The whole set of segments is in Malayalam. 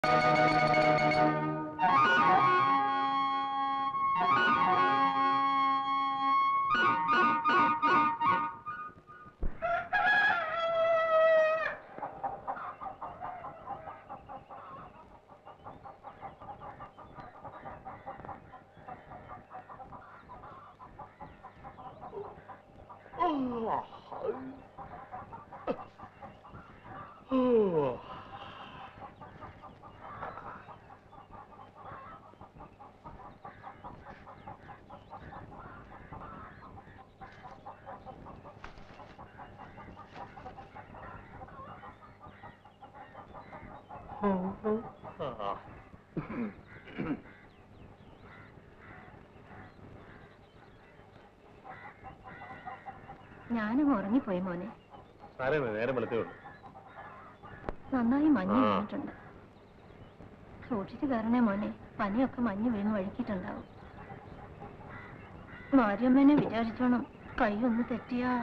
ഞാനും ഉറങ്ങിപ്പോയി മോനെ സാറേ നേരം വെളുത്തേ ഉള്ളൂ നന്നായി മഞ്ഞ് ആ. വീണിട്ടുണ്ട് സൂക്ഷിച്ചു കയറണേ മോനെ പനിയൊക്കെ മഞ്ഞ് വീണ് വഴുക്കിയിട്ടുണ്ടാവും മാരിയമ്മേനെ വിചാരിച്ചോണം കൈ ഒന്ന് തെറ്റിയാ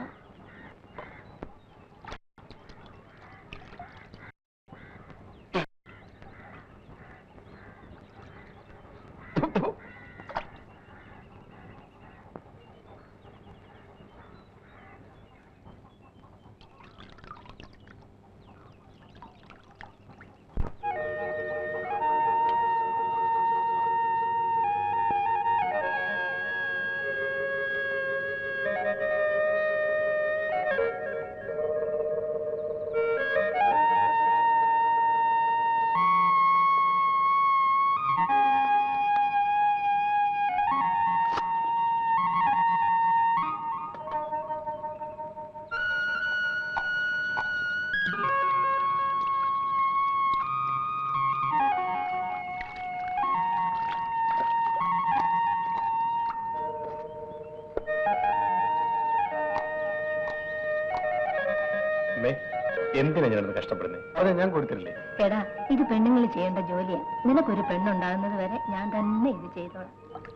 അമ്മേ എന്തിനാ ഞാനത് കഷ്ടപ്പെടുന്നത് അതെ ഞാൻ കൊടുത്തില്ലേ എടാ ഇത് പെണ്ണുങ്ങൾ ചെയ്യേണ്ട ജോലിയാ നിനക്കൊരു പെണ്ണുണ്ടാകുന്നത് വരെ ഞാൻ തന്നെ ഇത് ചെയ്തോളാം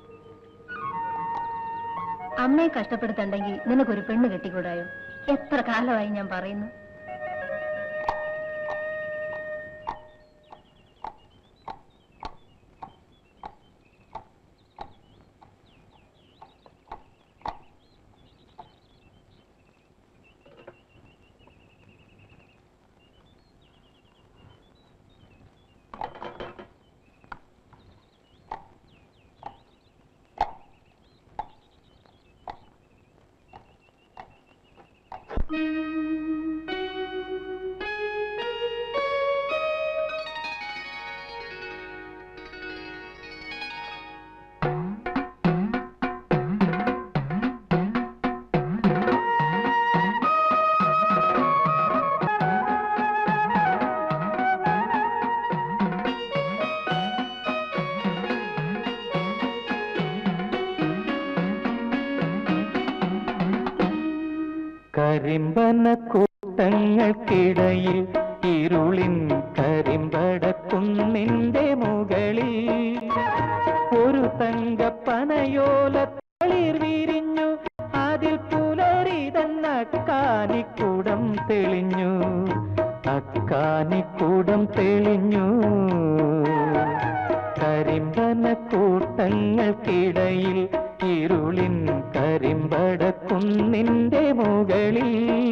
അമ്മയെ കഷ്ടപ്പെടുത്തണ്ടെങ്കിൽ നിനക്കൊരു പെണ്ണ് കെട്ടിക്കൂടായോ എത്ര കാലമായി ഞാൻ പറയുന്നു കരിമ്പന കൂട്ടങ്ങൾക്കിടയിൽ ഇരുളിൻ കരിമ്പടക്കുന്നിന്റെ മുകളിൽ ഒരു തങ്കപ്പനയോല തളിർ വിരിഞ്ഞു അതിൽ പുലരിതന്ന അക്കാനിക്കൂടം തെളിഞ്ഞു അക്കാനിക്കൂടം തെളിഞ്ഞു കരിമ്പന കൂട്ടങ്ങൾക്കിടയിൽ ഇരുളിൻ കരിമ്പടക്കുന്നിന്റെ മുകളിൽ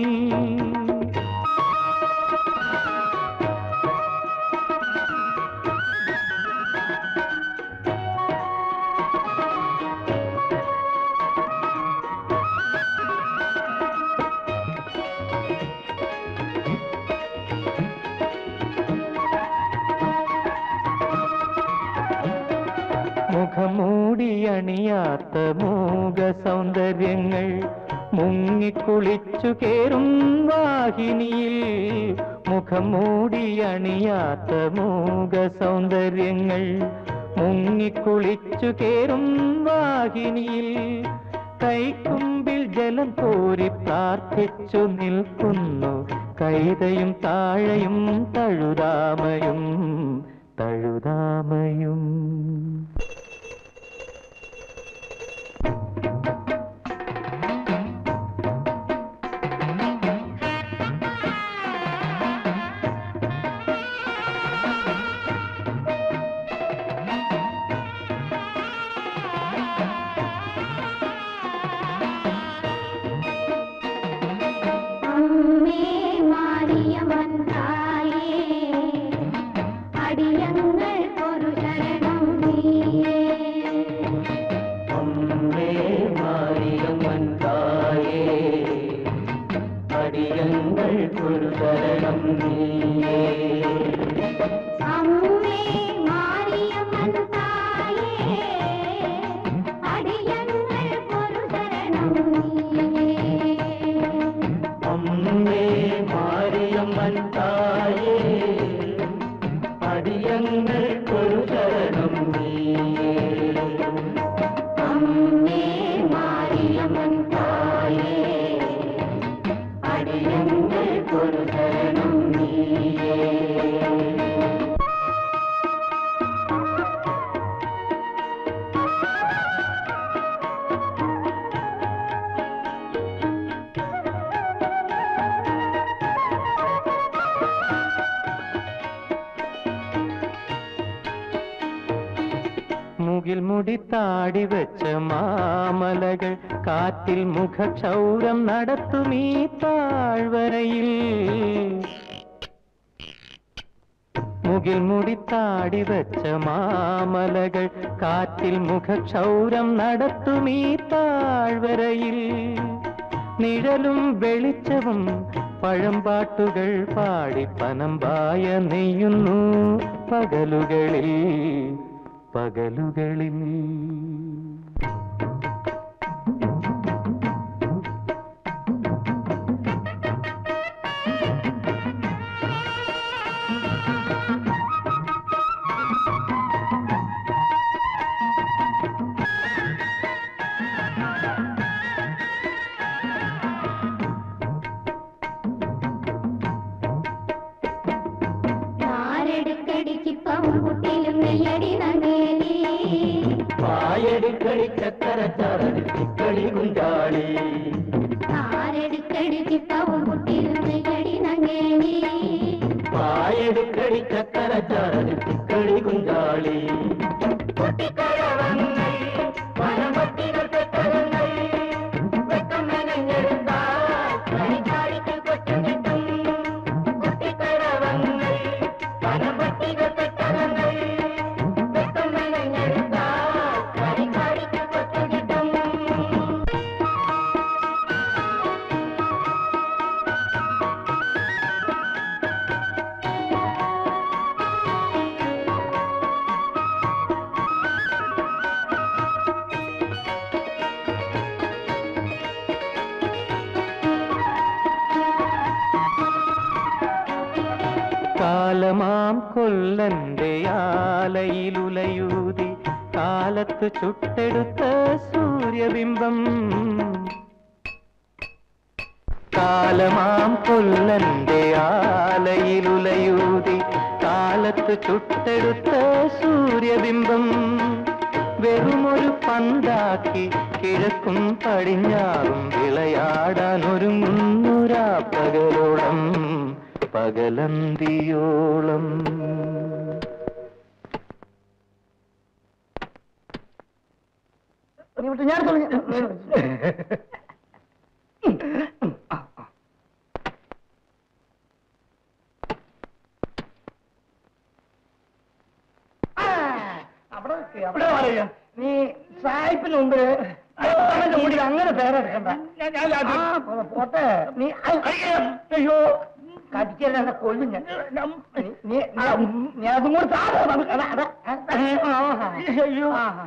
മുഖമൂടിയണിയാത്ത മൂക സൗന്ദര്യങ്ങൾ മുങ്ങിക്കുളിച്ചു കേറും വാഹിനിയിൽ മുഖമൂടിയണിയാത്ത മൂക സൗന്ദര്യങ്ങൾ മുങ്ങിക്കുളിച്ചു കേറും വാഹിനിയിൽ കൈക്കുമ്പിൽ ജലം കോരി പ്രാർത്ഥിച്ചു നിൽക്കുന്നു കൈതയും താഴയും തഴുതാമയും തഴുതാമയും അടിയങ്ങൾക്കൊരു ശരണം നീയേ അമ്മേ മാരിയമ്മൻ തായേ അടിയങ്ങൾക്കൊരു ശരണം നീയേ അമ്മേ മാരിയമ്മൻ തായേ അടിയങ്ങൾക്കൊരു ശരണം നീയേ അമ്മേ മാരിയമ്മൻ തായേ അടിയങ്ങൾക്കൊരു ശരണം നീയേ അമ്മേ മാരിയമ്മൻ തായേ അടിയങ്ങൾക്കൊരു ശരണം നീയേ മുകിൽ മുടി താടി വെച്ച മാമലകൾ കാറ്റിൽ മുഖക്ഷൗരം നടത്തുമീ താഴ്വരയിൽ മുകിൽ മുടി താടി വെച്ച മാമലകൾ കാറ്റിൽ മുഖക്ഷൗരം നടത്തുമീ താഴ്വരയിൽ നിഴലും വെളിച്ചവും പഴമ്പാട്ടുകൾ പാടി പനമ്പായ നെയ്യുന്നു പകലുകളിൽ പകലുകളിൽ ആരെടുക്കടിച്ചിപ്പവും കുട്ടിയിലും നെയ്യടി നങ്ങേലി പായടിക്കളി ചക്കര ചാടി കുഞ്ചാളി ആരെടുക്കടിച്ചിപ്പവും കുട്ടിയിലും നെയ്യടി നങ്ങേലി പായടിക്കളി ചക്കര ചാടി കുഞ്ചാളി കാലമാം കൊല്ലന്റെ ആലയിലുലയൂതി കാലത്ത് ചുട്ടെടുത്ത സൂര്യബിംബം കാലമാം കൊല്ലന്റെ ആലയിലുലയൂതി കാലത്ത് ചുട്ടെടുത്ത സൂര്യബിംബം വെറുമൊരു പന്താക്കി കിഴക്കും പടിഞ്ഞാറും വിളയാടാൻ ഒരുങ്ങുന്നുരാ പകലോളം പകലന്തിയോളം ഞാൻ തുടങ്ങി ആ, അവിടെ നിക്ക്, അവിടെ പറയാ നീ സായിപ്പിന് മുമ്പ് അവന്റെ മുടി അങ്ങനെ പേരെടുക്കണ്ട ആ, പോ- പോട്ടെ നീ ഐ- അയ്യോ കടിക്കല്ല എന്നെ കൊല്ലും ഞാൻ നീ- നീ നീ- നീ അതും കൂടി താഴെ നമുക്ക് അതാ അതാ അയ്യോ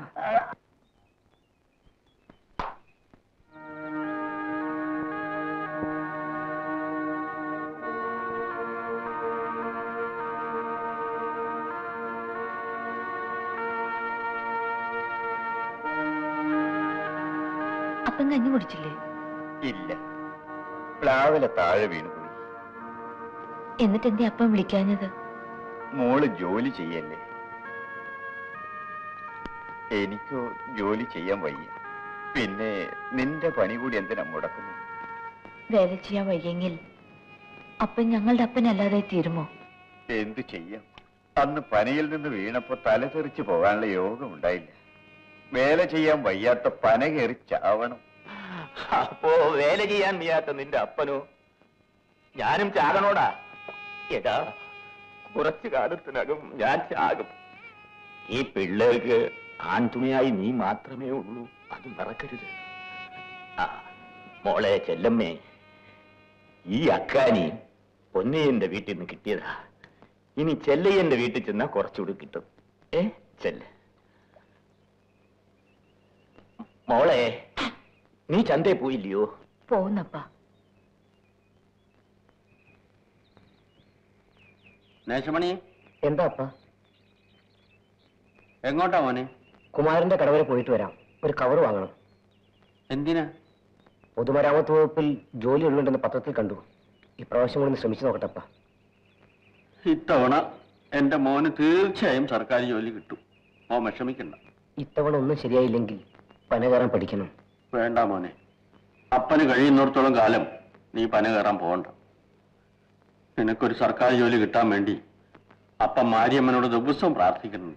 അപ്പം കഞ്ഞി കുടിച്ചില്ലേ ഇല്ല പ്ലാവിലെ താഴെ വീണുപോയി എന്നിട്ട് എന്തേ അപ്പം വിളിക്കാഞ്ഞത് മോള് ജോലി ചെയ്യല്ലേ എനിക്കോ ജോലി ചെയ്യാൻ വയ്യ പിന്നെ നിന്റെ പണി കൂടി എന്തിനാ മുടക്കുന്നത് വേല ചെയ്യാൻ വയ്യെങ്കിൽ അപ്പം ഞങ്ങളുടെ അപ്പനല്ലാതെ തീരുമോ എന്തു ചെയ്യാം അന്ന് പനയിൽ നിന്ന് വീണപ്പോ തല തെറിച്ച് പോകാനുള്ള യോഗം ഉണ്ടായില്ല വേല ചെയ്യാൻ വയ്യാത്ത പന കയറി ചാവണം അപ്പോ വേല ചെയ്യാൻ വയ്യാത്ത നിന്റെ അപ്പനോ ഞാനും ചാകണോടാ എടാ കുറച്ചു കാലത്തിനകം ഞാൻ ചാകും ഈ പിള്ളേർക്ക് ആൺതുണയായി നീ മാത്രമേ ഉള്ളൂ അത് മറക്കരുത് ആ മോളെ ചെല്ലമ്മേ ഈ അക്കാനി പൊന്നയ്യന്റെ വീട്ടിൽ നിന്ന് കിട്ടിയതാ ഇനി ചെല്ലയ്യന്റെ വീട്ടിൽ ചെന്നാ കുറച്ചുകൂടി കിട്ടും ഏ ചെല്ല മോളെ നീ ചന്തയിൽ പോയില്ലയോ പോകുന്നപ്പ നേശമണി എന്താ അപ്പ എങ്ങോട്ടാ മോനെ കുമാരന്റെ കട വരെ പോയിട്ട് വരാം ഒരു കവർ വാങ്ങണം എന്തിനാ പൊതുമരാമത്ത് വകുപ്പിൽ ജോലി ഉള്ളുണ്ടെന്ന് പത്രത്തിൽ കണ്ടു ഇപ്രാവശ്യം കൂടി ഒന്ന് ശ്രമിച്ചു നോക്കട്ടപ്പ ഇത്തവണ എന്റെ മോന് തീർച്ചയായും സർക്കാർ ജോലി കിട്ടും ഓ വിഷമിക്കണ്ട ഇത്തവണ ഒന്നും ശരിയായില്ലെങ്കിൽ പന കയറാൻ പഠിക്കണം വേണ്ട മോനെ അപ്പന് കഴിയുന്നിടത്തോളം കാലം നീ പന കയറാൻ പോകണ്ട നിനക്കൊരു സർക്കാർ ജോലി കിട്ടാൻ വേണ്ടി അപ്പൻ മാരിയമ്മനോട് ദിവസവും പ്രാർത്ഥിക്കുന്നുണ്ട്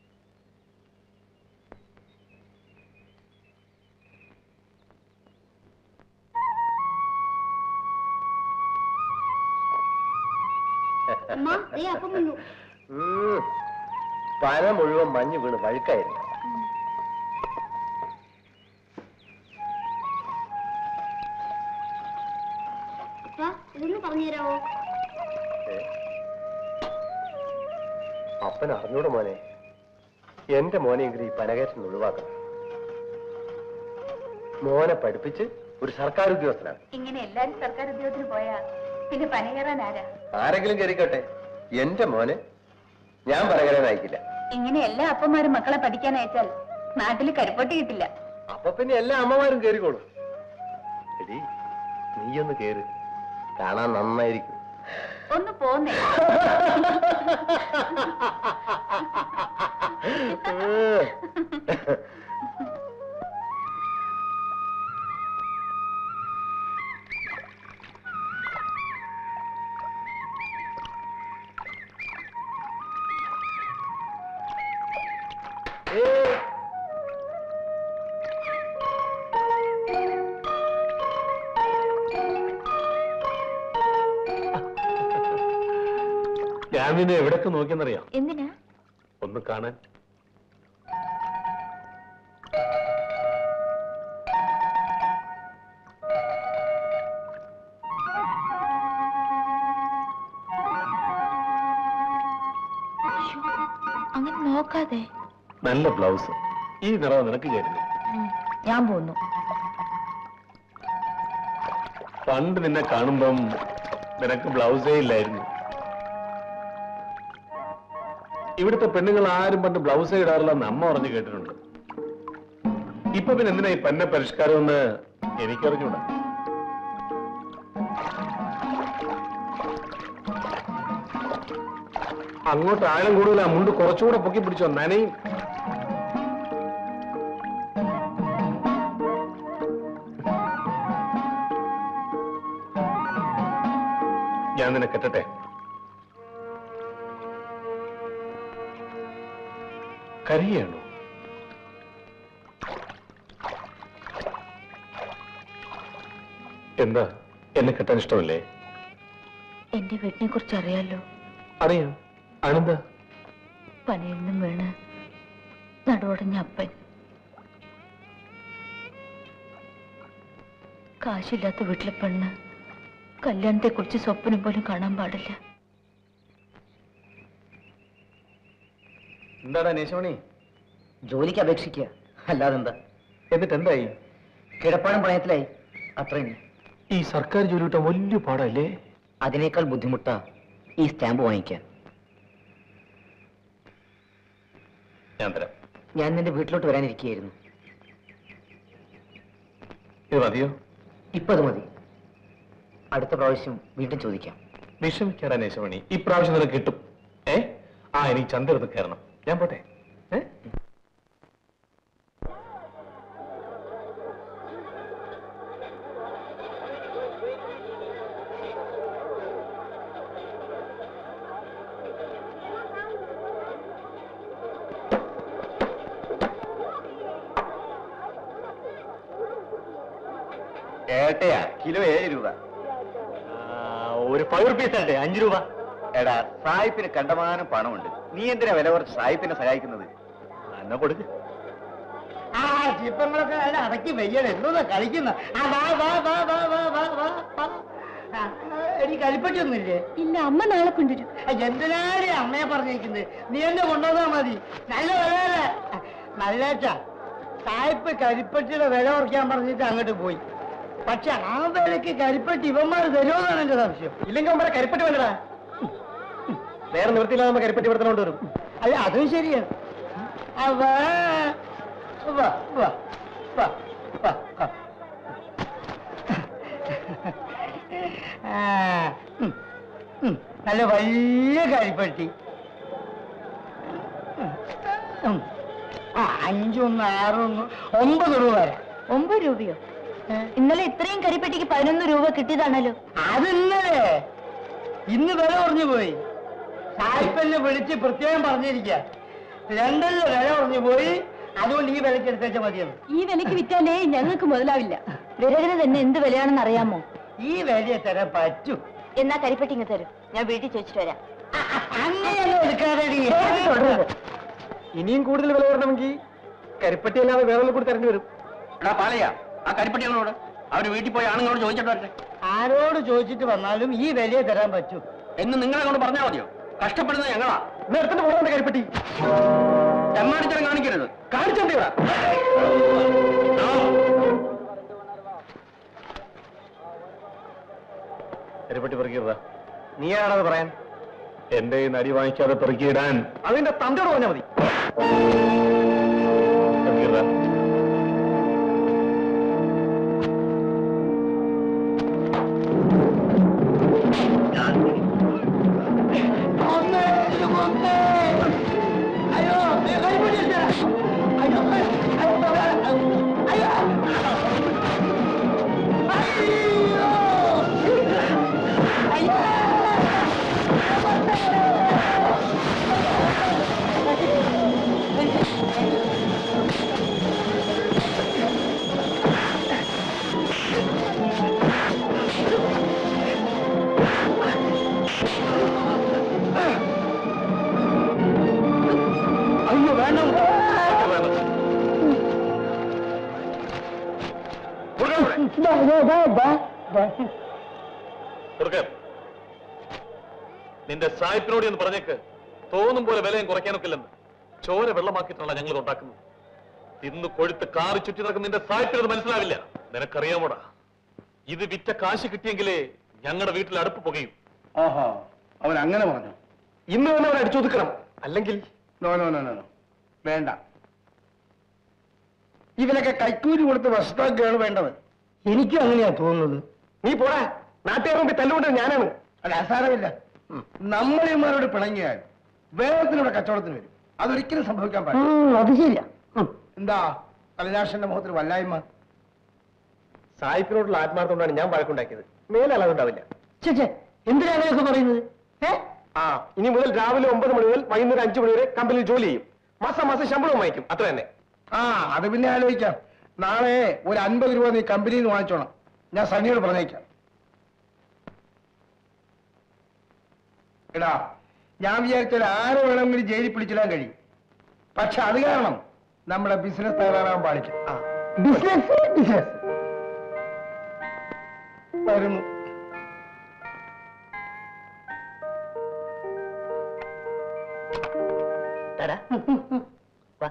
അമ്മ ദേ അപ്പം വന്നു പന മുഴുവൻ മഞ്ഞ് വീണ് വഴുക്കായിരുന്നു അപ്പ ഇതൊന്ന് പറഞ്ഞു തരാമോ അപ്പൻ അറിഞ്ഞൂടെ മോനെ എന്റെ മോനെങ്കിലും ഈ പനകയറ്റം ഒഴിവാക്കണം മോനെ പഠിപ്പിച്ച് ഒരു സർക്കാർ ഉദ്യോഗസ്ഥനാണ് ഇങ്ങനെ എല്ലാരും സർക്കാർ ഉദ്യോഗത്തിന് പോയാ പിന്നെ പനി കയറാൻ ആരാ ആരെങ്കിലും കയറിക്കോട്ടെ എന്റെ മോന് ഞാൻ പനകരാൻ അയക്കില്ല ഇങ്ങനെ എല്ലാ അപ്പന്മാരും മക്കളെ പഠിക്കാൻ അയച്ചാൽ നാട്ടിൽ കരിപ്പൊട്ടി കിട്ടില്ല അപ്പൊ പിന്നെ എല്ലാ അമ്മമാരും കേറിക്കോളും എടി നീയൊന്ന് കേറ് കാണാൻ നന്നായിരിക്കും ഒന്ന് പോന്നേ ഞാൻ നിന്നെ എവിടൊക്കെ നോക്കിയെന്നറിയാം എന്തിനാ ഒന്ന് കാണാൻ അങ്ങനെ നോക്കാതെ നല്ല ബ്ലൗസ് ഈ നിറം നിനക്ക് ചേരുന്നു ഞാൻ പോന്നു പണ്ട് നിന്നെ കാണുമ്പം നിനക്ക് ബ്ലൗസേ ഇല്ലായിരുന്നു ഇവിടുത്തെ പെണ്ണുങ്ങൾ ആരും പണ്ട് ബ്ലൗസേ ഇടാറില്ലെന്ന് അമ്മ പറഞ്ഞു കേട്ടിട്ടുണ്ട് ഇപ്പൊ പിന്നെ എന്തിനാ ഈ പന്ന പരിഷ്കാരം എന്ന് എനിക്കറിഞ്ഞൂടാ അങ്ങോട്ട് ആഴം കൂടുതൽ ആ മുണ്ട് കുറച്ചുകൂടെ പൊക്കി പിടിച്ചോ നനയും ഞാൻ നിന്നെ കെട്ടട്ടെ കരിയാണോ എന്താ എന്നെ കെട്ടാൻ ഇഷ്ടമല്ലേ എന്റെ വീട്ടിനെ കുറിച്ച് അറിയാലോ അറിയാം ആണെന്താ പനയിൽ നിന്നും വീണ് നടുവടഞ്ഞ അപ്പൻ കാശില്ലാത്ത വീട്ടിലെ പെണ്ണ് കല്യാണത്തെ കുറിച്ച് സ്വപ്നം പോലും കാണാൻ പാടില്ല എന്താടാ നേശമണി ജോലിക്ക് അപേക്ഷിക്കുക അല്ലാതെന്താ എന്നിട്ട് എന്തായി കിടപ്പാടം പണയത്തിലായി അത്രയും ഈ സർക്കാർ ജോലി കിട്ടാൻ വലിയ പാടല്ലേ അതിനേക്കാൾ ബുദ്ധിമുട്ടാ ഈ സ്റ്റാമ്പ് വാങ്ങിക്കാൻ ഞാൻ തരാം ഞാൻ നിന്റെ വീട്ടിലോട്ട് വരാനിരിക്കുകയായിരുന്നു ഇത് മതിയോ ഇപ്പൊ അത് മതി അടുത്ത പ്രാവശ്യം വീണ്ടും ചോദിക്കാം വിഷമിക്കാടാ നേശമണി ഈ പ്രാവശ്യം നിനക്ക് കിട്ടും ഏ ആ എനിക്ക് ചന്ദ്രത്ത് കയറണം ഞാൻ പോട്ടെ ഏ ഏട്ടയാ കിലോ ഏഴ് രൂപ ഒരു ഫൈവ് റുപ്പീസ് അല്ലേ അഞ്ച് രൂപ എടാ സായിപ്പിന് കണ്ടമാനം പണമുണ്ട് നീ എന്തിനാ വില കുറച്ച് സായിപ്പിനെ സഹായിക്കുന്നത് എന്നാ കൊടുക്ക് ആ ശില്പങ്ങളൊക്കെ നല്ല അടക്കി വെയ്യണം എന്തോന്നാ കളിക്കുന്ന ആ വാ വാ വാ വാ വാ വാ വാ വാ ആ, എനിക്ക് കരിപ്പറ്റിയൊന്നുമില്ലേ ഇല്ല അമ്മ നാളെ കൊണ്ടുവരും ആ, എന്തിനാണ് ഈ അമ്മയെ പറഞ്ഞേക്കുന്നത് നീ എന്നെ കൊണ്ടുവന്നാ മതി നല്ല വില നല്ലേച്ചാ സായിപ്പ് കരിപ്പറ്റിയുടെ വില കുറയ്ക്കാൻ പറഞ്ഞിട്ട് അങ്ങോട്ട് പോയി പക്ഷെ ആ വിലക്ക് കരിപ്പറ്റി ഇവന്മാർ തരുമെന്നാണ് എന്റെ സംശയം ഇല്ലെങ്കിൽ അവന്മാരെ കരിപ്പറ്റി വേണ്ടടാ വേറെ നിവൃത്തിയില്ലാതെ നമ്മ കരിപ്പറ്റി കൊടുത്തോണ്ട് വരും അല്ല അതും ശരിയാണ് ആ, വാ. വാ, വാ, വാ, വാ, വാ. ആ, ഉം, ഉം, നല്ല വലിയ കരിപ്പട്ടി ഉം. ആ അഞ്ചൊന്ന് ആറൊന്ന് ഒമ്പത് രൂപ വരാം ഒമ്പത് രൂപയോ ഏ? ഇന്നലെ ഇത്രയും കരിപ്പെട്ടിക്ക് പതിനൊന്ന് രൂപ കിട്ടിയതാണല്ലോ അത് ഇന്നലെ ഇന്ന് വില കുറഞ്ഞു പോയി സായിപ്പന്നെ വിളിച്ച് പ്രത്യേകം പറഞ്ഞിരിക്കുക രണ്ടല്ല വില കുറഞ്ഞു പോയി അതുകൊണ്ട് ഈ വിലക്ക് എടുത്തേച്ചാൽ മതിയെന്ന് ഈ വിലക്ക് വിറ്റാലേ ഞങ്ങൾക്ക് മുതലാവില്ല വിറകിന് തന്നെ എന്ത് വിലയാണെന്ന് അറിയാമോ ഈ വിലയെ തരാൻ പറ്റൂ എന്നാ കരിപ്പെട്ടി ഇങ്ങ് തരും ഞാൻ വീട്ടിൽ ചോദിച്ചിട്ട് വരാം അങ്ങനെയല്ല എടുക്കാതെ തുടരുത്. ഇനിയും കൂടുതൽ വില വരണമെങ്കിൽ കരിപ്പട്ടി അല്ലാതെ വേറെ കൂടി തരേണ്ടി വരും എടാ പാലയ്യ ആ കരിപ്പട്ടികളോട് അവര് വീട്ടിൽ പോയി ആണുങ്ങളോട് ചോദിച്ചിട്ട് വരട്ടെ ആരോട് ചോദിച്ചിട്ട് വന്നാലും ഈ വിലയെ തരാൻ പറ്റൂ എന്ന് നിങ്ങളെ കൊണ്ട് പറഞ്ഞാൽ മതിയോ കഷ്ടപ്പെടുന്നത് ഞങ്ങളാ നിർത്തിട്ട് പോകണ്ട കരിപ്പട്ടി തെമ്മാടിത്തരം കാണിക്കരുത് കാണിച്ചോണ്ടി കരിപ്പെട്ടി പെറുക്കിയതാ നീയാണത് പറയാൻ എന്റെ ഈ നടി വാങ്ങിക്കാതെ പെറുക്കിയിടാൻ അതിന്റെ തന്തയോട് പറഞ്ഞാൽ മതി പെറുക്കിയതാ ഒന്ന് ഇത് ഒന്ന് അയ്യോ കരിപ്പട്ടി എടുത്തേ. അയ്യോ അയ്യോ അയ്യോ അയ്യോ അയ്യോ വേണ്ട കൊടുക്ക നിന്റെ സായിപ്പിനോട് എന്ന് പറഞ്ഞേക്ക് തോന്നും പോലെ വിലയും കുറയ്ക്കാനൊക്കില്ലെന്ന് ചോര വെള്ളമാക്കിയിട്ടാണ് ഞങ്ങൾ ഉണ്ടാക്കുന്നത് ഇന്ന് കൊഴുത്ത് കാറി ചുറ്റി നടക്കുന്ന നിന്റെ സായിപ്പിനത് മനസ്സിലാവില്ല നിനക്കറിയാമോടാ ഇത് വിറ്റ കാശ് കിട്ടിയെങ്കിലേ ഞങ്ങളുടെ വീട്ടിൽ അടുപ്പ് പുകയും ഓഹോ അവൻ അങ്ങനെ പറഞ്ഞു ഇന്ന് തന്നെ അവൻ അടിച്ചൊതുക്കണം അല്ലെങ്കിൽ no no no no no. വേണ്ട ഇവനൊക്കെ കൈക്കൂലി കൊടുത്ത് വശത്താക്കുകയാണ് വേണ്ടത് എനിക്കും അങ്ങനെയാ തോന്നുന്നത് നീ പോടാ നാട്ടുകാർ മുമ്പിൽ തല്ലുകൊണ്ടത് ഞാനാണ് അല്ല അസാരമില്ല നമ്മളിമാരോട് പിണങ്ങിയാൽ വേഗത്തിലൂടെ കച്ചവടത്തിന് വരും അതൊരിക്കലും സംഭവിക്കാൻ പാടില്ല അത് ശരിയാ എന്താ കലനാശന്റെ മുഖത്തിൽ വല്ലായ്മ സായിപ്പിനോടുള്ള ആത്മാർത്ഥം ഞാൻ വഴക്കുണ്ടാക്കിയത് മേലെ അളവുണ്ടാവില്ല ചേച്ചേ എന്തിനാ അങ്ങനെയൊക്കെ പറയുന്നത് ഏ ആ ഇനി മുതൽ രാവിലെ ഒമ്പത് മണി മുതൽ വൈകുന്നേരം അഞ്ചു മണി വരെ കമ്പനിയിൽ ജോലി ചെയ്യും മാസം മാസം ശമ്പളവും വാങ്ങിക്കും അത്ര തന്നെ ആ അത് പിന്നെ ആലോചിക്കാം നാളെ ഒരു അൻപത് രൂപ നീ കമ്പനിയിൽ നിന്ന് വാങ്ങിച്ചോണം ഞാൻ സണ്ണിയോട് പറഞ്ഞേക്കാം എടാ ഞാൻ വിചാരിച്ചാൽ ആരെ വേണമെങ്കിലും ജയിലിൽ പിടിച്ചിടാൻ കഴിയും പക്ഷെ അത് കാരണം നമ്മുടെ ബിസിനസ് തകരാറാൻ പാടില്ല ബിസിനസ് ബിസിനസ് വരുന്നു തരാ വാ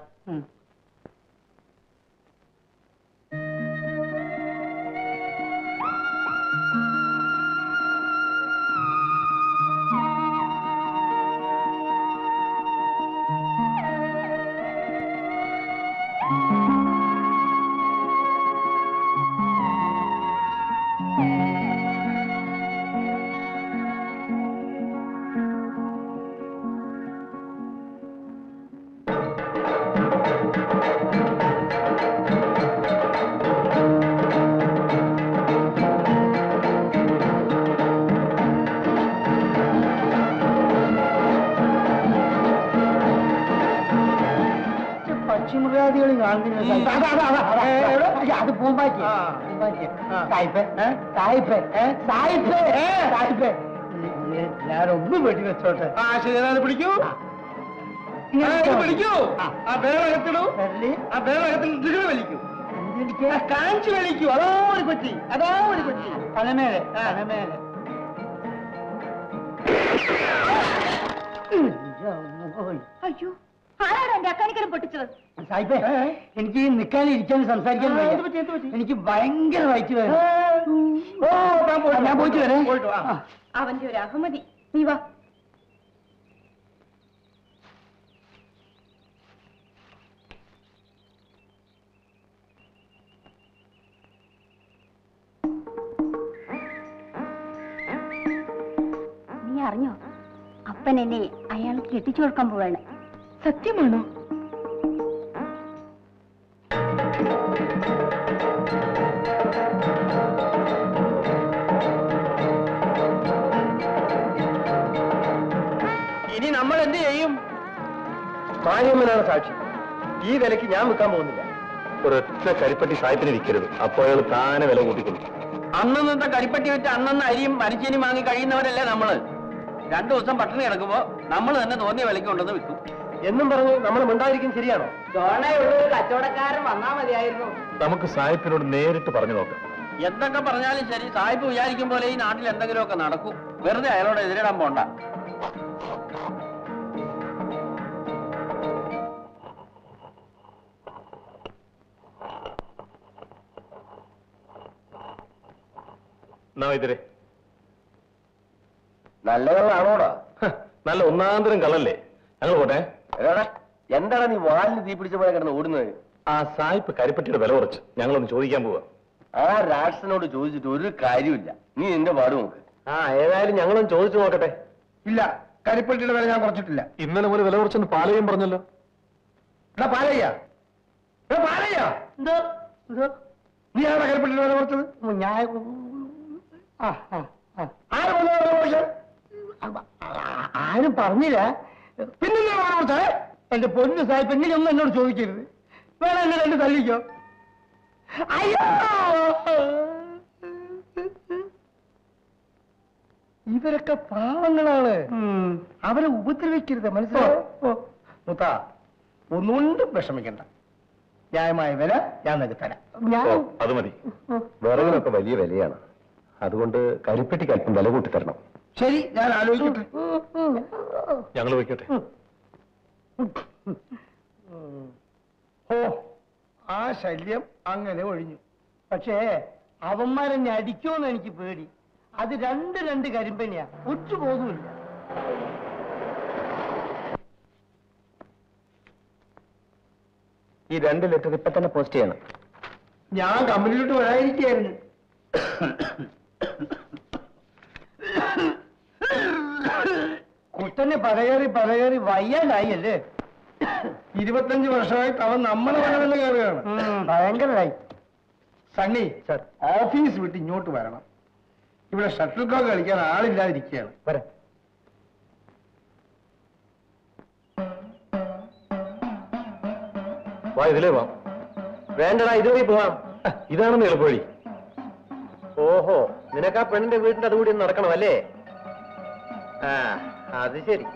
പക്ഷിമൃഗാദികളും കാണുന്നില്ല അത് പൂമ്പാറ്റി ആ. സായിപ്പ് സായിപ്പ് സായിപ്പ് സായിപ്പ് ഞാനൊന്നും വെട്ടി വെച്ചോട്ടെ ആ ശരി അത് പിടിക്കൂ ആ, ഇത് പിടിക്കൂ ആ ബേറകത്തിടൂ ആ ബേറകത്തിൽ ഇതിങ്ങനെ വലിക്കൂ ആ, കാഞ്ചി വലിക്കൂ അതോ ഒരു കൊച്ചി അതോ ഒരു കൊച്ചി തലമേലെ തലമേലെ അയ്യോ ആരാണ് എന്റെ അക്കാനിക്കരം പൊട്ടിച്ചത് സായിപ്പേ എനിക്ക് നിൽക്കാനും ഇരിക്കാനും സംസാരിക്കാനും ആ, വയ്യ. എന്ത് പറ്റി, എന്ത് പറ്റി? എനിക്ക് ഭയങ്കര വയറ്റ് വേണം ഓ താൻ പോയിട്ട് വാ. ഞാൻ പോയിട്ട് വരാം പോയിട്ട് വാ. ആ. അവന്റെ ഒരു അഹമ്മതി നീ വാ നീ അറിഞ്ഞോ അപ്പൻ എന്നെ അയാൾക്ക് കെട്ടിച്ചു കൊടുക്കാൻ പോവാണ് സത്യമാണോ ഇനി നമ്മൾ എന്ത് ചെയ്യും മാര്യമ്മനാണ് സാക്ഷി ഈ വിലക്ക് ഞാൻ വിൽക്കാൻ പോകുന്നില്ല ഒരൊറ്റ കരിപ്പട്ടി സായിപ്പിന് വിൽക്കരുത് അപ്പോൾ അയാൾ താനെ വില കൂട്ടിക്കൊള്ളു അന്നന്നത്തെ കരിപ്പട്ടി വെച്ച് അന്നന്ന് അരിയും മരിച്ചേനും വാങ്ങി കഴിയുന്നവരല്ലേ നമ്മള് രണ്ടു ദിവസം പട്ടിണി കിടക്കുമ്പോ നമ്മൾ തന്നെ തോന്നിയ വിലയ്ക്ക് കൊണ്ടുവന്ന് വിൽക്കും എന്നും പറഞ്ഞു നമ്മൾ മിണ്ടായിരിക്കും ശരിയാണോ കച്ചവടക്കാരൻ വന്നാ മതിയായിരുന്നു നമുക്ക് സായിപ്പിനോട് നേരിട്ട് പറഞ്ഞു നോക്കാം എന്തൊക്കെ പറഞ്ഞാലും ശരി സാഹിബ് വിചാരിക്കും പോലെ ഈ നാട്ടിൽ എന്തെങ്കിലുമൊക്കെ നടക്കും വെറുതെ അയാളോട് എതിരിടാൻ പോണ്ട എന്നാ ഇതിരെ നല്ല കള്ളാണോടാ നല്ല ഒന്നാന്തരം കള്ളല്ലേ ഞങ്ങൾ പോട്ടെ എന്താണ് നീ വാലിന് തീ പിടിച്ച പോലെ കിടന്ന് ഓടുന്നത് ആ സായിപ്പ് കരിപ്പട്ടിയുടെ വില കുറച്ച് ഞങ്ങളൊന്ന് ചോദിക്കാൻ പോവാ ആ രാക്ഷസനോട് ചോദിച്ചിട്ട് ഒരു കാര്യമില്ല നീ നിന്റെ പാട് നോക്ക് ആ ഏതായാലും ഞങ്ങളൊന്ന് ചോദിച്ചു നോക്കട്ടെ ഇല്ല കരിപ്പട്ടിയുടെ വില ഞാൻ കുറച്ചിട്ടില്ല ഇന്നലെ മുതൽ വില കുറച്ചെന്ന് പാലയും പറഞ്ഞല്ലോ എടാ പാലയ്യ എടാ പാലയ്യ എന്തോ എന്തോ നീ ആരാ കരിപ്പട്ടിയുടെ വില കുറച്ചത് ഞാൻ ആ ആ ആ ആരാ വന്നത് വില കുറച്ചത് ആ- ആരും പറഞ്ഞില്ല പിന്നെ നീ വില കുറച്ചേ എന്റെ പൊന്നു സാഹിബ് എങ്ങനെയൊന്നും എന്നോട് ചോദിക്കരുത് വേണം എന്നെ രണ്ട് തല്ലിക്കോ അയ്യോ ഇവരൊക്കെ പാവങ്ങളാണ് അവരെ ഉപദ്രവിക്കരുത് മനസ്സിലായോ മുത്ത ഒന്നുകൊണ്ടും വിഷമിക്കണ്ട ന്യായമായ വില ഞാൻ നിനക്ക് തരാം ഞാൻ ഓ, അത് മതി വിറകിനൊക്കെ വലിയ വിലയാണ് അതുകൊണ്ട് കരിപ്പെട്ടിക്ക് അല്പം വില കൂട്ടി തരണം ശരി ഞാൻ ആലോചിക്കട്ടെ ഞങ്ങൾ വയ്ക്കട്ടെ ഓ ആ ശല്യം അങ്ങനെ ഒഴിഞ്ഞു പക്ഷേ അവന്മാരെന്നെ അടിക്കുമെന്ന് എനിക്ക് പേടി അത് രണ്ട് രണ്ട് കരിമ്പനിയാ ഒറ്റ ബോധമില്ല ഈ രണ്ട് ലിറ്റർ ഇപ്പൊ തന്നെ പോസ്റ്റ് ചെയ്യണം ഞാൻ കമ്പനിയിലോട്ട് വരാതിരിക്കുകയായിരുന്നു കുട്ടനെ പലകേറി പലകേറി വയ്യാണ്ടായി അല്ലേ ഇരുപത്തഞ്ച് വർഷമായിട്ട് അവൻ നമ്മളെ വരവെന്ന് കയറുകയാണ് ഭയങ്കരമായി സണ്ണി ഓഫീസ് വിട്ട് ഇങ്ങോട്ട് വരണം ഇവിടെ ഷട്ടിൽ കോക്ക് കളിക്കാൻ ആളില്ലാതിരിക്കുകയാണ് വരാം വാ ഇതിലേ വാ വേണ്ടടാ ഇതുവഴി പോവാം ഇതാണെന്ന് എളുപ്പവഴി ഓഹോ നിനക്ക് ആ പെണ്ണിന്റെ വീടിന്റെ അതുകൂടി ഒന്ന് നടക്കണം അല്ലേ ആ അത് ശരി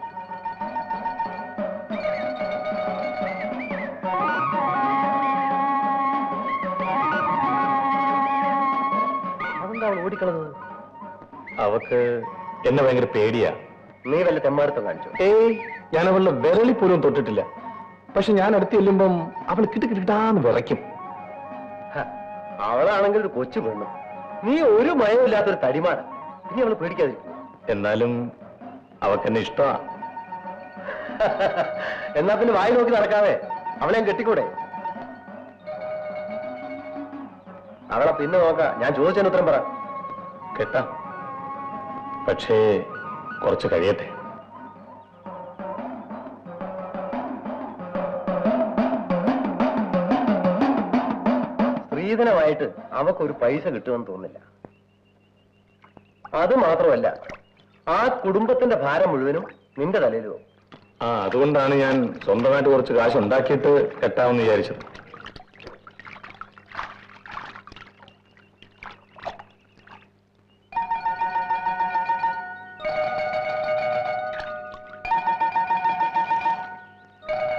അതെന്താ അവൾ ഓടിക്കളഞ്ഞത് അവക്ക് എന്നെ ഭയങ്കര പേടിയാ നീ വല്ല തെമ്മാടുത്തം കാണിച്ചു ഏയ് ഞാൻ അവളുടെ വിരളി പോലും തൊട്ടിട്ടില്ല പക്ഷെ ഞാൻ അടുത്ത് ചെല്ലുമ്പം അവൾ കിട്ടുകിട്ടാന്ന് വിറയ്ക്കും അവളാണെങ്കിൽ ഒരു കൊച്ചു പെണ്ണു നീ ഒരു മയമില്ലാത്തൊരു തടിമാണ് ഇനി അവള് പേടിക്കാതിരിക്കും എന്നാലും അവക്കെന്നെ ഇഷ്ടമാ എന്നാ പിന്നെ വായി നോക്കി നടക്കാതെ അവളെ ഞാൻ കെട്ടിക്കൂടെ അവളെ പിന്നെ നോക്കാം ഞാൻ ചോദിച്ചതിന് ഉത്തരം പറ കേട്ടാ പക്ഷേ കുറച്ച് കഴിയട്ടെ സ്ത്രീധനമായിട്ട് അവക്കൊരു പൈസ കിട്ടുമെന്ന് തോന്നില്ല അത് മാത്രമല്ല ആ കുടുംബത്തിന്റെ ഭാരം മുഴുവനും നിന്റെ തലയിലും ആ അതുകൊണ്ടാണ് ഞാൻ സ്വന്തമായിട്ട് കുറച്ച് കാശ് ഉണ്ടാക്കിയിട്ട് കെട്ടാമെന്ന് വിചാരിച്ചത്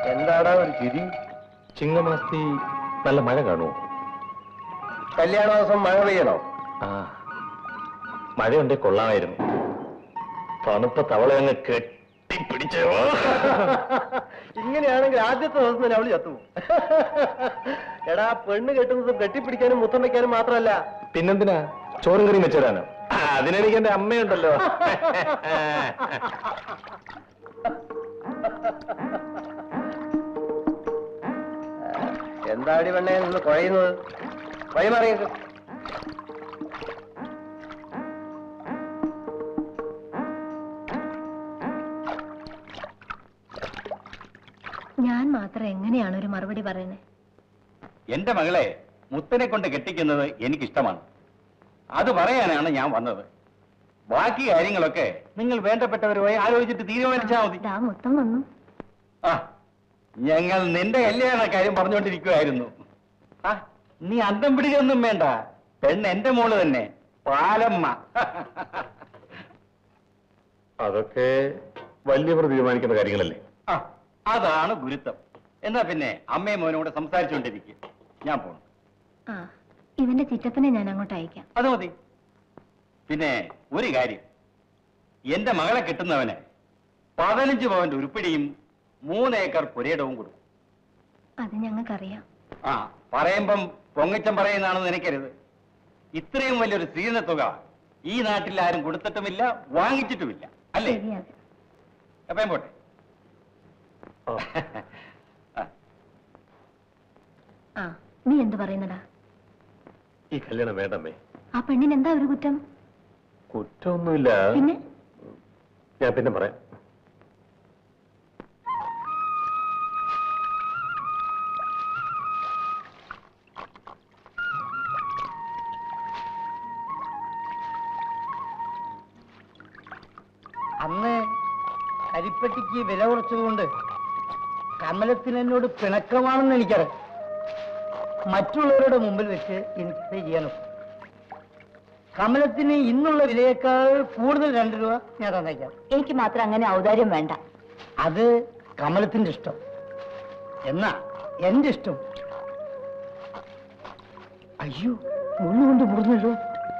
എന്താടാ ഒരു ചിരി ചിങ്ങമാസത്തി നല്ല മഴ കാണുമോ കല്യാണ ദിവസം മഴ പെയ്യണോ ആ മഴയുണ്ടേ കൊള്ളാമായിരുന്നു തണുപ്പ തവള അങ്ങ് കെട്ടിപ്പിടിച്ചോ ഇങ്ങനെയാണെങ്കിൽ ആദ്യത്തെ ദിവസം തന്നെ അവള് ചത്തുപോകും എടാ പെണ്ണ് കെട്ടുന്നത് കെട്ടിപ്പിടിക്കാനും മുത്തം വയ്ക്കാനും മാത്രമല്ല പിന്നെന്തിനാ ചോറും കറിയും വെച്ചിടാനോ അതിനെനിക്ക് എന്റെ അമ്മയുണ്ടല്ലോ എന്താടി പെണ്ണെ നിന്ന് കുഴയുന്നത് വഴിമാറിയത് ഞാൻ മാത്രം എങ്ങനെയാണ് ഒരു മറുപടി പറയുന്നത് എന്റെ മകളെ മുത്തനെ കൊണ്ട് കെട്ടിക്കുന്നത് എനിക്കിഷ്ടമാണ് അത് പറയാനാണ് ഞാൻ വന്നത് ബാക്കി കാര്യങ്ങളൊക്കെ നിങ്ങൾ വേണ്ടപ്പെട്ടവരുമായി ആലോചിച്ചിട്ട് തീരുമാനിച്ചാൽ മതി ദാ മൊത്തം വന്നു ആ ഞങ്ങൾ നിന്റെ കല്യാണ കാര്യം പറഞ്ഞുകൊണ്ടിരിക്കുവായിരുന്നു ആ നീ അന്തം പിടിക്കൊന്നും വേണ്ട പെണ്ണ് എന്റെ മോള് തന്നെ പാലമ്മ അതൊക്കെ വലിയവർ തീരുമാനിക്കുന്ന കാര്യങ്ങളല്ലേ ആ അതാണ് ഗുരുത്വം എന്നാ പിന്നെ അമ്മയും മോനും കൂടെ സംസാരിച്ചുകൊണ്ടിരിക്കുക ഞാൻ പോണു ആ ഇവന്റെ ചിറ്റപ്പനെ ഞാൻ അങ്ങോട്ട് അയക്കാം അത് മതി പിന്നെ ഒരു കാര്യം എന്റെ മകളെ കിട്ടുന്നവന് പതിനഞ്ച് പവന്റെ ഉരുപ്പിടിയും മൂന്ന് ഏക്കർ പുരയിടവും കൊടുക്കും അത് ഞങ്ങൾക്കറിയാം ആ പറയുമ്പം പൊങ്ങച്ചം പറയുന്നതാണെന്ന് നിനക്കരുത് ഇത്രയും വലിയൊരു സ്ത്രീധന തുക ഈ നാട്ടിൽ ആരും കൊടുത്തിട്ടുമില്ല വാങ്ങിച്ചിട്ടുമില്ല അല്ലേ ശരിയാകും എപ്പം പോട്ടെ ആ, ആ നീ എന്ത് പറയുന്നടാ ഈ കല്യാണം വേണ്ടമ്മേ ആ പെണ്ണിന് എന്താ ഒരു കുറ്റം കുറ്റമൊന്നുമില്ല പിന്നെ ഞാൻ പിന്നെ പറയാം അന്ന് കരിപ്പെട്ടിക്ക് വില കുറച്ചതുകൊണ്ട് കമലത്തിന് എന്നോട് പിണക്കമാണെന്ന് എനിക്കറിയാം മറ്റുള്ളവരുടെ മുമ്പിൽ വെച്ച് എനിക്കത് ചെയ്യാനും കമലത്തിന് ഇന്നുള്ള വിലയേക്കാൾ കൂടുതൽ രണ്ട് രൂപ ഞാൻ തന്നേക്കാം എനിക്ക് മാത്രം അങ്ങനെ ഔദാര്യം വേണ്ട അത് കമലത്തിന്റെ ഇഷ്ടം എന്നാ എന്റെ ഇഷ്ടം അയ്യോ മുള്ളുകൊണ്ട് മുറിഞ്ഞല്ലോ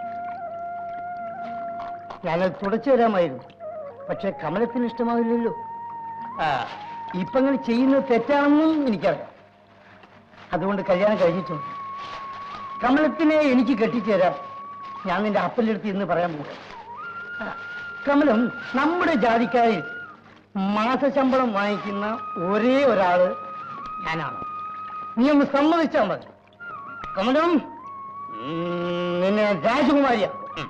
ഞാനത് തുടച്ചു തരാമായിരുന്നു പക്ഷെ കമലത്തിന് ഇഷ്ടമാവില്ലല്ലോ ആ ഇപ്പൊ അങ്ങനെ ചെയ്യുന്നത് തെറ്റാണെന്നും എനിക്കറിയാം അതുകൊണ്ട് കല്യാണം കഴിഞ്ഞിട്ടുണ്ട് കമലത്തിനെ എനിക്ക് കെട്ടിച്ചു തരാം ഞാൻ നിന്റെ അപ്പൻ്റെ അടുത്ത് ഇന്ന് പറയാൻ പോകും കമലം നമ്മുടെ ജാതിക്കാരിൽ മാസശമ്പളം വാങ്ങിക്കുന്ന ഒരേ ഒരാള് ഞാനാണ് നീ ഒന്ന് സമ്മതിച്ചാൽ മതി കമലം ഉം, നിന്നെ രാജകുമാരിയ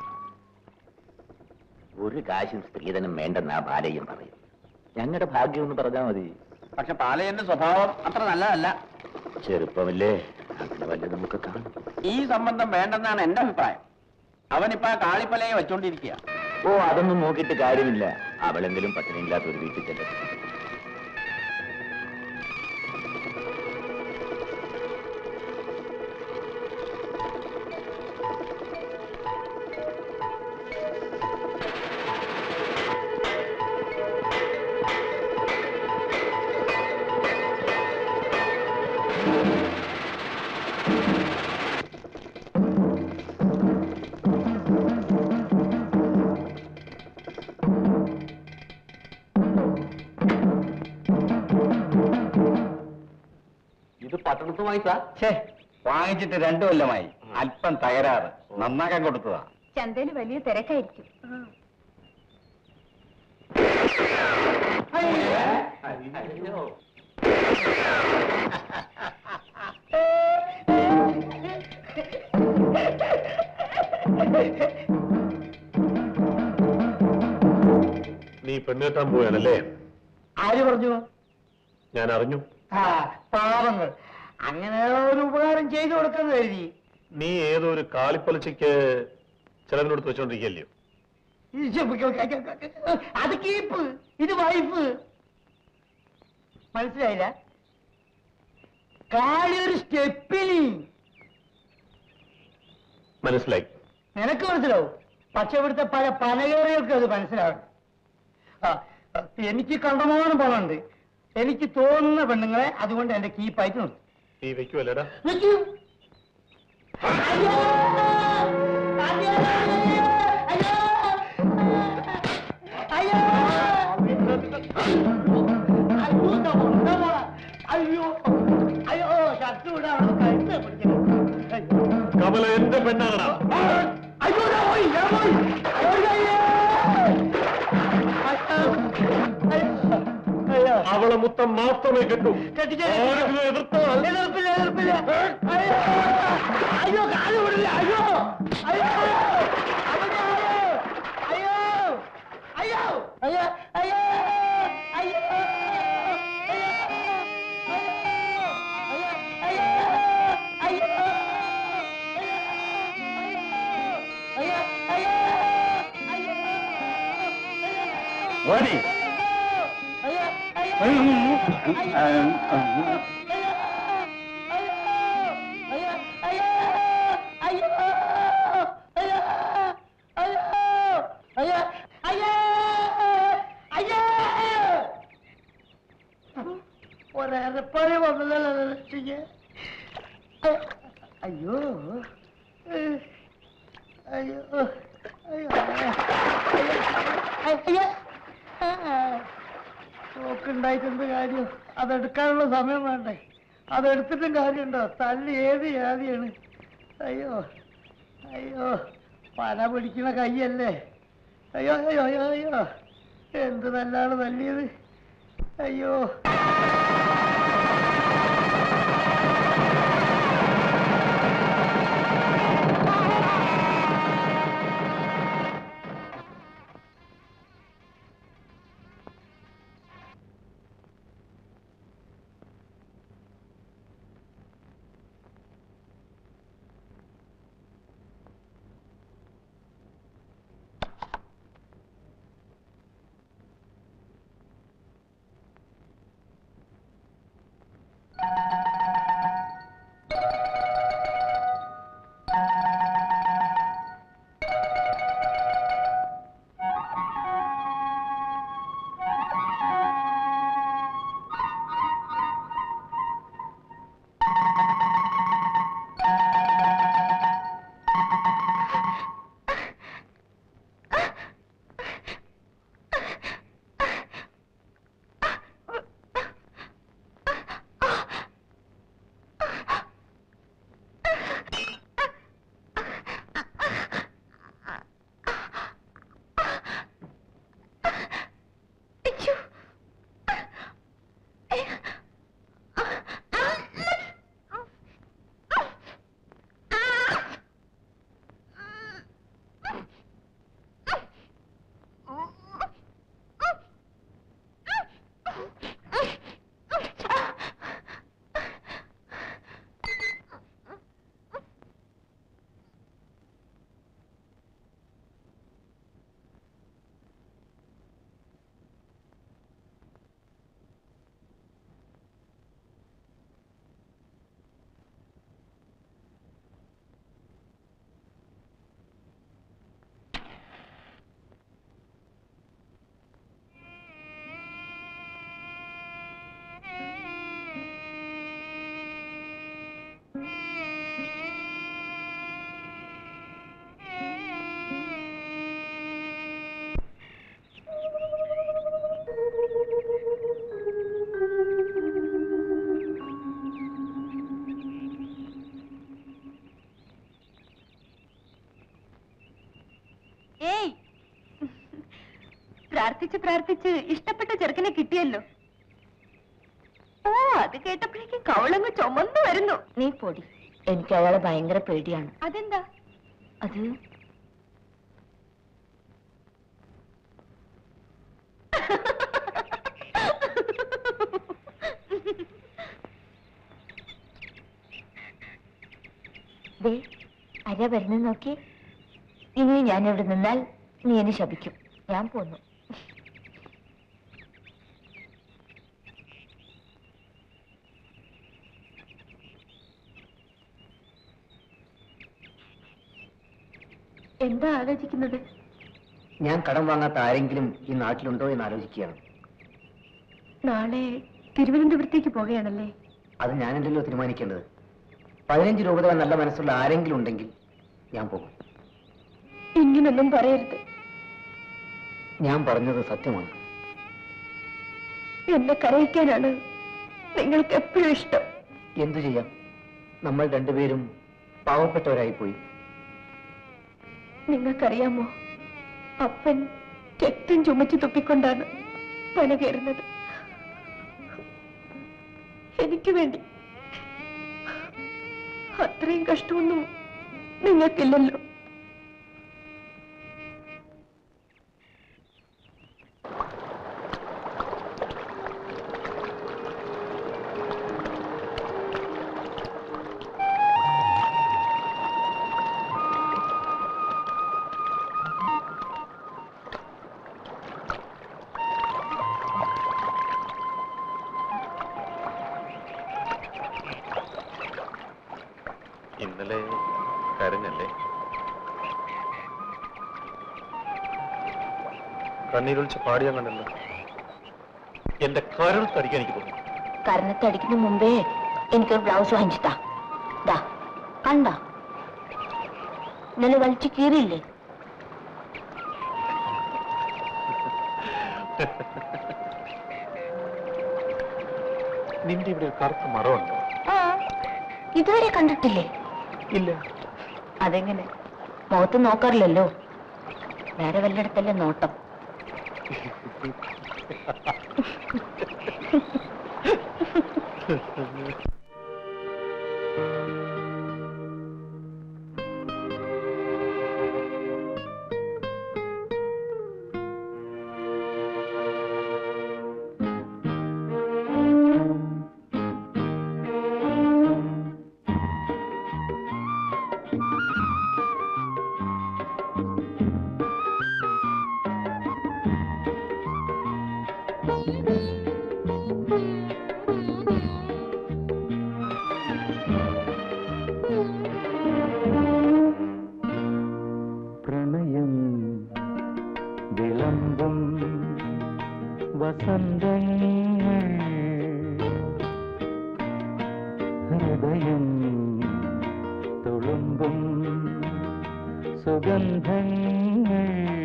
ഒരു കാശും സ്ത്രീധനം വേണ്ടെന്നാ ബാലയ്യം പറയും ഞങ്ങളുടെ ഭാഗ്യം എന്ന് പറഞ്ഞാൽ മതി പക്ഷെ പാലയന്റെ സ്വഭാവം അത്ര നല്ലതല്ല ചെറുപ്പമല്ലേ അങ്ങനെ വല്ല നമുക്ക് കാണും ഈ സംബന്ധം വേണ്ടെന്നാണ് എന്റെ അഭിപ്രായം അവനിപ്പോ ആ കാളിപ്പലയെ വെച്ചോണ്ടിരിക്കുക ഓ അതൊന്നും നോക്കിയിട്ട് കാര്യമില്ല അവളെങ്കിലും പട്ടിണിയില്ലാത്ത ഒരു വീട്ടിൽ ചെല്ലട്ടെ ഇത് പട്ടണത്ത് വാങ്ങിച്ചാ ഛേ വാങ്ങിച്ചിട്ട് രണ്ടു കൊല്ലമായി അല്പം തകരാറ് നന്നാക്കാൻ കൊടുത്തതാ ചന്തയിൽ വലിയ തിരക്കായിരിക്കും നീ പെണ്ണുകെട്ടാൻ പോവുകയാണല്ലേ ആര് പറഞ്ഞു ഞാൻ അറിഞ്ഞു ആ പാവങ്ങൾ അങ്ങനെ ഒരു ഉപകാരം ചെയ്തു കൊടുക്കുന്നത് കരുതി നീ ഏതോ ഒരു കാളിപ്പലിച്ചയ്ക്ക് ചിലതിനോട് വെച്ചോണ്ടിരിക്കല്ലയോ അത് കീപ്പ് ഇത് വൈഫ് മനസ്സിലായില്ല കാലൊരു സ്റ്റെപ്പിനി മനസ്സിലായി നിനക്ക് മനസ്സിലാവും പക്ഷെ ഇവിടുത്തെ പല പനകേറികൾക്ക് അത് മനസ്സിലാവും ആ എനിക്ക് കണ്ടമാനം പണമുണ്ട് എനിക്ക് തോന്നുന്ന പെണ്ണുങ്ങളെ അതുകൊണ്ട് എന്റെ കീപ്പായിട്ട് നിർത്തും നീ വെക്കുവല്ലേടാ നിൽക്കൂ. അയ്യോ! അയ്യോ! അയ്യോ! അയ്യോ! അയ്യോ, ഇതാ പോണെ, ഇതാ പോണെ. അയ്യോ അയ്യോ ഷർട്ട് വിടാ കഴുത്ത് പിടിക്കണം അയ്യോ. കമല എന്റെ പെണ്ണാണടാ അയ്യോ ഞാൻ പോയി ഞാൻ പോയി അയ്യോ, അയ്യോ. അയ്യോ. അയ്യോ അവളെ മുത്തം മാത്രമേ കെട്ടൂ കെട്ടിച്ചേ. ആരെങ്കിലും എതിർത്താൽ എതിർപ്പില്ല എതിർപ്പില്ല അയ്യോ അയ്യോ കാല് വിടില്ല അയ്യോ അയ്യോ അവിടെ അയ്യോ അയ്യോ അയ്യോ അയ്യോ അയ്യോ ഓടി ഒരപ്പഴി വന്നതല്ലോ രക്ഷിക്ക് അയ്യോ അയ്യോ അയ്യോ അയ്യോ നോക്കുണ്ടായിട്ടെന്ത് കാര്യം അതെടുക്കാനുള്ള സമയം വേണ്ടേ അതെടുത്തിട്ടും കാര്യമുണ്ടോ തല്ലി ഏത് ജാതിയാണ് അയ്യോ അയ്യോ പന പിടിക്കണ കൈയല്ലേ അയ്യോ അയ്യോ അയ്യോ അയ്യോ എന്ത് നല്ലാണ് തല്ലിയത് അയ്യോ ഏയ് പ്രാർത്ഥിച്ച് പ്രാർത്ഥിച്ച് ഇഷ്ടപ്പെട്ട ചെറുക്കനെ കിട്ടിയല്ലോ ഓ അത് കേട്ടപ്പോഴേക്കും കവളങ്ങ് ചുമന്നു വരുന്നു നീ പൊടി എനിക്ക് അവളെ ഭയങ്കര പേടിയാണ് അതെന്താ അത് ദേ അര വരുന്ന നോക്കി ഇനി ഞാൻ ഇവിടെ നിന്നാൽ നീ എന്നെ ശപിക്കും ഞാൻ പോന്നു എന്താ ആലോചിക്കുന്നത് ഞാൻ കടം വാങ്ങാത്ത ആരെങ്കിലും ഈ നാട്ടിലുണ്ടോ എന്ന് ആലോചിക്കുകയാണ് നാളെ തിരുവനന്തപുരത്തേക്ക് പോകുകയാണല്ലേ അത് ഞാനല്ലല്ലോ തീരുമാനിക്കേണ്ടത് പതിനഞ്ച് രൂപ തരാൻ നല്ല മനസ്സുള്ള ആരെങ്കിലും ഉണ്ടെങ്കിൽ ഞാൻ പോകും ഇങ്ങനൊന്നും പറയരുത് ഞാൻ പറഞ്ഞത് സത്യമാണ് എന്നെ കരയിക്കാനാണ് നിങ്ങൾക്ക് എപ്പോഴും ഇഷ്ടം എന്തു ചെയ്യാം നമ്മൾ രണ്ടുപേരും പാവപ്പെട്ടവരായി പോയി നിങ്ങൾക്കറിയാമോ അപ്പൻ രക്തം ചുമച്ചു തുപ്പിക്കൊണ്ടാണ് പന കയറുന്നത് എനിക്ക് വേണ്ടി അത്രയും കഷ്ടമൊന്നും നിങ്ങൾക്കില്ലല്ലോ ഇന്നലെ കരഞ്ഞല്ലേ കണ്ണീരൊളിച്ച് പാടിയാൻ കണ്ടല്ലോ എന്റെ കരൾ തടിക്കാൻ എനിക്ക് തോന്നി കരണത്തടിക്കുന്ന മുമ്പേ എനിക്കൊരു ബ്ലൗസ് വാങ്ങിച്ചിട്ടാ ദാ കണ്ട ഇന്നലെ വലിച്ചു കീറിയില്ലേ നിന്റെ ഇവിടെ ഒരു കറുത്ത മറമുണ്ടോ ആ ഇതുവരെ കണ്ടിട്ടില്ലേ ഇല്ല അതെങ്ങനെ മുഖത്ത് നോക്കാറില്ലല്ലോ വേറെ വല്ലയിടത്തല്ലേ നോട്ടം പ്രണയം വിളമ്പും വസന്തങ്ങൾ ഹൃദയം തുളുമ്പും സുഗന്ധങ്ങൾ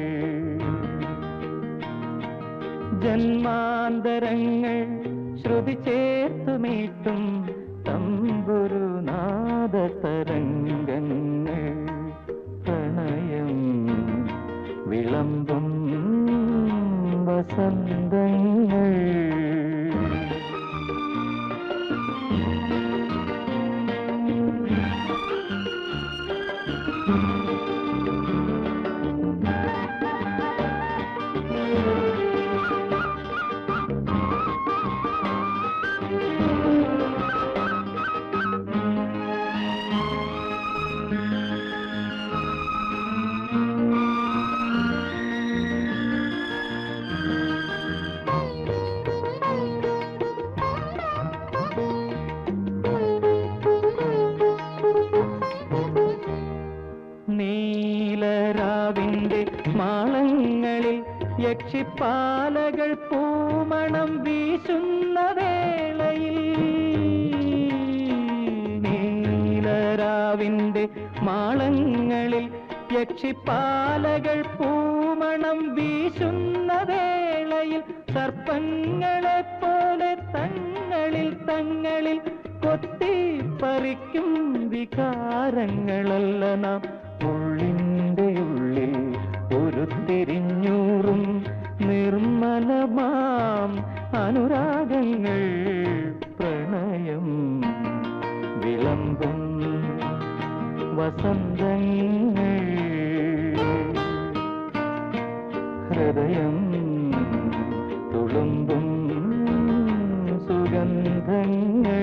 ജന്മാന്തരങ്ങൾ ശ്രുതി ചേർത്തുമീട്ടും തമ്പുരുനാദ തരംഗങ്ങൾ പ്രണയം വിളമ്പും വസന്തങ്ങൾ നീലരാവിന്റെ മാളങ്ങളിൽ യക്ഷിപ്പാലകൾ പൂമണം വീശുന്ന വേളയിൽ നീലരാവിന്റെ മാളങ്ങളിൽ യക്ഷിപ്പാലകൾ പൂമണം വീശുന്ന വേളയിൽ സർപ്പങ്ങളെ പോലെ തങ്ങളിൽ തങ്ങളിൽ കൊത്തിപ്പറിക്കും വികാരങ്ങളല്ല നാം ഉള്ളിൻ്റെ ഉള്ളിൽ ഉരുത്തിരിഞ്ഞൂറും നിർമ്മലമാം അനുരാഗങ്ങൾ പ്രണയം വിളമ്പും വസന്തങ്ങൾ ഹൃദയം തുളുമ്പും സുഗന്ധങ്ങൾ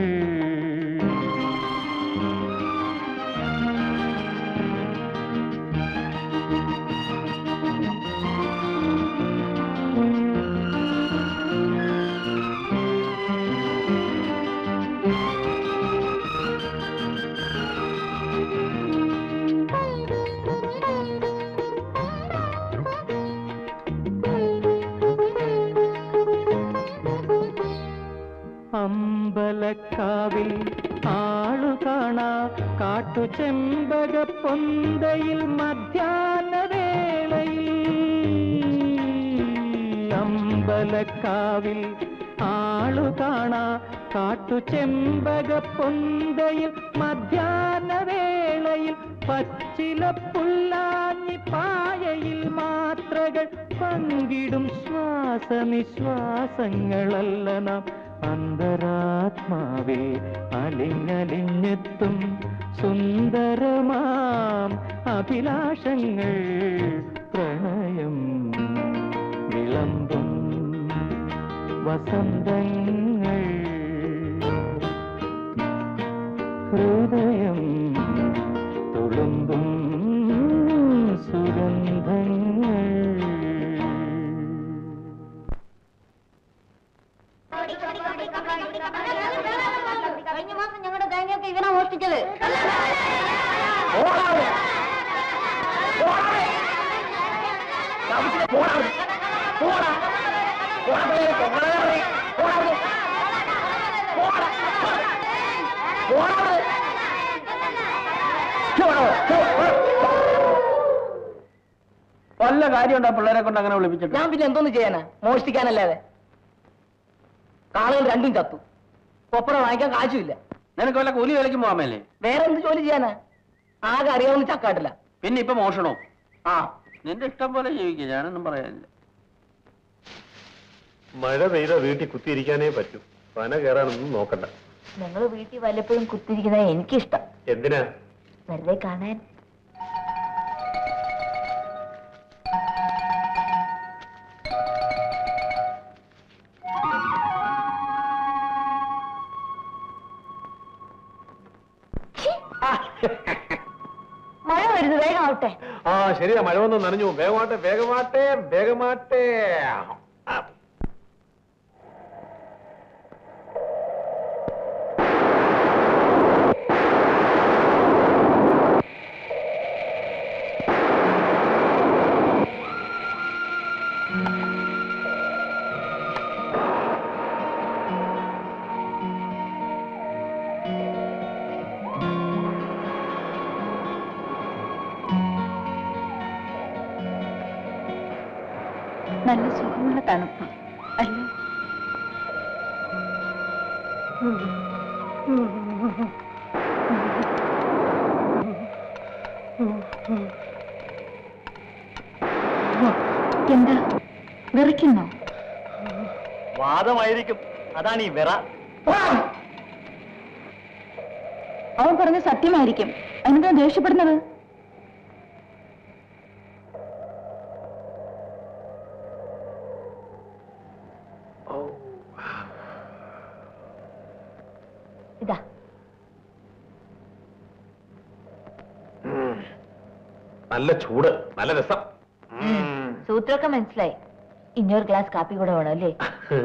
അമ്പലക്കാവിൽ ആളു കാണാ കാട്ടു ചെമ്പക പൊന്തയിൽ മധ്യാഹ്ന വേളയിൽ അമ്പലക്കാവിൽ ആളു കാണാ കാട്ടു ചെമ്പക പൊന്തയിൽ മധ്യാഹ്ന വേളയിൽ പച്ചില പുല്ലാഞ്ഞി പായയിൽ മാത്രകൾ പങ്കിടും ശ്വാസനിശ്വാസങ്ങളല്ല നാം അന്തരാത്മാവിൽ അലിഞ്ഞലിഞ്ഞെത്തും സുന്ദരമാം അഭിലാഷങ്ങൾ പ്രണയം വിളമ്പും വസന്തങ്ങൾ ഹൃദയം തുളുമ്പും സുഗന്ധങ്ങൾ കഴിഞ്ഞ മാസം ഞങ്ങളുടെ തേങ്ങയൊക്കെ ഇവനാ മോഷ്ടിച്ചത് വല്ല കാര്യമുണ്ടോ പിള്ളേരെ കൊണ്ട് അങ്ങനെ വിളിപ്പിച്ചിട്ട് ഞാൻ പിന്നെ എന്തോന്ന് ചെയ്യാനാ മോഷ്ടിക്കാനല്ലാതെ കാളുകൾ രണ്ടും ചത്തു കൊപ്പറ വാങ്ങിക്കാൻ കാശുമില്ല നിനക്ക് വല്ല കൂലി വിലയ്ക്ക് പോകാമല്ലേ വേറെ എന്ത് ജോലി ചെയ്യാനാ ആകെ അറിയാവുന്ന ചക്കാട്ടില്ല പിന്നെ ഇപ്പൊ മോഷണോ ആ നിന്റെ ഇഷ്ടം പോലെ ജീവിക്കുക ഞാനൊന്നും പറയാനില്ല മഴ പെയ്ത വീട്ടിൽ കുത്തിയിരിക്കാനേ പറ്റൂ പന കയറാനൊന്നും നോക്കണ്ട നിങ്ങൾ വീട്ടിൽ വല്ലപ്പോഴും കുത്തിരിക്കുന്നത് എനിക്കിഷ്ടം എന്തിനാ വെറുതെ കാണാൻ മഴ വരുന്നു വേഗം ആവട്ടെ ആ ശരിയാ മഴ വന്ന് നനഞ്ഞു വേഗമാട്ടെ വേഗമാട്ടെ വേഗമാട്ടെ ആ. നല്ല സുഖമുള്ള തണുപ്പ് അല്ലേ എന്താ വിറയ്ക്കുന്നോ വാദമായിരിക്കും അതാണ് ഈ വിറ അവൻ പറഞ്ഞ സത്യമായിരിക്കും അതിനെന്താ ദേഷ്യപ്പെടുന്നത് ഇതാ നല്ല ചൂട് നല്ല രസം ഉം. സൂത്രമൊക്കെ മനസ്സിലായി ഇനിയൊരു ഗ്ലാസ് കാപ്പി കൂടെ വേണം അല്ലേ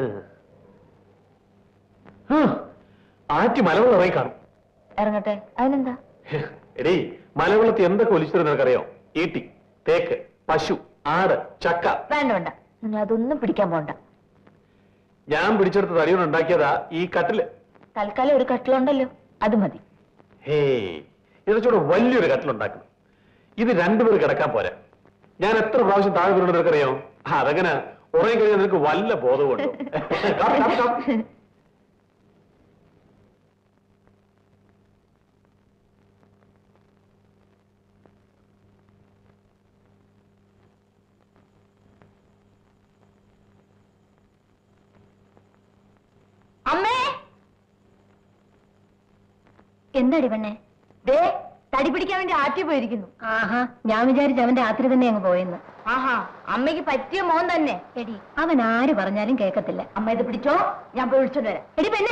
ഹ്, ആറ്റി മലവെള്ളം ഇറങ്ങി കാണും ഇറങ്ങട്ടെ അതിനെന്താ എടീ മലവെള്ളത്തിൽ എന്തൊക്കെ ഒലിച്ചിരുന്ന നിനക്കറിയോ ഈട്ടി തേക്ക് പശു ആട് ചക്ക വേണ്ട വേണ്ട നിങ്ങൾ അതൊന്നും പിടിക്കാൻ പോണ്ട ഞാൻ പിടിച്ചെടുത്ത തടിയോട് ഉണ്ടാക്കിയതാ ഈ കട്ടില് തൽക്കാലം ഒരു കട്ടിലുണ്ടല്ലോ അത് മതി ഹേ ഇതൊക്കെ വലിയൊരു കട്ടിലുണ്ടാക്കണം ഇത് രണ്ടുപേർ കിടക്കാൻ പോരാ ഞാൻ എത്ര പ്രാവശ്യം താഴെ വീണു നിനക്കറിയോ ആ, അതെങ്ങനെ ഉറങ്ങി കഴിഞ്ഞാൽ നിനക്ക് വല്ല ബോധമുണ്ടോ കാപ്പി, കാപ്പി, കാപ്പി. അമ്മേ എന്താടി പെണ്ണെ ദേ തടി പിടിക്കാൻ വേണ്ടി ആറ്റി പോയിരിക്കുന്നു ആഹാ ഞാൻ വിചാരിച്ചു അവന്റെ രാത്രി തന്നെ അങ്ങ് പോയെന്ന് ആഹാ അമ്മയ്ക്ക് പറ്റിയ മോൻ തന്നെ എടി അവൻ ആര് പറഞ്ഞാലും കേക്കത്തില്ല അമ്മ ഇത് പിടിച്ചോ ഞാൻ പോയി വിളിച്ചോണ്ട് വരാം എടി പെണ്ണെ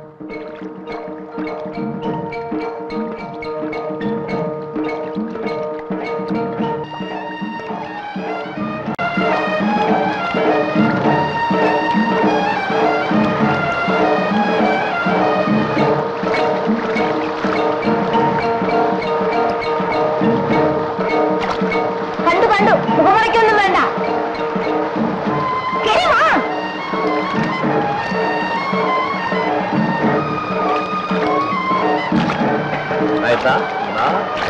കണ്ടു കണ്ടു മുഖമറയ്ക്കൊന്നും വേണ്ട കേറി വാ ലാലേട്ടാ എന്നാ.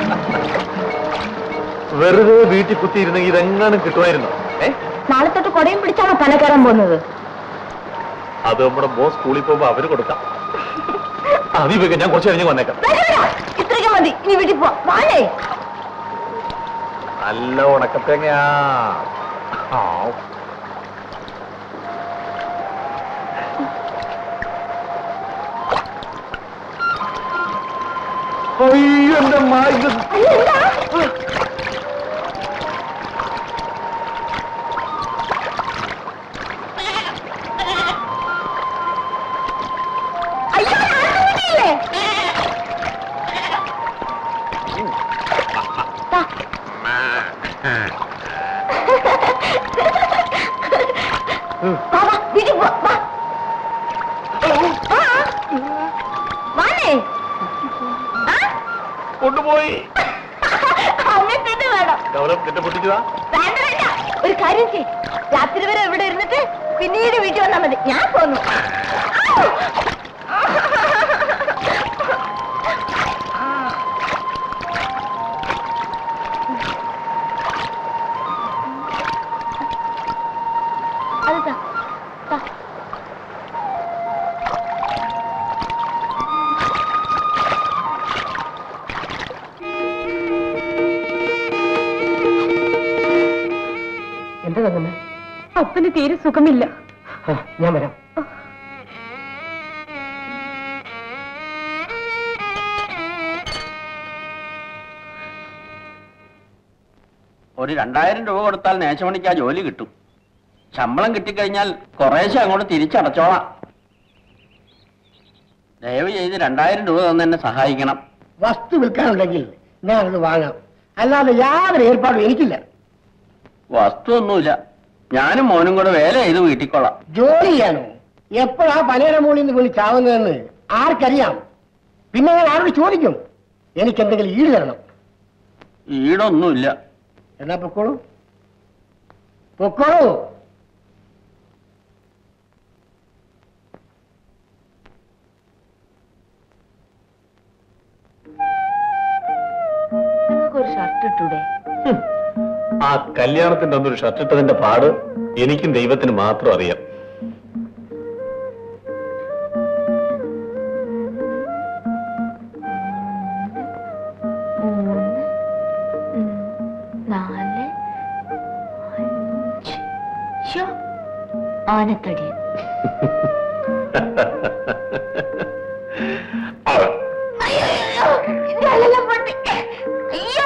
വെറുതെ വീട്ടിൽ കുത്തിയിരുന്നെങ്കിൽ ഇതെങ്ങാനും കിട്ടുമായിരുന്നോ ഏ നാളെ തൊട്ട് കൊടയും പിടിച്ചാണോ തല കയറാൻ പോകുന്നത് അത് നമ്മുടെ മോൻ സ്കൂളിൽ പോകുമ്പോ അവര് കൊടുക്കാം അതിവൊക്കെ ഞാൻ കുറച്ച് കഴിഞ്ഞ് വന്നേക്കാം ഇത്രയ്ക്ക് മതി ഇനി വീട്ടിൽ പോ വാനേ നല്ല ഉണക്കത്തേങ്ങയാ ആ. അയ്യോ എന്റെ മാ ഇത് അയ്യോ ആൺകുട്ടിയല്ലേ? ദാ. വാ, വാ, വീട്ടിൽ പോ, വാ. വാ. വാനേ. ആ? കൊണ്ടുപോയി അങ്ങനെ തന്നെ വേണം ഡെവലപ്പ് നിന്റെ പൊട്ടിച്ചതാ വേണ്ട വേണ്ട ഒരു കാര്യം ചെയ് രാത്രി വരെ ഇവിടെ ഇരുന്നിട്ട് പിന്നീട് വീട്ടിൽ വന്നാൽ മതി ഞാൻ പോന്നു അത് താ, താ. എന്താ തന്നെ അപ്പന് തീരെ സുഖമില്ല ഞാൻ വരാം ഒരു രണ്ടായിരം രൂപ കൊടുത്താൽ നേശമണിക്ക് ആ ജോലി കിട്ടും ശമ്പളം കിട്ടിക്കഴിഞ്ഞാൽ കുറേശ്ശെ അങ്ങോട്ട് തിരിച്ചടച്ചോളാം ദയവ് ചെയ്ത് രണ്ടായിരം രൂപ തന്നെ എന്നെ സഹായിക്കണം വസ്തു വിൽക്കാനുണ്ടെങ്കിൽ ഞാനത് വാങ്ങാം അല്ലാതെ യാതൊരു ഏർപ്പാടും എനിക്കില്ല വസ്തു ഒന്നുമില്ല ഞാനും മോനും കൂടെ വേല ചെയ്ത് വീട്ടിക്കൊള്ളാം ജോലി ചെയ്യാനോ എപ്പോഴാ പലയുടെ മുകളിൽ നിന്ന് വിളിച്ചാവുന്നതെന്ന് ആർക്കറിയാം പിന്നെ ഞാൻ ആരോട് ചോദിക്കും എനിക്ക് എന്തെങ്കിലും ഈട് തരണം ഈടൊന്നുമില്ല എന്നാ പൊക്കോളൂ പൊക്കോളൂ നിങ്ങൾക്ക് ഒരു ഷർട്ട് ഇട്ടൂടെ ആ കല്യാണത്തിന്റെ അന്നൊരു ഷർട്ട് ഇട്ടതിന്റെ പാട് എനിക്കും ദൈവത്തിന് മാത്രം അറിയാം മൂന്ന് ഉം, നാല് അഞ്ച് ശ്ശോ, ആനത്തടി അയ്യോ കാലെല്ലാം പൊട്ടി അയ്യോ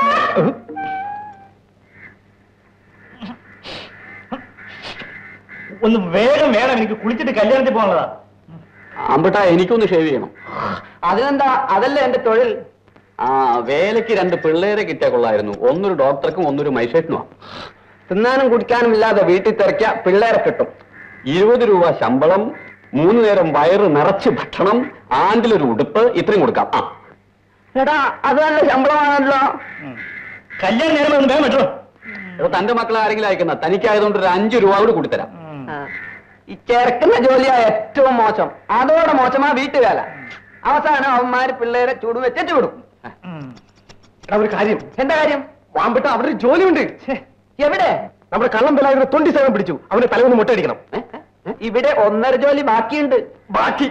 ഒന്ന് വേഗം വേണം എനിക്ക് കുളിച്ചിട്ട് കല്യാണത്തിൽ പോകാനുള്ളതാ അമ്പട്ടാ എനിക്കൊന്ന് ഷേവ് ചെയ്യണം അതിനെന്താ അതല്ല എന്റെ തൊഴിൽ ആ വേലയ്ക്ക് രണ്ട് പിള്ളേരെ കിട്ടിയാ കൊള്ളായിരുന്നു ഒന്നൊരു ഡോക്ടർക്കും ഒന്നൊരു മൈസേറ്റിനുമാ തിന്നാനും കുടിക്കാനും ഇല്ലാതെ വീട്ടിൽ തിരക്കിയ പിള്ളേരെ കിട്ടും ഇരുപത് രൂപ ശമ്പളം മൂന്ന് നേരം വയറ് നിറച്ച് ഭക്ഷണം ആണ്ടിലൊരു ഉടുപ്പ് ഇത്രയും കൊടുക്കാം ആ എടാ അത് നല്ല ശമ്പളമാണല്ലോ കല്യാണം നേരം ഒന്ന് വേഗം പറ്റുമോ എടോ, തന്റെ മക്കളെ ആരെങ്കിലും അയക്കുന്ന തനിക്കായതുകൊണ്ട് ഒരു അഞ്ചു രൂപ കൂടി കൊടുത്തരാം ഈ ചേർക്കുന്ന ജോലിയാ ഏറ്റവും മോശം അതോടെ മോശമാ വീട്ടുവേല അവസാനം അവന്മാര് പിള്ളേരെ ചൂട് വെച്ചിട്ട് വിടും എടാ ഒരു കാര്യം എന്താ കാര്യം വാമ്പിട്ട അവിടെ ഒരു ജോലിയുണ്ട് എവിടെ നമ്മുടെ കള്ളം പിള്ളേരുടെ തൊണ്ടി സേവനം പിടിച്ചു അവന്റെ തലവൊന്ന് മുട്ടയടിക്കണം ഏ? ഏ? ഇവിടെ ഒന്നര ജോലി ബാക്കിയുണ്ട് ബാക്കി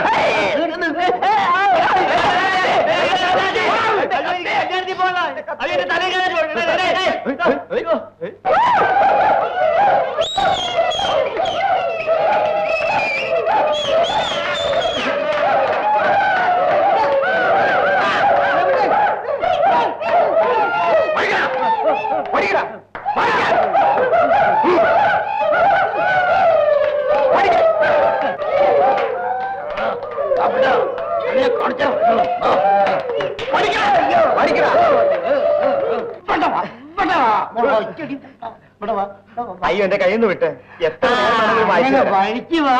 അയ്യോ എന്റെ കയ്യിൽ നിന്ന് വിട്ട് എത്ര നേരം വേണമെങ്കിലും വായിച്ചു തരാം. വഴിക്ക് വാ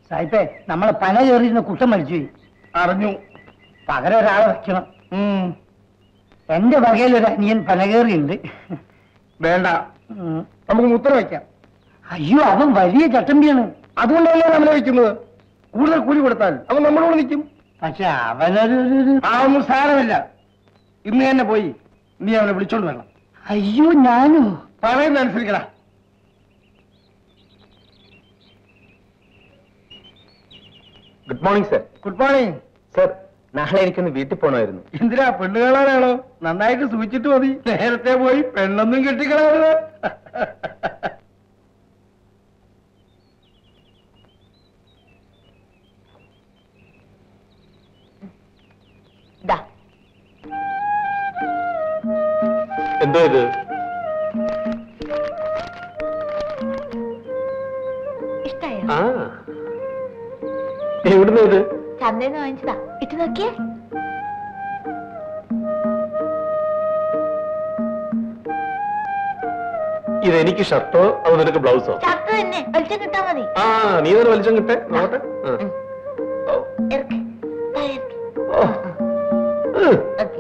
സായിപ്പേ നമ്മളെ പന കയറിയിരുന്ന കുട്ടം മരിച്ചു അറിഞ്ഞു പകരം ഒരാളെ വെക്കണം ഉം. എന്റെ വകയിൽ ഒരു അനിയൻ പനകേറിയുണ്ട് വേണ്ട നമുക്ക് മുത്തറ വയ്ക്കാം അയ്യോ അവൻ വലിയ ചട്ടമ്പിയാണ് അതുകൊണ്ടല്ലേ നമ്മളെ വെക്കുന്നത് കൂടുതൽ കൂലി കൊടുത്താൽ അവൻ നമ്മളോട് നിൽക്കും പക്ഷെ അവനൊരു അതൊന്നും സാരമില്ല ഇന്ന് തന്നെ പോയി നീ അവനെ വിളിച്ചോണ്ട് വരണം അയ്യോ ഞാനോ പറയുന്ന അനുസരിക്കടാ good morning sir good morning sir നാളെ എനിക്കൊന്ന് വീട്ടിൽ പോകണമായിരുന്നു എന്തിനാ പെണ്ണ് കാണാനാണോ നന്നായിട്ട് സൂചിച്ചിട്ട് മതി നേരത്തെ പോയി പെണ്ണൊന്നും കെട്ടിക്കളയരുത് ദാ എന്തോ ഇത് ഇഷ്ടായോ ആ എവിടുന്ന ഇത് ചന്തേന്ന് വാങ്ങിച്ചതാ ഇട്ട് നോക്കിയേ ഇത് എനിക്ക് ഷർട്ടോ അതോ നിനക്ക് ബ്ലൗസോ ചത്ത തന്നെ വലിച്ചു കിട്ടാ മതി ആ നീ തന്നെ വലിച്ചം കിട്ടെ നോട്ടെ ആ. ഇറക്ക്. ദാ ഇറക്ക്. ഓ. ഉം. ഓക്കേ.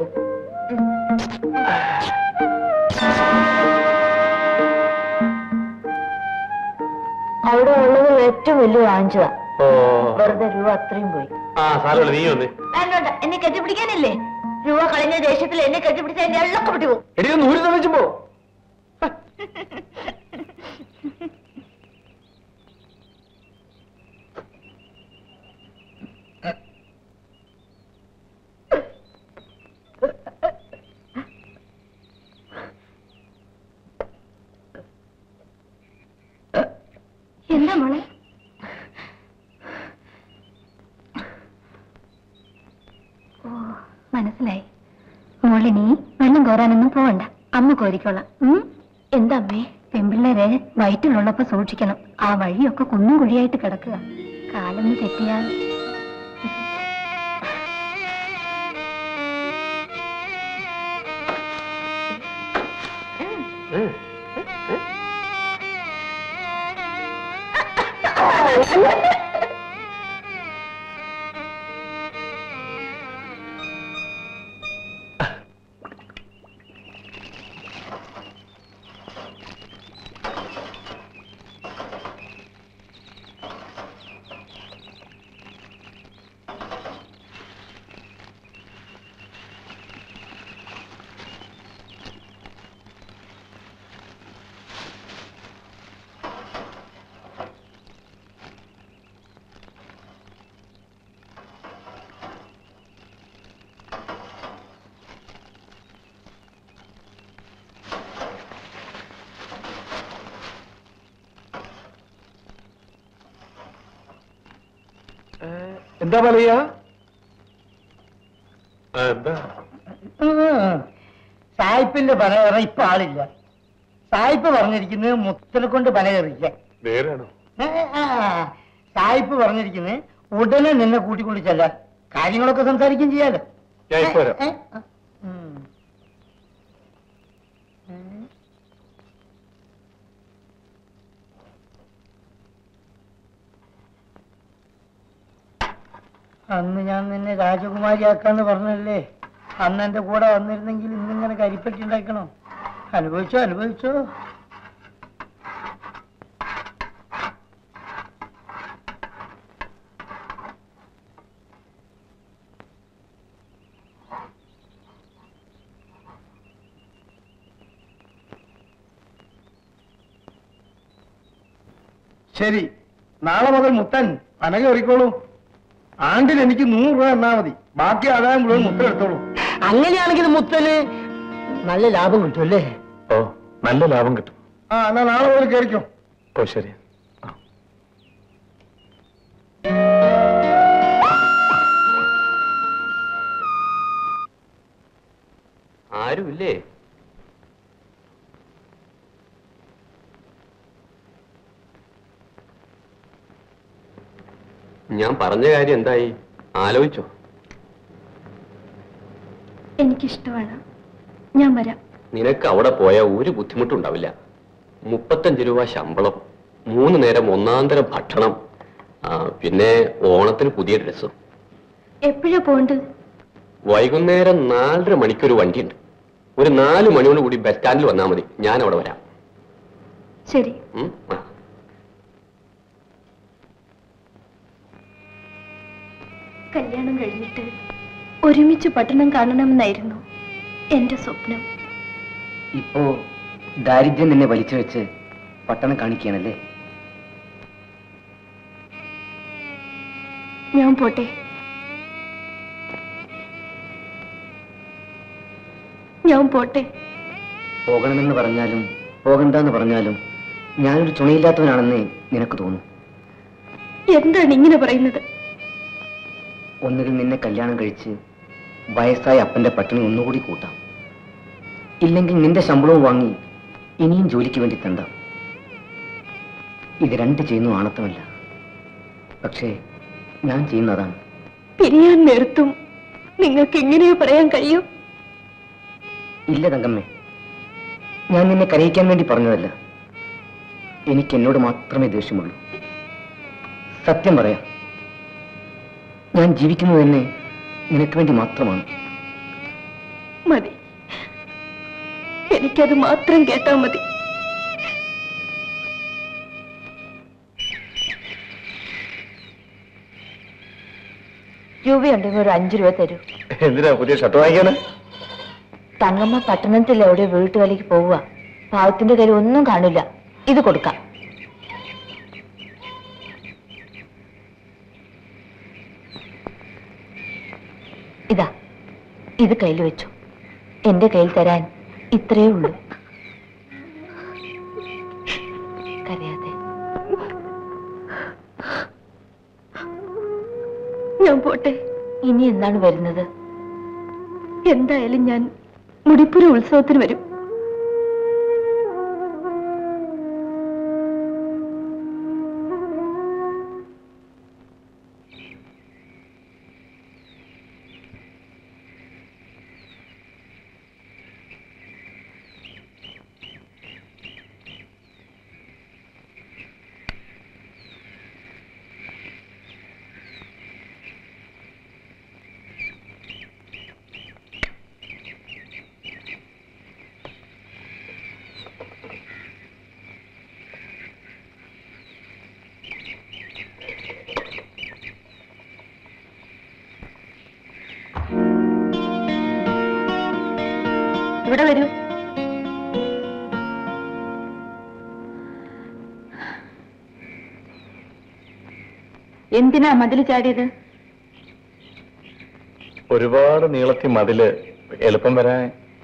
അവിടെ ഉള്ളത് ഏറ്റവും വലിയ വാങ്ങിച്ചതാ ഓ വെറുതെ രൂപ അത്രയും പോയി ആ സാരമില്ല നീ വന്നേ വേണ്ട എന്നെ കെട്ടിപ്പിടിക്കാനില്ലേ രൂപ കളഞ്ഞ ദേഷ്യത്തിൽ എന്നെ കെട്ടിപ്പിടിച്ച എന്റെ എള്ളൊക്കെ വിട്ടു പോകും എടി ഒന്ന് ഊരി തന്നിച്ചു പോ എന്താ മോളെ ഓ മനസ്സിലായി മോളിനി വെള്ളം കോരാനൊന്നും പോവണ്ട അമ്മ കോരിക്കോളാം ഉം? എന്താ അമ്മേ പെൺപിള്ളേരെ വയറ്റിലുള്ളപ്പോ സൂക്ഷിക്കണം ആ വഴിയൊക്കെ കുന്നും കുഴിയായിട്ട് കിടക്കുക കാലൊന്ന് തെറ്റിയാൽ എന്താ പറയാ എന്താ സായിപ്പിന്റെ പനകയറ ഇപ്പൊ ആളില്ല സായിപ്പ് പറഞ്ഞിരിക്കുന്നത് മുത്തനെ കൊണ്ട് പനകയറിക്കാൻ നേരാണോ സായിപ്പ് പറഞ്ഞിരിക്കുന്നത് ഉടനെ നിന്നെ കൂട്ടിക്കൊണ്ട് ചെല്ലാൻ കാര്യങ്ങളൊക്കെ സംസാരിക്കുകയും ചെയ്യാലോ ഞാൻ ഇപ്പൊ വരാം ഏ? ആ. ഉം. ഏ? അന്ന് ഞാൻ നിന്നെ രാജകുമാരിയാക്കാന്ന് പറഞ്ഞല്ലേ അന്ന് എന്റെ കൂടെ വന്നിരുന്നെങ്കിൽ ഇന്നിങ്ങനെ കരിപ്പറ്റി ഉണ്ടാക്കണോ അനുഭവിച്ചോ അനുഭവിച്ചോ ശരി നാളെ മുതൽ മുത്തൻ പനക എറിക്കോളൂ ആണ്ടിൽ എനിക്ക് നൂറ് രൂപ എന്നാ മതി ബാക്കി ആദായം മുഴുവൻ മുത്തൻ എടുത്തോളൂ അങ്ങനെയാണെങ്കിൽ മുത്തന് നല്ല ലാഭം കിട്ടും അല്ലേ ഓ നല്ല ലാഭം കിട്ടും ആ എന്നാ നാളെ മുതൽ കയറിക്കോ ഓ ശരി ആരുമില്ലേ ഞാൻ പറഞ്ഞ കാര്യം എന്തായി ആലോചിച്ചോ എനിക്കിഷ്ടമാണ് ഞാൻ വരാം നിനക്ക് അവിടെ പോയാൽ ഒരു ബുദ്ധിമുട്ടുണ്ടാവില്ല മുപ്പത്തഞ്ച് രൂപ ശമ്പളം മൂന്ന് നേരം ഒന്നാന്തരം ഭക്ഷണം ആ പിന്നെ ഓണത്തിന് പുതിയ ഡ്രസ്സും എപ്പോഴാ പോണ്ടത് വൈകുന്നേരം നാലര മണിക്കൊരു വണ്ടിയുണ്ട് ഒരു നാല് മണിയോട് കൂടി ബസ് സ്റ്റാൻഡിൽ വന്നാൽ മതി ഞാൻ അവിടെ വരാം ശരി ഉം? ആ. കല്യാണം കഴിഞ്ഞിട്ട് ഒരുമിച്ച് പട്ടണം കാണണമെന്നായിരുന്നു എന്റെ സ്വപ്നം ഇപ്പോ ദാരിദ്ര്യം നിന്നെ വലിച്ചു വെച്ച് പട്ടണം കാണിക്കുകയാണല്ലേ ഞാൻ പോട്ടെ ഞാൻ പോട്ടെ പോകണമെന്ന് പറഞ്ഞാലും പോകണ്ടെന്ന് പറഞ്ഞാലും ഞാനൊരു തുണയില്ലാത്തവനാണെന്ന് നിനക്ക് തോന്നും എന്താണ് ഇങ്ങനെ പറയുന്നത് ഒന്നുകിൽ നിന്നെ കല്യാണം കഴിച്ച് വയസ്സായ അപ്പന്റെ പട്ടിണി ഒന്നുകൂടി കൂട്ടാം ഇല്ലെങ്കിൽ നിന്റെ ശമ്പളവും വാങ്ങി ഇനിയും ജോലിക്ക് വേണ്ടി തണ്ടാം ഇത് രണ്ട് ചെയ്യുന്നു ആണത്തമല്ല പക്ഷേ ഞാൻ ചെയ്യുന്നതാണ് പിരിയാൻ നിർത്തും നിങ്ങൾക്ക് എങ്ങനെയോ പറയാൻ കഴിയും ഇല്ല തങ്കമ്മേ ഞാൻ നിന്നെ കരയിക്കാൻ വേണ്ടി പറഞ്ഞതല്ല എനിക്ക് എന്നോട് മാത്രമേ ദേഷ്യമുള്ളൂ സത്യം പറയാം ഞാൻ ജീവിക്കുന്നത് തന്നെ നിനക്ക് വേണ്ടി മാത്രമാണ് മതി എനിക്കത് മാത്രം കേട്ടാ മതി രൂപയുണ്ടെങ്കിൽ ഒരു അഞ്ചു രൂപ തരൂ എന്തിനാ പുതിയ ഷർട്ട് വാങ്ങിക്കാണ് തങ്ങമ്മ പട്ടണത്തിൽ എവിടെ വീട്ടുവേലയ്ക്ക് പോവുക പാവത്തിന്റെ കയ്യിൽ ഒന്നും കാണില്ല ഇത് കൊടുക്കാം ഇതാ ഇത് കയ്യിൽ വെച്ചു എന്റെ കയ്യിൽ തരാൻ ഇത്രയേ ഉള്ളൂ കരയാതെ ഞാൻ പോട്ടെ ഇനി എന്നാണ് വരുന്നത് എന്തായാലും ഞാൻ മുടിപ്പുര ഉത്സവത്തിന് വരും ഇവിടെ വരൂ എന്തിനാ മതിൽ ചാടിയത് ഒരുപാട് നീളത്തി മതില് എളുപ്പം വരാൻ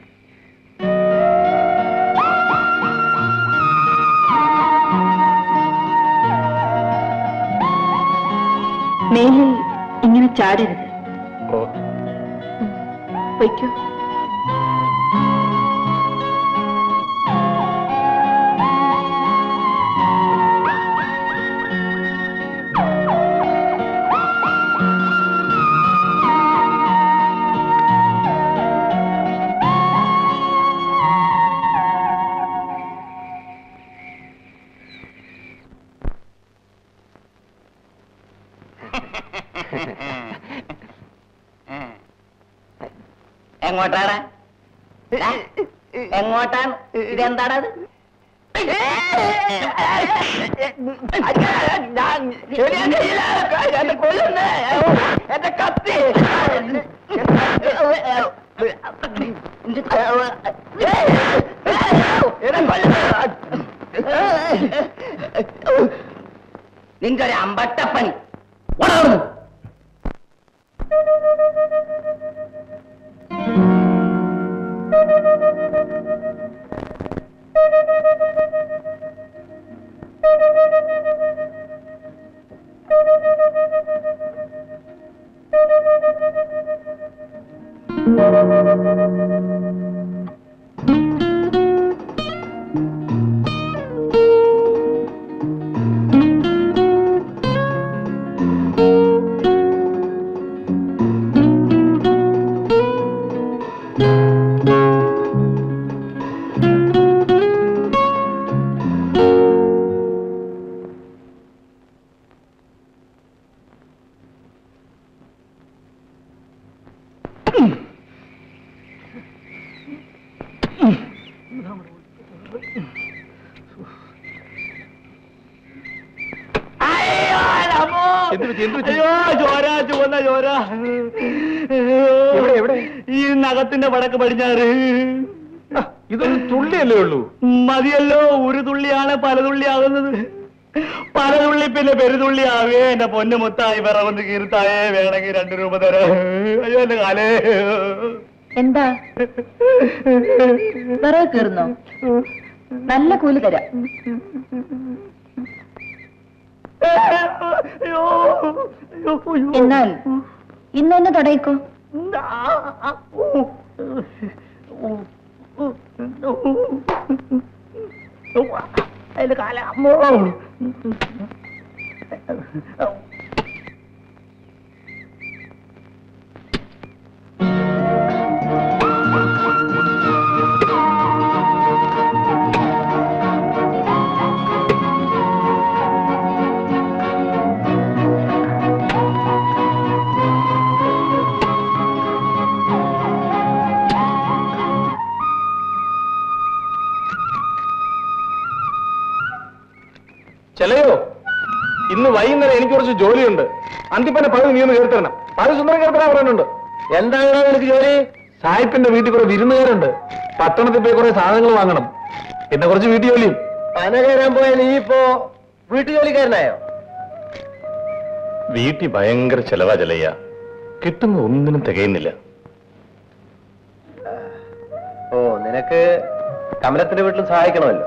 മേലിൽ ഇങ്ങനെ ചാടരുത് ഓ പൊയ്ക്കോ എങ്ങോട്ടാണ് എങ്ങോട്ടാണ് ഇതെന്താണത് എന്റെ കത്തി നിന്റെ ഒരു അമ്പട്ടപ്പണി വളർന്നു അയ്യോ ചോര ചുവന്ന ചോര എവിടെ, എവിടെ? ഈ നഖത്തിന്റെ വടക്ക് പടിഞ്ഞാറ് ഇതൊരു തുള്ളിയല്ലേ ഉള്ളൂ മതിയല്ലോ ഒരു തുള്ളിയാണ് പല തുള്ളിയാകുന്നത് പല തുള്ളി പിന്നെ പെരുതുള്ളി ആവേ എന്റെ പൊന്നു മുത്തായി വിറകൊന്ന് കീർത്തായേ വേണമെങ്കിൽ രണ്ടു രൂപ തരാം അയ്യോ എന്റെ കാലേ എന്താ വിറക് കീറുന്നോ നല്ല കൂലി തരാം അയ്യോ അയ്യോ അയ്യോ എന്നാൽ ഇന്ന് തന്നെ തുടങ്ങിക്കോ അതിന്റെ കാല അമ്മോ ചെലയോ ഇന്ന് വൈകുന്നേരം എനിക്ക് കുറച്ച് ജോലിയുണ്ട് അന്തിപ്പന്നെ പകുതി നീ ഒന്ന് കേർത്തരണം പകുതി സുന്ദരം കേർത്തരാ പറയുന്നുണ്ട് എന്താണ് എനിക്ക് ജോലി സായിപ്പിന്റെ വീട്ടിൽ കുറെ വിരുന്നുകാരുണ്ട് പട്ടണത്തിൽ പോയി കുറെ സാധനങ്ങൾ വാങ്ങണം പിന്നെ കുറച്ച് വീട്ടു ജോലിയും പന കയറാൻ പോയാൽ നീ ഇപ്പോ വീട്ടുജോലിക്കാരനായോ വീട്ടിൽ ഭയങ്കര ചെലവാ ചെലയ്യ കിട്ടുന്ന ഒന്നിനും തികയുന്നില്ല ഓ നിനക്ക് കമലത്തിന്റെ വീട്ടിലും സഹായിക്കണമല്ലോ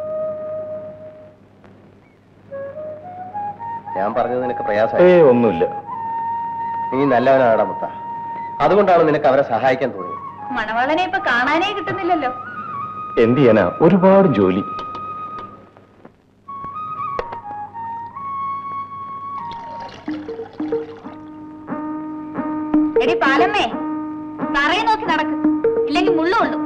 ഞാൻ പറഞ്ഞത് നിനക്ക് പ്രയാസമായി ഏ ഒന്നുമില്ല നീ നല്ലവനാടാ മുത്ത അതുകൊണ്ടാണ് നിനക്ക് അവരെ സഹായിക്കാൻ തോന്നിയത് മണവാളനെ ഇപ്പൊ കാണാനേ കിട്ടുന്നില്ലല്ലോ എന്ത് ചെയ്യാനാ ഒരുപാട് ജോലി എടി പാലമ്മേ തറയെ നോക്കി നടക്ക് ഇല്ലെങ്കിൽ മുള്ളുള്ളൂ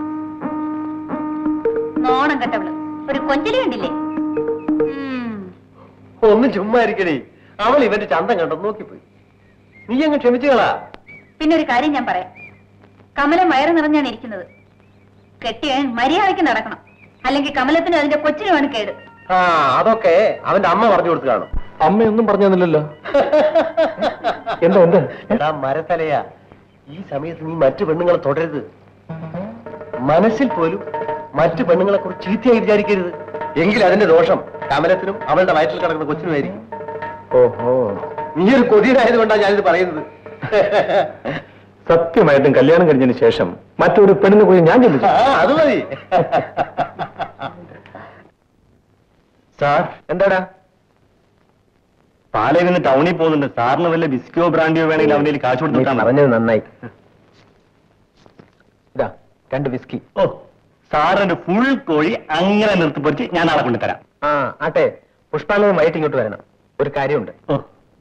നോണം കെട്ടവള് ഒരു കൊഞ്ചലി കണ്ടില്ലേ ഉം. ഒന്ന് ചുമ്മാ ഇരിക്കണേ അവൾ ഇവന്റെ ചന്തം കണ്ടോ നോക്കിപ്പോയി നീ അങ്ങ് ക്ഷമിച്ചുകളാ പിന്നെ ഒരു കാര്യം ഞാൻ പറയാം കമലം വയറ് നിറഞ്ഞാണ് ഇരിക്കുന്നത് കെട്ടിയൻ മര്യാദയ്ക്ക് നടക്കണം അല്ലെങ്കിൽ കമലത്തിനും അതിന്റെ കൊച്ചിനുമാണ് കേട് ആ അതൊക്കെ അവന്റെ അമ്മ പറഞ്ഞു കൊടുത്തു കാണും അമ്മയൊന്നും പറഞ്ഞു തന്നില്ലല്ലോ എന്താ എന്താ എടാ മരത്തലയാ ഈ സമയത്ത് നീ മറ്റു പെണ്ണുങ്ങളെ തുടരുത് മനസ്സിൽ പോലും മറ്റു പെണ്ണുങ്ങളെ കുറിച്ച് ചീത്തയായി വിചാരിക്കരുത് എങ്കിൽ അതിന്റെ ദോഷം കമലത്തിനും അവളുടെ വയറ്റിൽ കിടക്കുന്ന കൊച്ചിനുമായിരിക്കും ഓഹോ നീ ഒരു കൊതിയനായതുകൊണ്ടാണ് ഞാനിത് പറയുന്നത് സത്യമായിട്ടും കല്യാണം കഴിഞ്ഞതിന് ശേഷം മറ്റൊരു പെണ്ണിനെ പോയി ഞാൻ ചിന്തിച്ചു ആ, അത് മതി സാർ എന്താടാ പാലയിൽ നിന്ന് ടൗണിൽ പോകുന്നുണ്ട് സാറിന് വല്ല ബിസ്കോ ബ്രാൻഡിയോ വേണമെങ്കിൽ അവന്റെ കാശ് കൊടുത്തു പറഞ്ഞത് നന്നായി ഇതാ രണ്ട് വിസ്കി ഓ സാറിന്റെ ഫുൾ കോഴി അങ്ങനെ നിർത്തിപ്പൊരിച്ച് ഞാൻ നാളെ കൊണ്ടുതരാം ആ ആട്ടെ പുഷ്പാലയം വൈകിട്ട് ഇങ്ങോട്ട് വരണം ഒരു കാര്യമുണ്ട് ഓ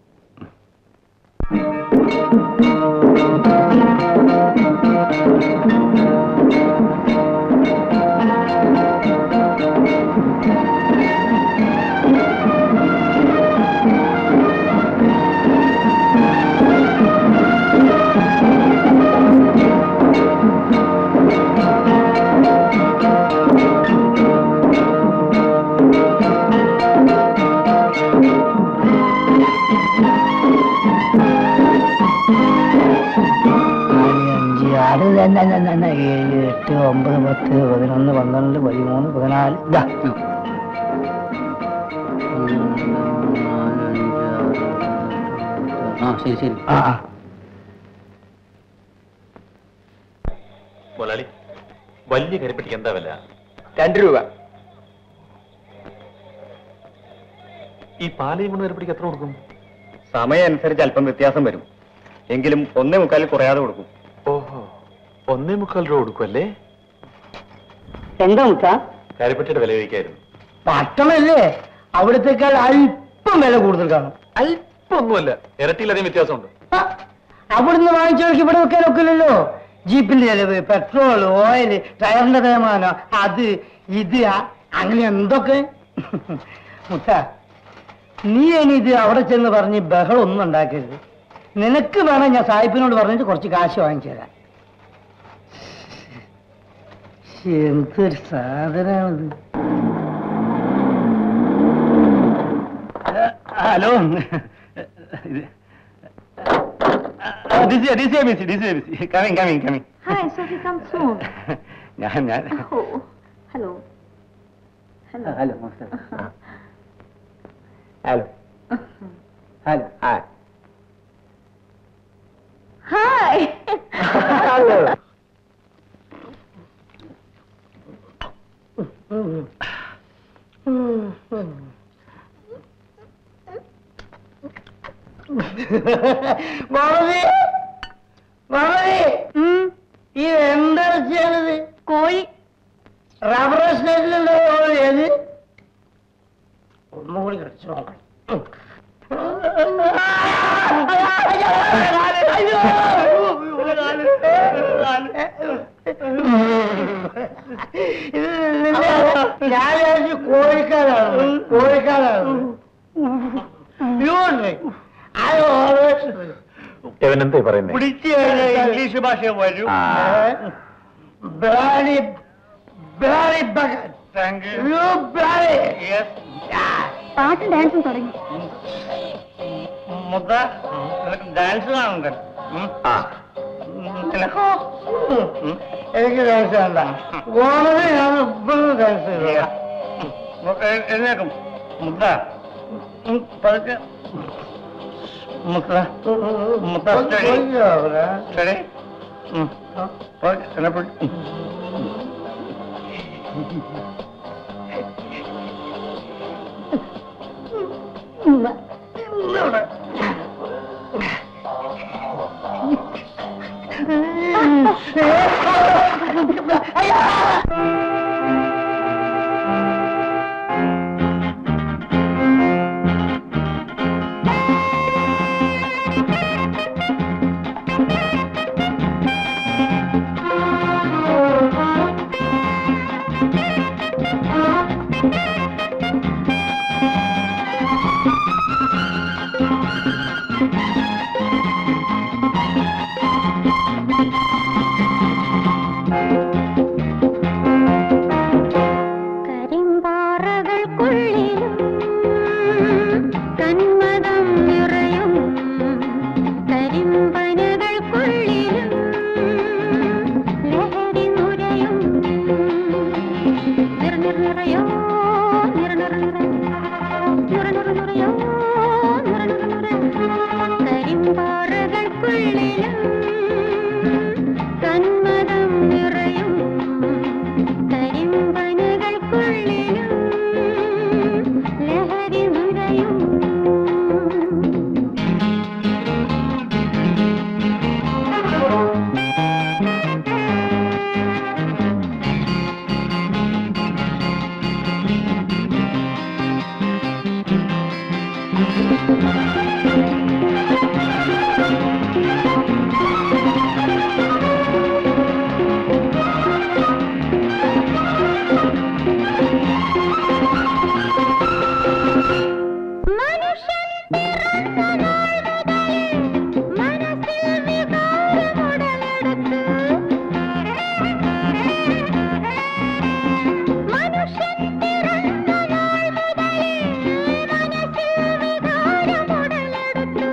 അഞ്ച് ആറ് തന്നെ തന്നെ ഏഴ് എട്ട് ഒമ്പത് പത്ത് പതിനൊന്ന് പന്ത്രണ്ട് പതിമൂന്ന് പതിനാല് ഇതാ ആ ശരി ശരി ആ ആ. മുതലാളി വലിയ കരിപ്പെട്ടിക്ക് എന്താ വില രണ്ട് രൂപ ഈ പാലയും കൊണ്ട് കരിപ്പെട്ടിക്ക് എത്ര കൊടുക്കും സമയം അനുസരിച്ച് അല്പം വ്യത്യാസം വരും എങ്കിലും ഒന്നേ മുക്കാലിൽ കുറയാതെ കൊടുക്കും ഓഹോ ഒന്നേ മുക്കാൽ രൂപ കൊടുക്കുമല്ലേ എന്താ മുത്ത കരിപ്പെട്ടിയുടെ വില ചോദിക്കായിരുന്നു പട്ടണല്ലേ അവിടത്തേക്കാൾ അല്പം വില കൂടുതൽ കാണും അല്പം ഒന്നുമല്ല ഇരട്ടിയിലധികം വ്യത്യാസമുണ്ട് ആ, അവിടുന്ന് വാങ്ങിച്ചവർക്ക് ഇവിടെ വെക്കാൻ ഒക്കില്ലല്ലോ ജീപ്പിന്റെ ചെലവ് പെട്രോൾ ഓയിൽ ടയറിന്റെ തേമാനം അത് ഇത് ആ, അങ്ങനെ എന്തൊക്കെ മുത്ത നീ ഇനി ഇത് അവിടെ ചെന്ന് പറഞ്ഞ് ബഹളം ഒന്നും ഉണ്ടാക്കരുത് നിനക്ക് വേണം ഞാൻ സാഹിബിനോട് പറഞ്ഞിട്ട് കുറച്ച് കാശ് വാങ്ങിച്ചു തരാം എന്തൊരു സാധനമാണിത് ഹലോ ഇത് DC DC miss DC miss coming coming coming Hi, Sophie, come soon. ഞാൻ ഞാൻ Oh, hello. Hello. Hello hello hello hi Hi. Hello മാമതി മാമതി ഇത് എന്താ ചെയ്യണത് കോഴി റബ്ബർ സ്റ്റേറ്റിലുണ്ടോ ഏത് ഒന്നുകൂടി കടിച്ചു നോക്കണം ഉം. ഇത് നിന്നെ ഞാൻ വിചാരിച്ചു കോഴിക്കാരാണ് കോഴിക്കാരാണ് I always ഇവൻ എന്തേ പറയുന്നേ പിടിച്ചു കഴിഞ്ഞാൽ ഇംഗ്ലീഷ് ഭാഷ വരൂ ആ. bloody, bloody bucket. Thank you You bloody. പാട്ടും ഡാൻസും തുടങ്ങി മുത്ത നിനക്ക് ഡാൻസ് കാണണ്ടേ ഉം? ആ നിനക്കോ ഉം? എനിക്ക് ഡാൻസ് വേണ്ട ഓണത് ഞാൻ ഇപ്പോഴും ഡാൻസ് ചെയ്യാം മുത്ത എ- എഴുന്നേക്കും മുത്ത ഉം, പതുക്കെ മുത്ത മുത്ത സ്റ്റഡി സ്റ്റഡി ഉം. പതുക്കെ എന്നെ പിടി ഉം. കരിമ്പാറകൾക്കുള്ളിലും കന്മദം നിറയും കരിമ്പനകൾക്കുള്ളിലും ലഹരി നുരയും നിറ നിറ നിറയോ നിറ നിറ നിറ നിറ നിറ നിറയോ നിറ നിറ നിറ കരിമ്പാറകൾക്കുള്ളിലും കന്മദം നിറയും കരിമ്പനകൾക്കുള്ളിലും ലഹരി നുരയും മനുഷ്യൻ പിറന്ന നാൾ മുതലേ മനസ്സിൽ വികാരമുടലെടുത്ത് മനുഷ്യൻ പിറന്ന നാൾ മുതലേ മനസ്സിൽ വികാരമുടലെടുത്ത്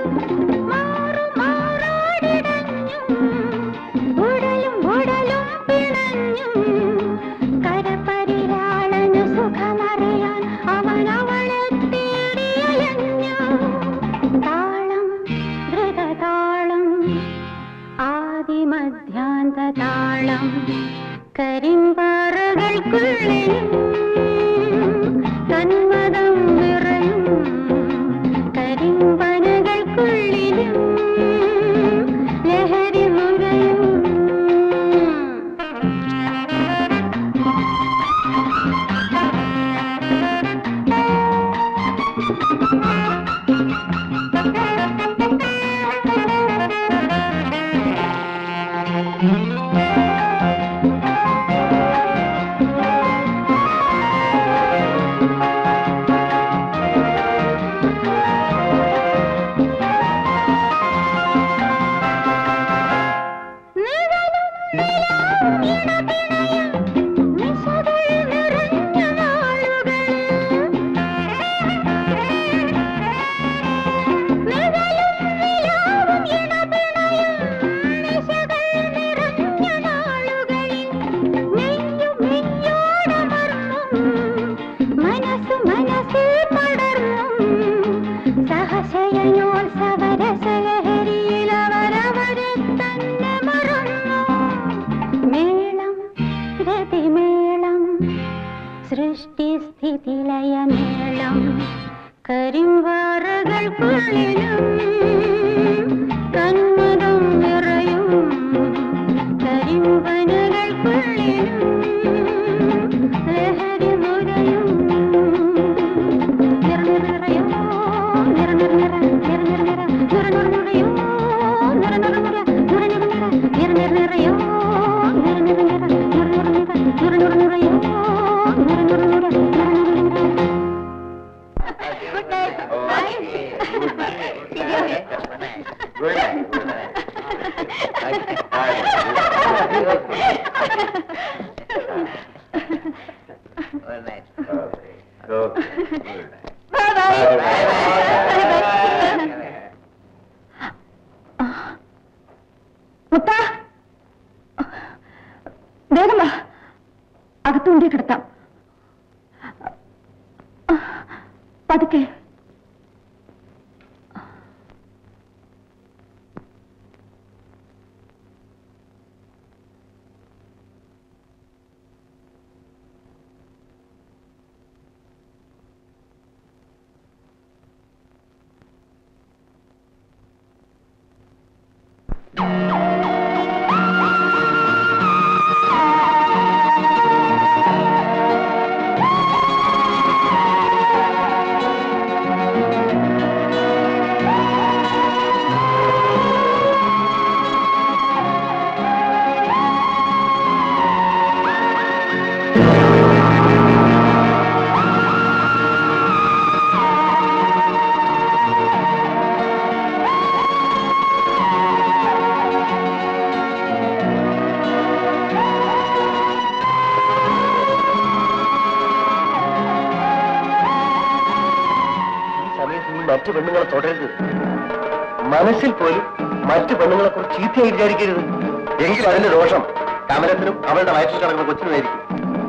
മാറുമാറാടിടഞ്ഞും ഉടലും ഉടലും പിണഞ്ഞും കരപരിരാളന് സുഖമറിയാൻ അവൻ അവളെ തേടിയലഞ്ഞു താളം ദ്രുതതാളം ആദിമധ്യാന്ത താളം കരിമ്പാറകൾക്കുള്ളിലും കന്മദം നിറയും കരിമ്പനകൾക്കുള്ളിലും ലഹരി മുരയും വിജയോത്സവരസലഹരിയിലവരവരെ തന്നെ മറന്നു മേളം രതിമേളം സൃഷ്ടിസ്ഥിതിലയമേളം കരിമ്പാറകൾക്കുള്ളിലും കന്മതം നിറയും കരിമ്പനകൾക്കുള്ളിലും ലഹരി നുരയും നിറനിറയോ നിറനിറനിറ നിറനിറനിറ നിറനിറനുരയോ നിറനിറനുര നിറനിറനിറ നിറനിറനിറയോ നിറനിറനിറ നിറനിറനിറ നിറനിറനുരയോ നിറനിറനുര നിറനിറനിറ ഗുഡ് നൈറ്റ് മുത്ത വേഗം വാ അകത്തുണ്ടി കിടത്താം പതുക്കെ ഈ സമയത്ത് നീ മറ്റു പെണ്ണുങ്ങളെ തുടരരുത് മനസ്സിൽ പോലും മറ്റു പെണ്ണുങ്ങളെ കുറിച്ച് ചീത്തയായി വിചാരിക്കരുത് എങ്കിൽ അതിന്റെ ദോഷം കമലത്തിനും അവളുടെ വയറ്റിൽ കിടക്കുന്ന കൊച്ചിനുമായിരിക്കും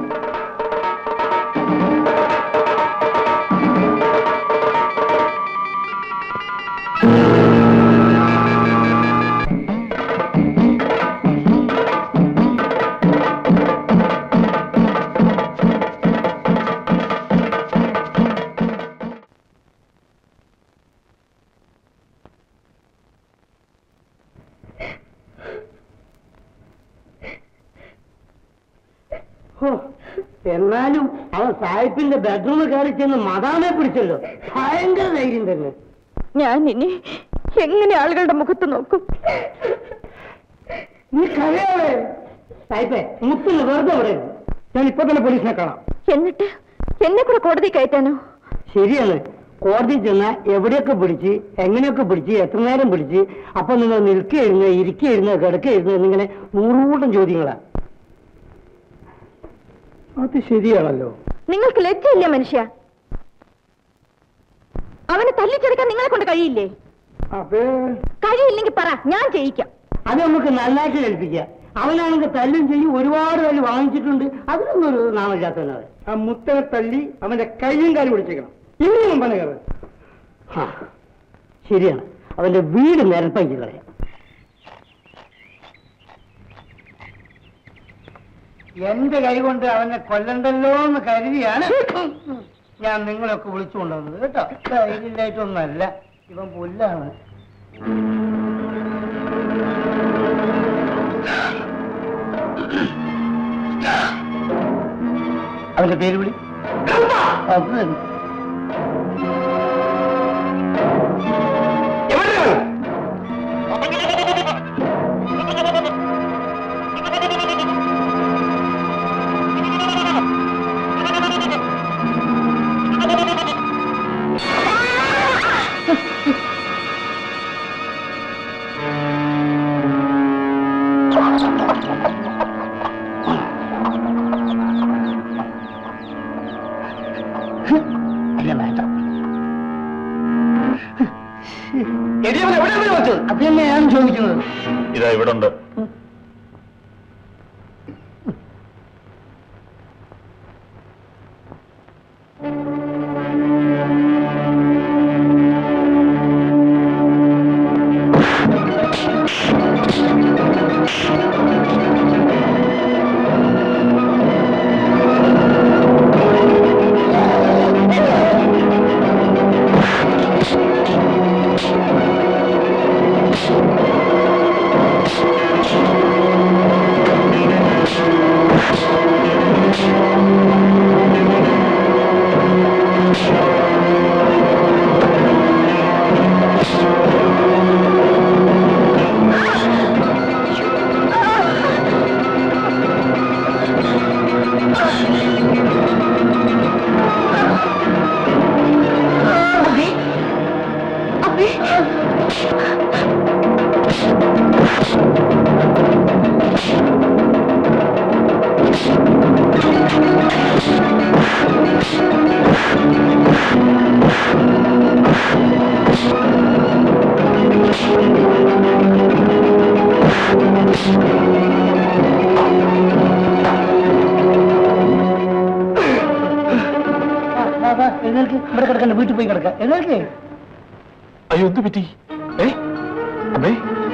ഹോ, എന്നാലും അവൻ സാഹിബിന്റെ ബെഡ്റൂമിൽ കയറി ചെന്ന് മദാമെ പിടിച്ചല്ലോ ഭയങ്കര ധൈര്യം തന്നെ ഞാൻ ഇനി എങ്ങനെ ആളുകളുടെ മുഖത്ത് നോക്കും നീ കരയാവേ സാഹിബേ മുത്തിന് വെറുതെ വിടരുത് ഞാൻ ഇപ്പൊ തന്നെ പോലീസിനെ കാണാം എന്നിട്ട് എന്നെ കൂടെ കോടതി കയറ്റാനോ ശരിയാണ് കോടതി ചെന്ന എവിടെയൊക്കെ പിടിച്ച് എങ്ങനെയൊക്കെ പിടിച്ച് എത്ര നേരം പിടിച്ച് അപ്പൊ നിങ്ങൾ നിൽക്കുകയിരുന്ന് ഇരിക്കുകയിരുന്ന് കിടക്കുകയിരുന്ന് എന്നിങ്ങനെ നൂറുകൂട്ടം ചോദ്യങ്ങളാ അത് ശരിയാണല്ലോ നിങ്ങൾക്ക് ലജ്ജയില്ല മനുഷ്യ അവനെ തല്ലിച്ചെടുക്കാൻ നിങ്ങളെ കൊണ്ട് കഴിയില്ലേ അപ്പേ കഴിയില്ലെങ്കിൽ പറ ഞാൻ ചെയ്യിക്കാം അത് നമുക്ക് നന്നായിട്ട് കേൾപ്പിക്കാം അവനാണെങ്കിൽ തല്ലും ചെയ്യും ഒരുപാട് തല്ല് വാങ്ങിച്ചിട്ടുണ്ട് അതിനൊന്നും ഒരു നാമില്ലാത്തവനാണ് ആ മുത്തനെ തല്ലി അവന്റെ കയ്യും കാലും പിടിച്ചേക്കണം ഇനിയും മുമ്പനെ കയറ് ആ ശരിയാണ് അവന്റെ വീട് നിരപ്പാക്കി കളയാം എന്റെ കൈ കൊണ്ട് അവനെ കൊല്ലണ്ടല്ലോ എന്ന് കരുതിയാണ് ഞാൻ നിങ്ങളൊക്കെ വിളിച്ചുകൊണ്ടുവന്നത് കേട്ടോ ധൈര്യമായിട്ടൊന്നല്ല ഇവൻ പുല്ലാണ് അവന്റെ പേര് വിളി അത് തന്നെ. അല്ല വേണ്ട അത് തന്നെയാണ് ചോദിക്കുന്നത് ഇതാ ഇവിടെ ഉണ്ട് എഴുന്നേൽക്ക് ഇവിടെ കിടക്കണ്ട വീട്ടിൽ പോയി കിടക്ക എഴുന്നേൽക്ക് അയ്യോ എന്ത് പറ്റി ഏ അമ്മേ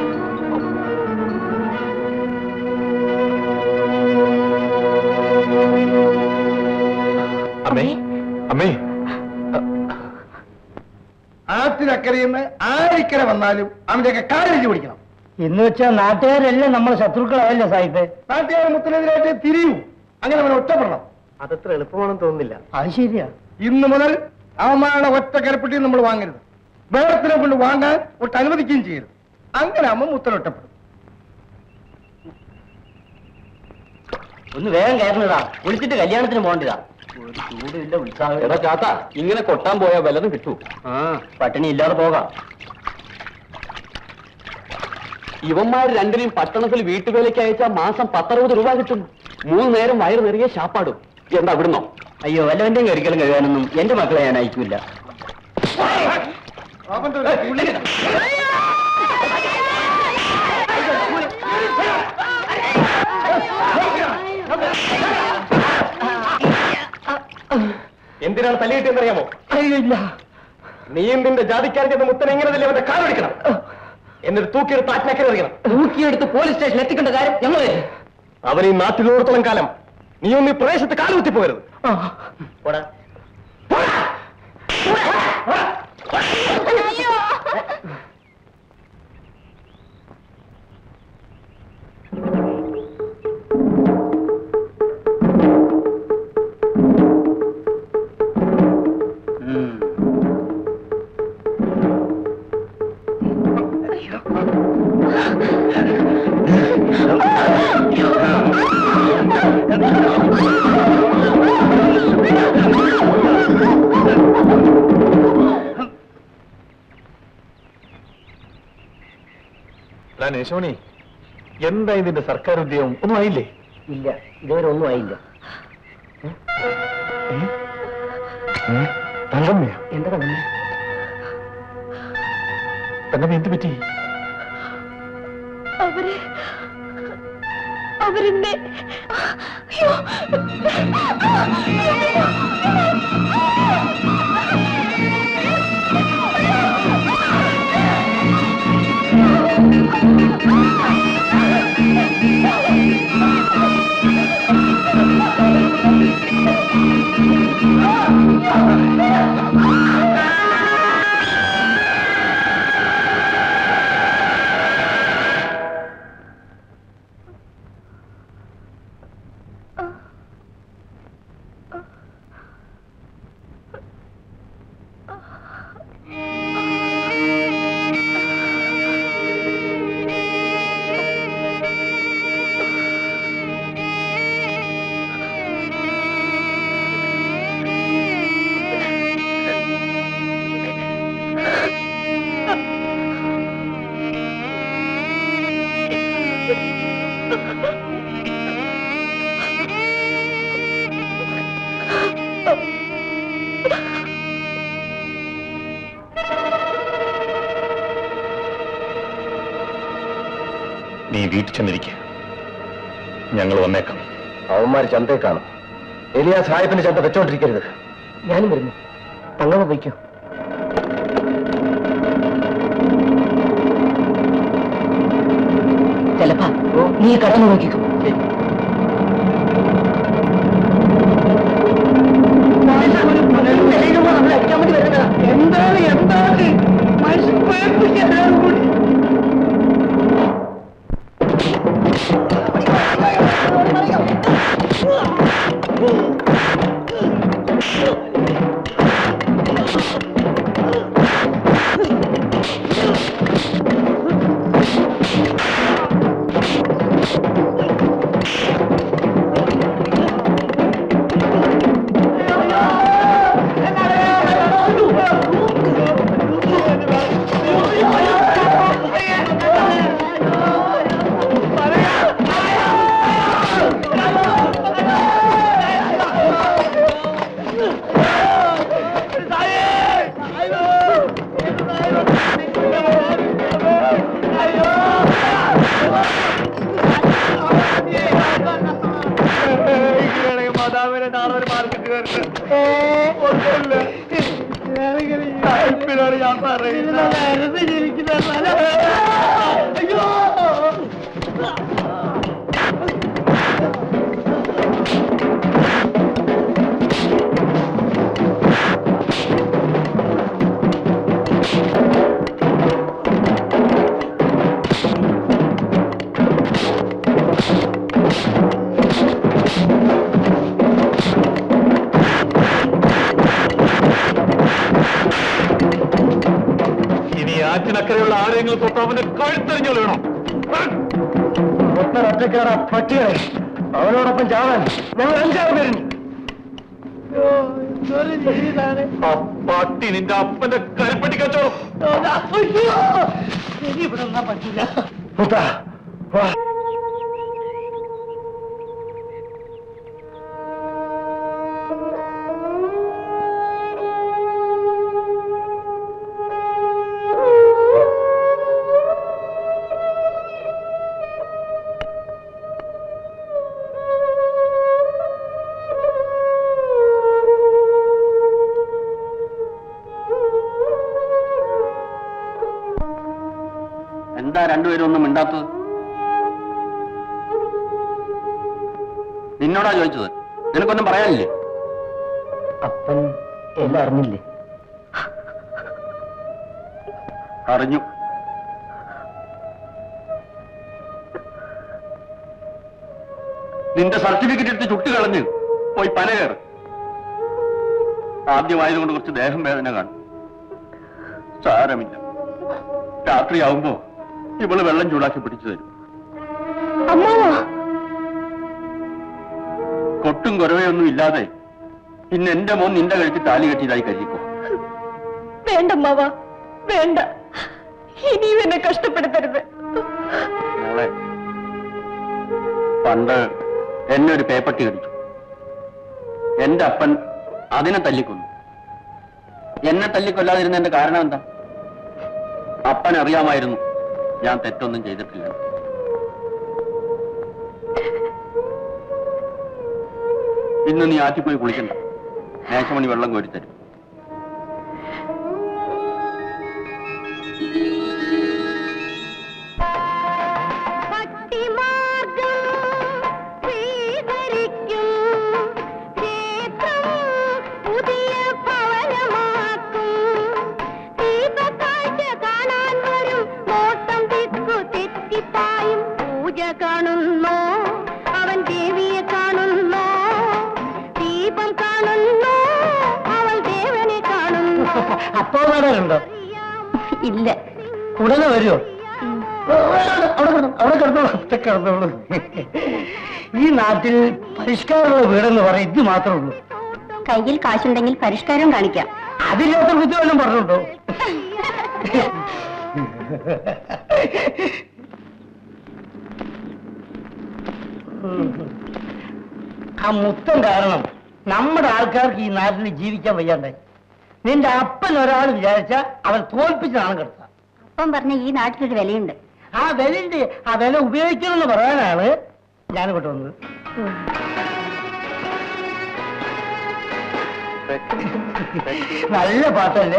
അമ്മേ അമ്മേ ആറ്റിനക്കരയിൽ നിന്ന് ആരിക്കര വന്നാലും അവന്റെയൊക്കെ കാലെഴുതി പിടിക്കണം എന്ന് വെച്ചാൽ നാട്ടുകാരല്ലേ നമ്മളെ ശത്രുക്കളായല്ലേ സാഹിബ് നാട്ടുകാർ മുത്തനെതിരായിട്ട് തിരിയൂ അങ്ങനെ അവനെ ഒറ്റപ്പെടണം അതത്ര എളുപ്പമാണെന്ന് തോന്നുന്നില്ല അത് ശരിയാ ഇന്ന് മുതൽ അവന്മാരുടെ ഒറ്റ കരപ്പെട്ടി നമ്മൾ വാങ്ങരുത് വേറത്തിനെ കൊണ്ട് വാങ്ങാൻ ഒട്ട് അനുവദിക്കുകയും ചെയ്യരുത് അങ്ങനെ ആവുമ്പോൾ മുത്തൻ ഒറ്റപ്പെടും ഒന്ന് വേഗം കയറുന്നതാ വിളിച്ചിട്ട് കല്യാണത്തിന് പോകേണ്ടതാ ഒരു ചൂടില്ല ഉത്സാഹം എടാ ചാത്ത ഇങ്ങനെ കൊട്ടാൻ പോയാൽ വല്ലതും കിട്ടൂ ആ പട്ടിണി ഇല്ലാതെ പോകാം ഇവന്മാർ രണ്ടിനെയും പട്ടണത്തിൽ വീട്ടുവേലയ്ക്ക് അയച്ചാൽ മാസം പത്തറുപത് രൂപ കിട്ടും മൂന്ന് നേരം വയറ് നിറയെ ശാപ്പാടും എന്താ ഇവിടുന്നോ അയ്യോ വല്ലവന്റെയും കരിക്കലും കഴിയാനൊന്നും എന്റെ മക്കളെ ഞാൻ അയക്കൂല എന്തിനാണ് തല്ലിയിട്ടെന്നറിയാമോ അറിയില്ല നീയും നിന്റെ ജാതിക്കാരന്റെ മുത്തനെ എങ്ങനെ തന്നെ അവന്റെ കാലൊടിക്കണം എന്നിട്ട് തൂക്കിയെടുത്ത് ആറ്റിനക്കര എറിയണം തൂക്കിയെടുത്ത് പോലീസ് സ്റ്റേഷനിൽ എത്തിക്കേണ്ട കാര്യം ഞങ്ങള് അവൻ ഈ നാട്ടിലുള്ളിടത്തോളം കാലം നീ ഒന്ന് ഈ പ്രദേശത്ത് കാലുകുത്തി പോകരുത് പോടാ എടാ നേശോണി എന്താ ഇതിന്റെ സർക്കാർ ഉദ്യോഗം ഒന്നും ആയില്ലേ ഇല്ല ഇതുവരെ ഒന്നും ആയില്ല തങ്കമ്മയാ എന്താ തന്നെ തങ്കമ്മ എന്ത് പറ്റി അവര് അവരെന്നെ അയ്യോ നീ വീട്ടിൽ ചെന്നിരിക്കുക ഞങ്ങൾ വന്നേക്കാം അവന്മാർ ചന്തയെ കാണും എലിയാ സാഹിബിന്റെ ചന്ത വെച്ചോണ്ടിരിക്കരുത് ഞാനും വരുന്നു തങ്ങമ്മ പോയിക്കോ ചിലപ്പാ നീ കടന്നു നോക്കിക്കോ എന്താണ് എന്താണ് മനുഷ്യൻ പേടിപ്പിക്കാൻ കൂടി ആ സായിപ്പിനോട് ഞാൻ പറയുന്നത് അയ്യോ ഇനി ആറ്റിനക്കരെയുള്ള ആരെങ്കിലും തൊട്ട് അവന്റെ കഴുത്തെറിഞ്ഞു വേണം ഒറ്റക്കാര പട്ടികളെ അവനോടൊപ്പം ചാവാൻ ഞങ്ങൾ അഞ്ചാറ് പേരുണ്ട് ആ പട്ടി നിന്റെ അപ്പന്റെ കരിപ്പട്ടി കച്ചവടം ഇവിടെ പറ്റില്ല മുത്ത വാ എന്താ രണ്ടുപേരും ഒന്നും മിണ്ടാത്തത് നിന്നോടാ ചോദിച്ചത് നിനക്കൊന്നും പറയാനില്ലേ അപ്പൻ എല്ലാം അറിഞ്ഞില്ലേ അറിഞ്ഞു നിന്റെ സർട്ടിഫിക്കറ്റ് എടുത്ത് ചുട്ട് കളഞ്ഞ് പോയി പന കയറ് ആദ്യമായതുകൊണ്ട് കുറച്ച് ദേഹം വേദന കാണും സാരമില്ല രാത്രിയാവുമ്പോ ഇവള് വെള്ളം ചൂടാക്കി പിടിച്ചു തരും കൊട്ടും കുറവയൊന്നും ഇല്ലാതെ ഇന്ന് എന്റെ മോൻ നിന്റെ കഴുത്തിൽ താലി കെട്ടിയതായി കരുതിക്കോ വേണ്ടമ്മാവ വേണ്ട ഇനിയും എന്നെ കഷ്ടപ്പെടുത്തരുത് മോളെ പണ്ട് എന്നെ ഒരു പേപ്പട്ടി കടിച്ചു എന്റെ അപ്പൻ അതിനെ തല്ലിക്കൊന്നു എന്നെ തല്ലിക്കൊല്ലാതിരുന്നതിന്റെ കാരണം എന്താ അപ്പൻ അറിയാമായിരുന്നു ഞാൻ തെറ്റൊന്നും ചെയ്തിട്ടില്ല ഇന്ന് നീ ആറ്റിപ്പോയി കുളിക്കണ്ട മേശമണി വെള്ളം കോരിത്തരും കാണുന്നോ അവൻ ദേവിയെ കാണുന്നോ ദീപം കാണുന്നോ അവൾ ദേവനെ കാണുന്നു അപ്പോ ഉണ്ടോ ഇല്ല ഉടനെ വരുമോ അവിടെ കിടന്നോ, അവിടെ കിടന്നോളൂ ഒറ്റ കിടന്നോളൂ ഈ നാട്ടിൽ പരിഷ്കാരമുള്ള വീടെന്ന് പറയും ഇത് മാത്രമേ ഉള്ളൂ കയ്യിൽ കാശുണ്ടെങ്കിൽ പരിഷ്കാരം കാണിക്കാം അതില്ലാത്ത ബുദ്ധി വല്ലതും പറഞ്ഞുണ്ടോ ആ മുത്തം കാരണം നമ്മുടെ ആൾക്കാർക്ക് ഈ നാട്ടിൽ ജീവിക്കാൻ വയ്യാണ്ടായി നിന്റെ അപ്പൻ ഒരാൾ വിചാരിച്ച അവൻ തോൽപ്പിച്ചാണ് കിടത്താം അപ്പം പറഞ്ഞ ഈ നാട്ടിലൊരു വിലയുണ്ട് ആ വിലയുണ്ട് ആ വില ഉപയോഗിക്കണമെന്ന് പറയാനാണ് ഞാനിങ്ങോട്ട് വന്നത് നല്ല പാട്ടല്ലേ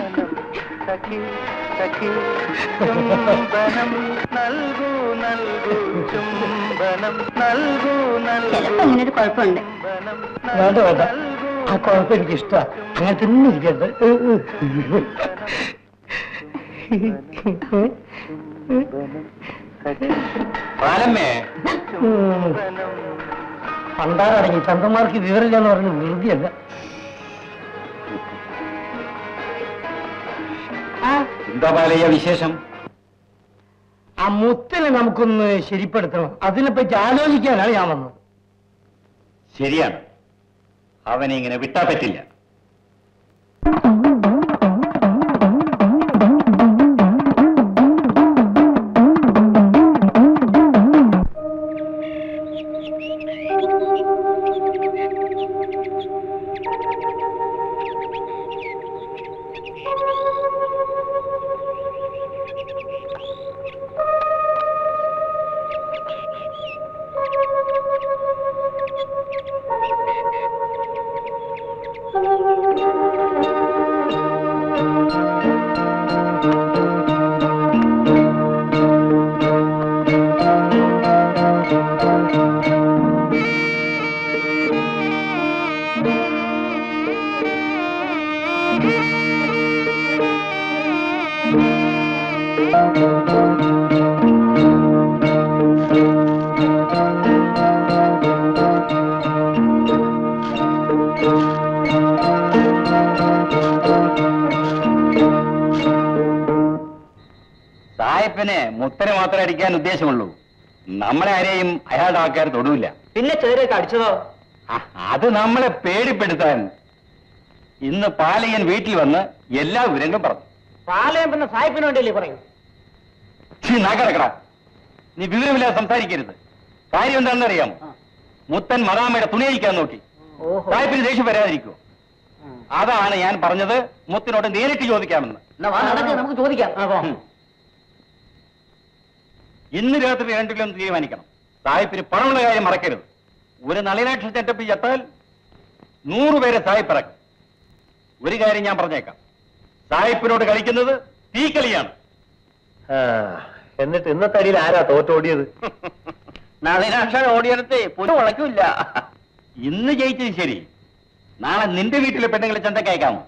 ചിലപ്പോ അങ്ങനെ ഒരു കുഴപ്പമുണ്ട് വേണ്ട വേണ്ട ആ കുഴപ്പം എനിക്ക് ഇഷ്ടമാണ് അങ്ങനെ തന്നെ ഇരിക്കട്ടെ പാലമ്മേ പണ്ടാറടങ്ങി തന്തന്മാർക്ക് വിവരമില്ലെന്ന് പറഞ്ഞ് വെറുതെയല്ല എന്താ പാലയ്യ വിശേഷം ആ മുത്തനെ നമുക്കൊന്ന് ശരിപ്പെടുത്തണം അതിനെപ്പറ്റി ആലോചിക്കാനാണ് ഞാൻ വന്നത് ശരിയാണ് അവനെ ഇങ്ങനെ വിട്ടാ പറ്റില്ല സായപ്പിന് മുത്തനെ മാത്രമേ അടിക്കാൻ ഉദ്ദേശമുള്ളൂ നമ്മളെ ആരെയും അയാളുടെ ആൾക്കാർ തൊടൂല പിന്നെ ചേരൊക്കെ അടിച്ചതോ ആ, അത് നമ്മളെ പേടിപ്പെടുത്താൻ ഇന്ന് പാലയൻ വീട്ടിൽ വന്ന് എല്ലാ വിവരങ്ങളും പറഞ്ഞു പാലയം പിന്നെ സായിപ്പിന് വേണ്ടിയല്ലേ പറയും നാക്കടക്കട നീ വിവരമില്ലാതെ സംസാരിക്കരുത് കാര്യം എന്താണെന്ന് അറിയാം മുത്തൻ മദാമയുടെ തുണി അഴിക്കാൻ നോക്കി ഓഹോ സാഹിബിന് ദേഷ്യം വരാതിരിക്കോ അതാണ് ഞാൻ പറഞ്ഞത് മുത്തിനോട് നേരിട്ട് ചോദിക്കാമെന്ന് എന്നാ വാ, നടക്ക്, നമുക്ക് ചോദിക്കാം ഉം. ഇന്ന് രാത്രി രണ്ടിലും തീരുമാനിക്കണം സാഹിബിന് പണമുള്ള കാര്യം മറക്കരുത് ഒരു നളിനാക്ഷ ചെറ്റപ്പ് ചത്താൽ നൂറുപേരെ സാഹിബ് ഇറക്കും ഒരു കാര്യം ഞാൻ പറഞ്ഞേക്കാം സാഹിബിനോട് കളിക്കുന്നത് തീക്കളിയാണ് ആ, എന്നിട്ട് ഇന്നത്തെ അടിയിൽ ആരാ തോറ്റോടിയത് നളിനാക്ഷ ഓടിയെടുത്ത് പുല ഉളക്കില്ല ഇന്ന് ജയിച്ചത് ശരി നാളെ നിന്റെ വീട്ടിലെ പെണ്ണുങ്ങളെ ചന്തക്ക് അയക്കാമോ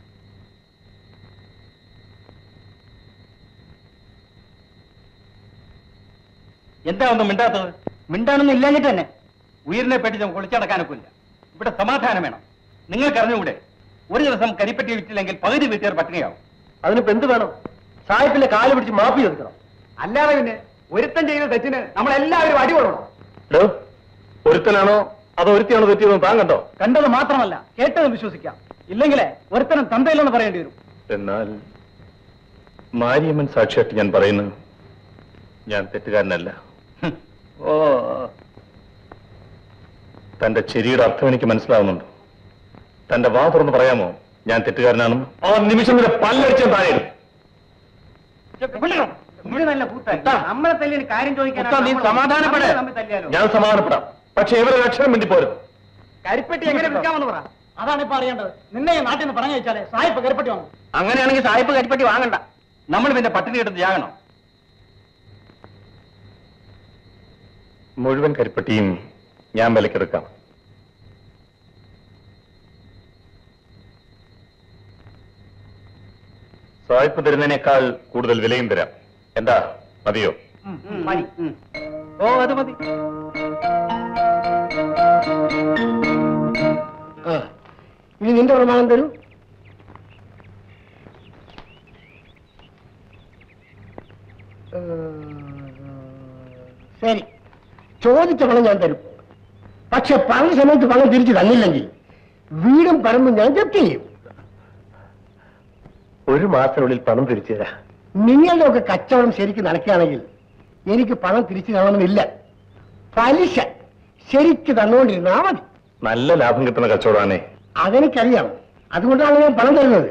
എന്താ ഒന്നും മിണ്ടാത്തത് മിണ്ടാനൊന്നും ഇല്ലാഞ്ഞിട്ട് തന്നെ ഉയരിനെ പറ്റി നമുക്ക് ഒളിച്ചടക്കാനൊക്കില്ല ഇവിടെ സമാധാനം വേണം നിങ്ങൾക്ക് അറിഞ്ഞുകൂടെ ഒരു ദിവസം കരിപ്പറ്റി വിറ്റില്ലെങ്കിൽ പകുതി വീട്ടുകാർ പട്ടിണിയാവും അതിനിപ്പോ എന്ത് വേണം സാഹിബിന്റെ കാല് പിടിച്ച് മാപ്പി ചോദിക്കണം അല്ലാതെ പിന്നെ ഒരുത്തം ചെയ്യുന്ന തെറ്റിന് നമ്മളെല്ലാവരും അടികൊള്ളണം ഡോ, ഒരുത്തനാണോ അതോ ഒരുത്തിയാണോ തെറ്റിയതെന്ന് താൻ കണ്ടോ കണ്ടത് മാത്രമല്ല കേട്ടത് വിശ്വസിക്കാം ഇല്ലെങ്കിലേ ഒരുത്തനും തന്തയില്ലെന്ന് പറയേണ്ടി വരും എന്നാൽ മാരിയമ്മൻ സാക്ഷിയായിട്ട് ഞാൻ പറയുന്നു ഞാൻ തെറ്റുകാരനല്ല ഓ തന്റെ ചെരിയുടെ അർത്ഥം എനിക്ക് മനസ്സിലാവുന്നുണ്ട് തന്റെ വാ തുറന്ന് പറയാമോ ഞാൻ തെറ്റുകാരനാണെന്ന് ആ നിമിഷം വരെ പല്ലടിച്ചാൽ താഴെ ഇടും. നല്ല നമ്മളെ തല്ലിന് കാര്യം മുത്താ, നീ സമാധാനപ്പെട്. ഞാൻ സമാധാനപ്പെടാം പക്ഷെ ഇവരെ അക്ഷരം വേണ്ടി പോരും കരിപ്പെട്ടി എങ്ങനെ വിൽക്കാമെന്ന് പറ അതാണ് ഇപ്പൊ അറിയേണ്ടത് നിന്നെ ഈ നാട്ടിൽ നിന്ന് പറഞ്ഞു വെച്ചാലേ സായിപ്പ് കരിപ്പെട്ടി വാങ്ങും അങ്ങനെയാണെങ്കിൽ സാഹിബ് കരിപ്പറ്റി വാങ്ങണ്ട നമ്മൾ പിന്നെ പട്ടിണി കിട്ടുന്ന ജാകണം മുഴുവൻ കരിപ്പട്ടിയും ഞാൻ വിലക്കെടുക്കാം സായിപ്പ് തരുന്നതിനേക്കാൾ കൂടുതൽ വിലയും തരാം എന്താ മതിയോ മതി ഓ അത് മതി ഇനി നിന്റെ പ്രമാണം തരൂ ശരി ചോദിച്ച പണം ഞാൻ തരും പക്ഷെ പറഞ്ഞ സമയത്ത് പണം തിരിച്ചു തന്നില്ലെങ്കിൽ വീടും പറമ്പും ഞാൻ ജപ്തി ചെയ്യും ഒരു മാസത്തിനുള്ളിൽ പണം തിരിച്ചു തരാം നിങ്ങളുടെ ഒക്കെ കച്ചവടം ശരിക്കും നടക്കുകയാണെങ്കിൽ എനിക്ക് പണം തിരിച്ചു തരണമെന്നില്ല പലിശ ശരിക്ക് തന്നുകൊണ്ടിരുന്നാ മതി നല്ല ലാഭം കിട്ടുന്ന കച്ചവടമാണേ അതെനിക്കറിയാം അതുകൊണ്ടാണ് ഞാൻ പണം തരുന്നത്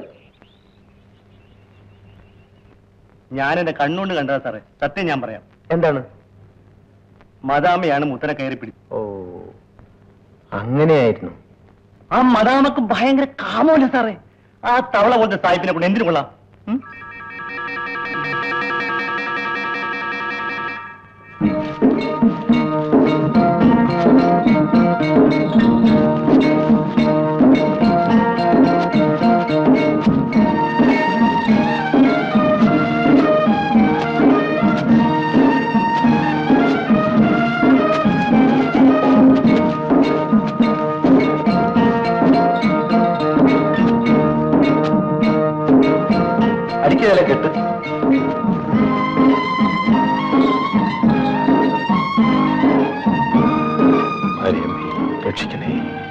ഞാൻ എന്റെ കണ്ണുകൊണ്ട് കണ്ടതാ സാറേ സത്യം ഞാൻ പറയാം എന്താണ് മദാമയാണ് മുത്തനെ കയറി പിടിച്ചത് ഓ അങ്ങനെയായിരുന്നു ആ മദാമക്ക് ഭയങ്കര കാമമല്ല സാറേ ആ തവള പോലത്തെ സാഹിബിനെ കൊണ്ട് എന്തിനു കൊള്ളാം ഉം? അടിക്കതല്ല കെട്ട് മാരിയമ്മേ രക്ഷിക്കണേ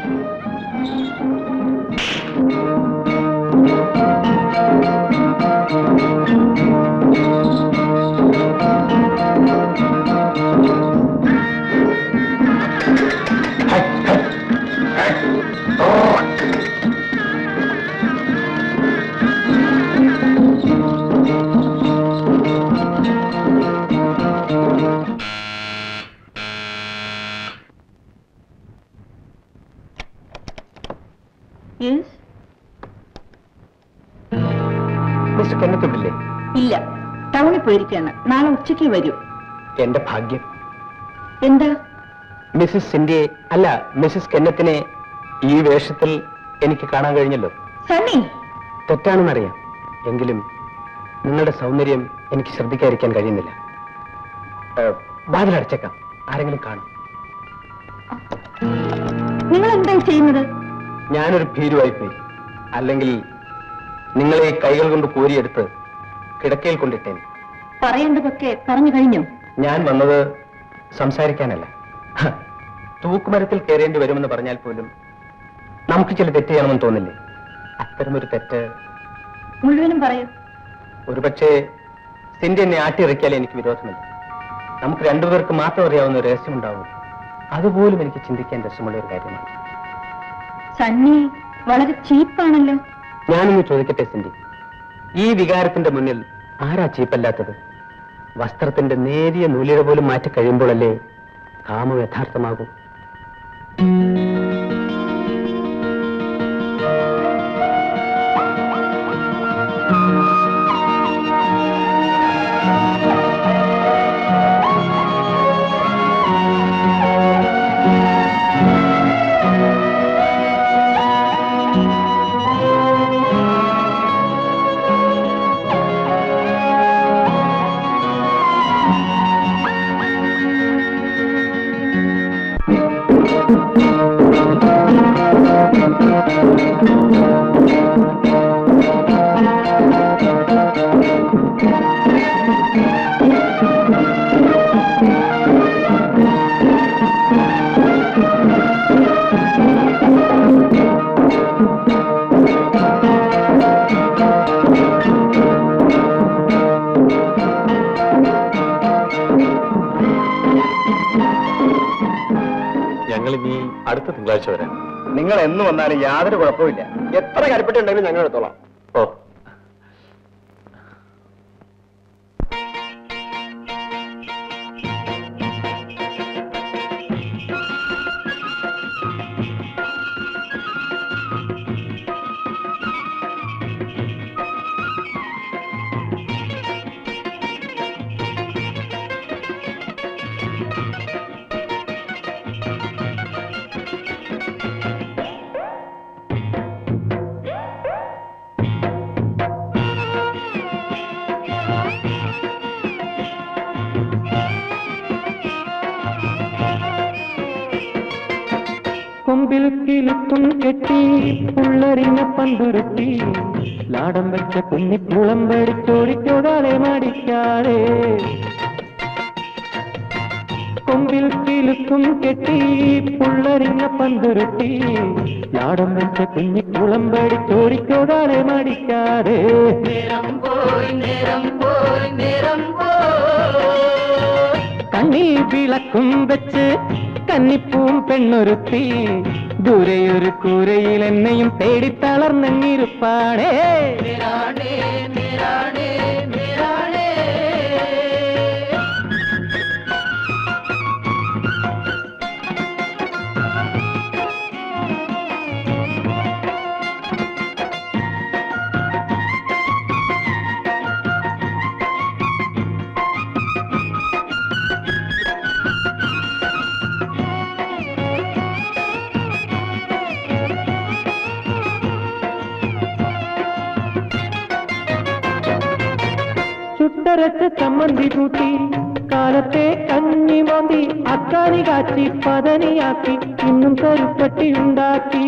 മിസ്റ്റർ കെന്നത്തുണ്ടില്ലേ ഇല്ല ടൗണിൽ പോയിരിക്കാണ് നാളെ ഉച്ചയ്ക്ക് വരൂ എന്റെ ഭാഗ്യം എന്താ മിസ്സിസ് സിന്ധ്യയെ അല്ല മിസ്സിസ് കെന്നത്തിനെ ഈ വേഷത്തിൽ എനിക്ക് കാണാൻ കഴിഞ്ഞല്ലോ സണ്ണി തെറ്റാണെന്നറിയാം എങ്കിലും നിങ്ങളുടെ സൗന്ദര്യം എനിക്ക് ശ്രദ്ധിക്കാതിരിക്കാൻ കഴിയുന്നില്ല ഏ, വാതിലടച്ചേക്കാം ആരെങ്കിലും കാണും നിങ്ങൾ എന്താ ചെയ്യുന്നത് ഞാനൊരു ഭീരുവായി പോയി അല്ലെങ്കിൽ നിങ്ങളെ ഈ കൈകൾ കൊണ്ട് കോരിയെടുത്ത് കിടക്കയിൽ കൊണ്ടിട്ടേൻ പറയേണ്ടതൊക്കെ പറഞ്ഞു കഴിഞ്ഞു ഞാൻ വന്നത് സംസാരിക്കാനല്ല ഹ, തൂക്കുമരത്തിൽ കയറേണ്ടി വരുമെന്ന് പറഞ്ഞാൽ പോലും നമുക്ക് ചില തെറ്റ് ചെയ്യണമെന്ന് തോന്നില്ലേ അത്തരമൊരു തെറ്റ് മുഴുവനും പറയൂ ഒരുപക്ഷെ സിന്റെ എന്നെ ആട്ടിയിറക്കിയാൽ എനിക്ക് വിരോധമില്ല നമുക്ക് രണ്ടുപേർക്ക് മാത്രം അറിയാവുന്ന ഒരു രഹസ്യമുണ്ടാവും അതുപോലും എനിക്ക് ചിന്തിക്കാൻ രസമുള്ള ഒരു കാര്യമാണ് സണ്ണി വളരെ ചീപ്പാണല്ലോ ഞാനൊന്ന് ചോദിക്കട്ടെ സിന്റി ഈ വികാരത്തിന്റെ മുന്നിൽ ആരാ ചീപ്പല്ലാത്തത് വസ്ത്രത്തിന്റെ നേരിയ നൂലിഴ പോലും മാറ്റി കഴിയുമ്പോഴല്ലേ കാമം യഥാർത്ഥമാകൂ ഞങ്ങൾ ഇനി അടുത്ത തിങ്കളാഴ്ച വരാം നിങ്ങൾ എന്ന് വന്നാലും യാതൊരു കുഴപ്പമില്ല എത്ര കരിപ്പെട്ടുണ്ടെങ്കിലും ഞങ്ങൾ എടുത്തോളാം ഓ കൊമ്പിൽ കിലുക്കും കെട്ടി പുള്ളറിഞ്ഞ പന്തുരുത്തി ലാടം വെച്ച കുഞ്ഞിക്കുളം പഠിച്ചോടിക്കോടാലെ മടിക്കാതെ കൊമ്പിൽ കിലുക്കും കെട്ടി പുള്ളറിഞ്ഞ പന്തുരുത്തി ലാടം വെച്ച കുഞ്ഞിക്കുളം പഠിച്ചോടിക്കോടാലെ മടിക്കാതെ കണ്ണിൽ വിളക്കും വെച്ച് കന്നിപ്പൂം പെണ്ണൊരുത്തി ദൂരെയൊരു കൂരയിൽ എന്നെയും തേടി തളർന്നിരുപ്പാണേ ചുട്ടരച്ച് ചമ്മന്തി കൂട്ടി കാലത്തെ കഞ്ഞി മോന്തി അക്കാനി കാച്ചി പതനിയാക്കി ഇന്നും കരുപ്പട്ടി ഉണ്ടാക്കി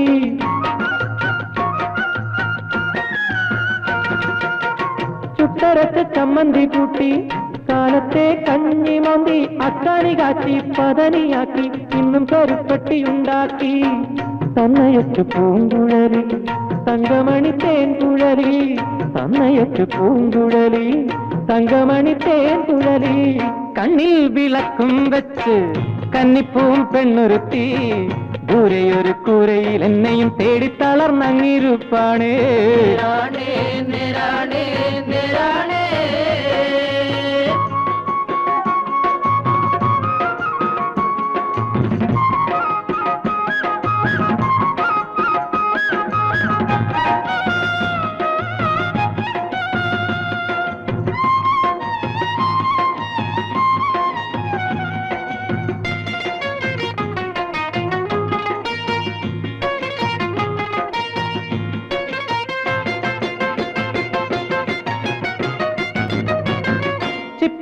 ചുട്ടരച്ച് ചമ്മന്തി കൂട്ടി കാലത്തെ കഞ്ഞി മോന്തി അക്കാനി കാച്ചി പതനിയാക്കി ഇന്നും കരുപ്പട്ടി ഉണ്ടാക്കി തന്നയൊച്ചു പൂങ്കുഴലി തങ്കമണി തേൻ കുഴലി തന്നയൊച്ചു പൂങ്കുഴലി തങ്കമണി തേൻ കുഴലി കണ്ണിൽ വിളക്കും വെച്ച് കന്നിപ്പൂം പെണ്ണുരുത്തി ദൂരെയൊരു കൂരയിൽ എന്നെയും തേടി തളർന്നങ്ങിരുപ്പാണേ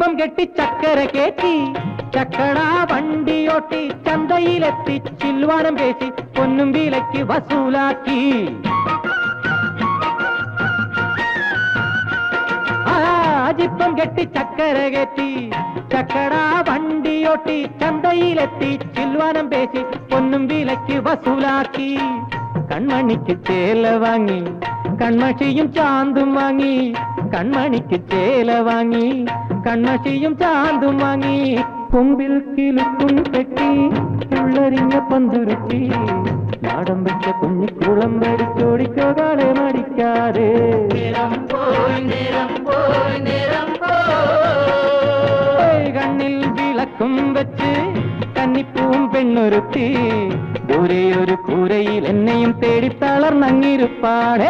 ജിപ്പം കെട്ടി ചക്കര കേറ്റി ചക്കട വണ്ടിയോട്ടി ചന്തയിലെത്തി ചിൽവാനം പേശി പൊന്നും വിലയ്ക്ക് വസൂലാക്കി ആ ജിപ്പം കെട്ടി ചക്കര കയറ്റി ചക്കട വണ്ടിയോട്ടി ചന്തയിലെത്തി ചിൽവാനം പേശി പൊന്നും വിലയ്ക്ക് വസൂലാക്കി കൺമണിക്ക് ചേല വാങ്ങി കൺമഷിയും ചാന്തും വാങ്ങി കൺമണിക്ക് ചേല വാങ്ങി കൺമഷിയും ചാന്തും വാങ്ങി കൊമ്പിൽ കിലുക്കും പെട്ടി ഉള്ളരിഞ്ഞ പന്തുരുത്തി നാടൻ വെച്ച കുഞ്ഞിക്കുളം വരിച്ചോടിക്കോ കാലെ മടിക്കാതെ ഏയ് കണ്ണിൽ വിളക്കും വെച്ച് കന്നിപ്പൂവും പെണ്ണൊരുത്തി ദൂരെ ഒരു കൂരയിൽ എന്നെയും തേടി തളർന്നങ്ങിരുപ്പാടേ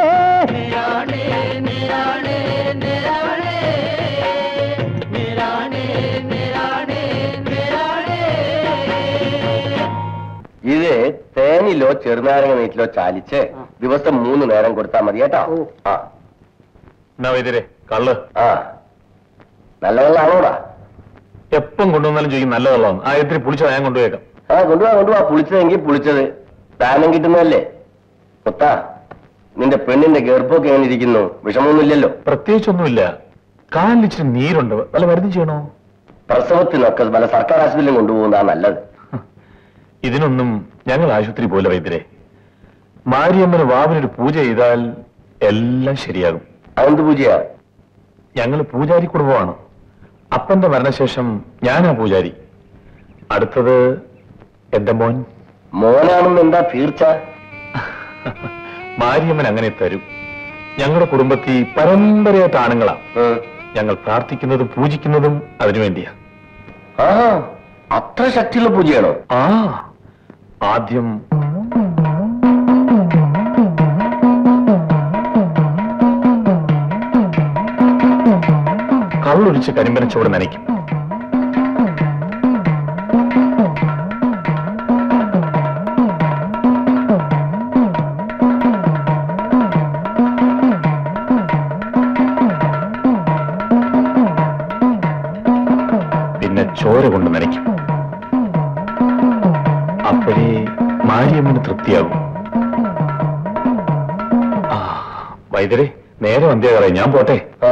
ഇത് തേനിലോ ചെറുനാരങ്ങ നീറ്റിലോ ചാലിച്ച് ദിവസം മൂന്ന് നേരം കൊടുത്താൽ മതി കേട്ടോ ആ എന്നാ വൈദ്യരെ കള്ള് ആ നല്ല വെള്ളമാണോടാ എപ്പം കൊണ്ടുവന്നാലും ചോദിക്കും നല്ല വെള്ളമാണ് ആ ഇത്തിരി പുളിച്ചതാ ഞാൻ കൊണ്ടുപോയേക്കാം ആ കൊണ്ടുപോവാ കൊണ്ടുപോവാ പുളിച്ചതെങ്കിൽ പുളിച്ചത് ദാനം കിട്ടുന്നതല്ലേ കൊത്താ നിന്റെ പെണ്ണിന്റെ ഗർഭമൊക്കെ എങ്ങനെ ഇരിക്കുന്നു വിഷമമൊന്നുമില്ലല്ലോ പ്രത്യേകിച്ചൊന്നുമില്ല കാലിച്ചിരി നീരുണ്ട് വല്ല മരുന്ന് ചെയ്യണോ പ്രസവത്തിനൊക്കെ പല സർക്കാർ ആശുപത്രിയിലും കൊണ്ടുപോകുന്നതാ നല്ലത് ഇതിനൊന്നും ഞങ്ങൾ ആശുപത്രി പോലെ വൈദ്യരെ മാരിയമ്മന് വാവിനൊരു പൂജ ചെയ്താൽ എല്ലാം ശരിയാകും അതെന്ത് പൂജയാ ഞങ്ങൾ പൂജാരി കുടുംബമാണ് അപ്പന്റെ മരണശേഷം ഞാനാ പൂജാരി അടുത്തത് എന്റെ മോൻ മോനാണെന്ന് എന്താ തീർച്ച മാരിയമ്മൻ അങ്ങനെ തരും ഞങ്ങളുടെ കുടുംബത്തിൽ പരമ്പരയായിട്ട് ആണുങ്ങളാ ഉം. ഞങ്ങൾ പ്രാർത്ഥിക്കുന്നതും പൂജിക്കുന്നതും അതിനു വേണ്ടിയാ ആ അത്ര ശക്തിയുള്ള പൂജയാണോ ആ ആദ്യം കള്ളൊഴിച്ച് കരിമ്പനച്ചോട് നനയ്ക്കും പിന്നെ ചോര കൊണ്ട് നനയ്ക്കും അപ്പോഴേ മാരിയമ്മന് തൃപ്തിയാകും ആ വൈദ്യരെ നേരെ വന്ധ്യാകാറായി ഞാൻ പോട്ടെ ആ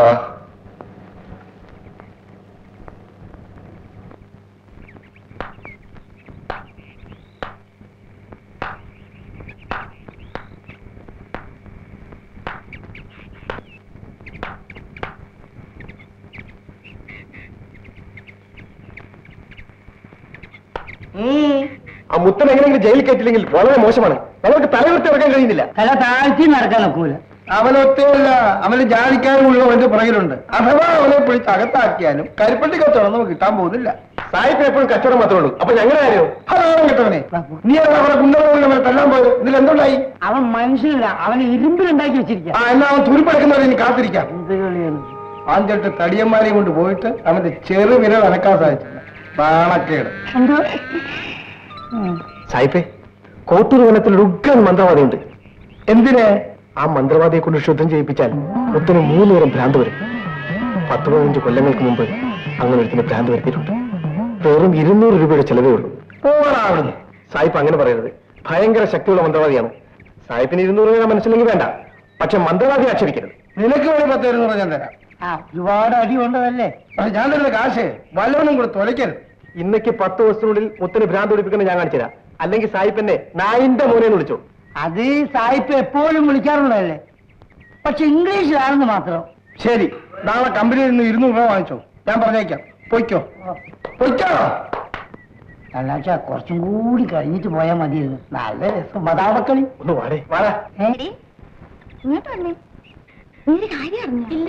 ആ മുത്തൻ എങ്ങനെയെങ്കിലും ജയിലിൽ കയറ്റില്ലെങ്കിൽ വളരെ മോശമാണ് നമുക്ക് തലവൃത്തി ഇറക്കാൻ കഴിയുന്നില്ല തല താഴ്ത്തി നടക്കാൻ നോക്കൂല അവനൊറ്റയല്ല അവന് ജാതിക്കാരും മുഴുവൻ അവന്റെ പുറകിലുണ്ട് അഥവാ അവനെ പിടിച്ച് അകത്താക്കിയാലും കരിപ്പട്ടി കച്ചവടം നമുക്ക് കിട്ടാൻ പോകുന്നില്ല സായിപ്പ് എപ്പോഴും കച്ചവടം മാത്രമേ ഉള്ളൂ അപ്പൊ ഞങ്ങളുടെ കാര്യം അതാണ് കിട്ടവനെ നീ അവിടെ അവിടെ കുണ്ടകളെ തല്ലാൻ പോയത് ഇതിൽ എന്തുണ്ടായി അവൻ മനുഷ്യനില്ല അവന് ഇരുമ്പിലുണ്ടാക്കി വെച്ചിരിക്കുക ആ എന്നാ അവൻ തുരുപ്പെടുക്കുന്നവരെ ഇനി കാത്തിരിക്കാം എന്ത് കളിയാണ് അഞ്ചെട്ട് തടിയന്മാരെയും കൊണ്ട് പോയിട്ട് അവന്റെ ചെറു വിരൽ അനക്കാൻ സാധിച്ചില്ല നാണക്കേട് എന്തോ സായിപ്പേ കോട്ടൂർ വനത്തിൽ ഉഗ്രൻ മന്ത്രവാദിയുണ്ട് എന്തിന് ആ മന്ത്രവാദിയെ കൊണ്ട് ശുദ്ധം ചെയ്യിപ്പിച്ചാൽ മുത്തിന് മൂന്ന് നേരം ഭ്രാന്ത് വരും പത്ത് പതിനഞ്ച് കൊല്ലങ്ങൾക്ക് മുമ്പ് അങ്ങനെ ഒരുത്തിന് ഭ്രാന്ത് വരുത്തിയിട്ടുണ്ട് വെറും ഇരുന്നൂറ് രൂപയുടെ ചെലവേ ഉള്ളൂ പോകാനാവുന്നു സായിപ്പ് അങ്ങനെ പറയരുത് ഭയങ്കര ശക്തിയുള്ള മന്ത്രവാദിയാണ് സായിപ്പിന് ഇരുന്നൂറ് രൂപ മനസ്സിലെങ്കിൽ വേണ്ട പക്ഷെ മന്ത്രവാദി ആക്ഷേപിക്കരുത് നിനക്ക് വേണ്ടി പത്ത് ഇരുന്നൂറ് ഞാൻ തരാം ആ ഒരുപാട് അടി കൊണ്ടതല്ലേ പക്ഷെ ഞാൻ തരുന്ന കാശ് വല്ലവനും കൂടെ തൊലയ്ക്കരുത് ഇന്നേക്ക് പത്ത് ദിവസത്തിനുള്ളിൽ മുത്തിന് ഭ്രാന്ത് പിടിപ്പിക്കുന്നത് ഞാൻ കാണിച്ചു തരാം അല്ലെങ്കിൽ സായിപ്പന്നെ നായിന്റെ മോനെ എന്ന് വിളിച്ചു അത് സായിപ്പ് എപ്പോഴും വിളിക്കാറുള്ളതല്ലേ പക്ഷെ ഇംഗ്ലീഷിലാണെന്ന് മാത്രം ശരി നാളെ കമ്പനിയിൽ നിന്ന് ഇരുന്നൂറ് രൂപ വാങ്ങിച്ചോ ഞാൻ പറഞ്ഞേക്കാം പൊയ്ക്കോ പൊയ്ക്കോ അല്ലാച്ചാ കുറച്ചും കൂടി കഴിഞ്ഞിട്ട് പോയാൽ മതിയായിരുന്നു നല്ല രസം മതാവക്കളി ഒന്ന് വാടേ വാടാ എടി, ഇങ്ങോട്ട് വന്നേ നീ ഒരു കാര്യം അറിഞ്ഞോ ഇല്ല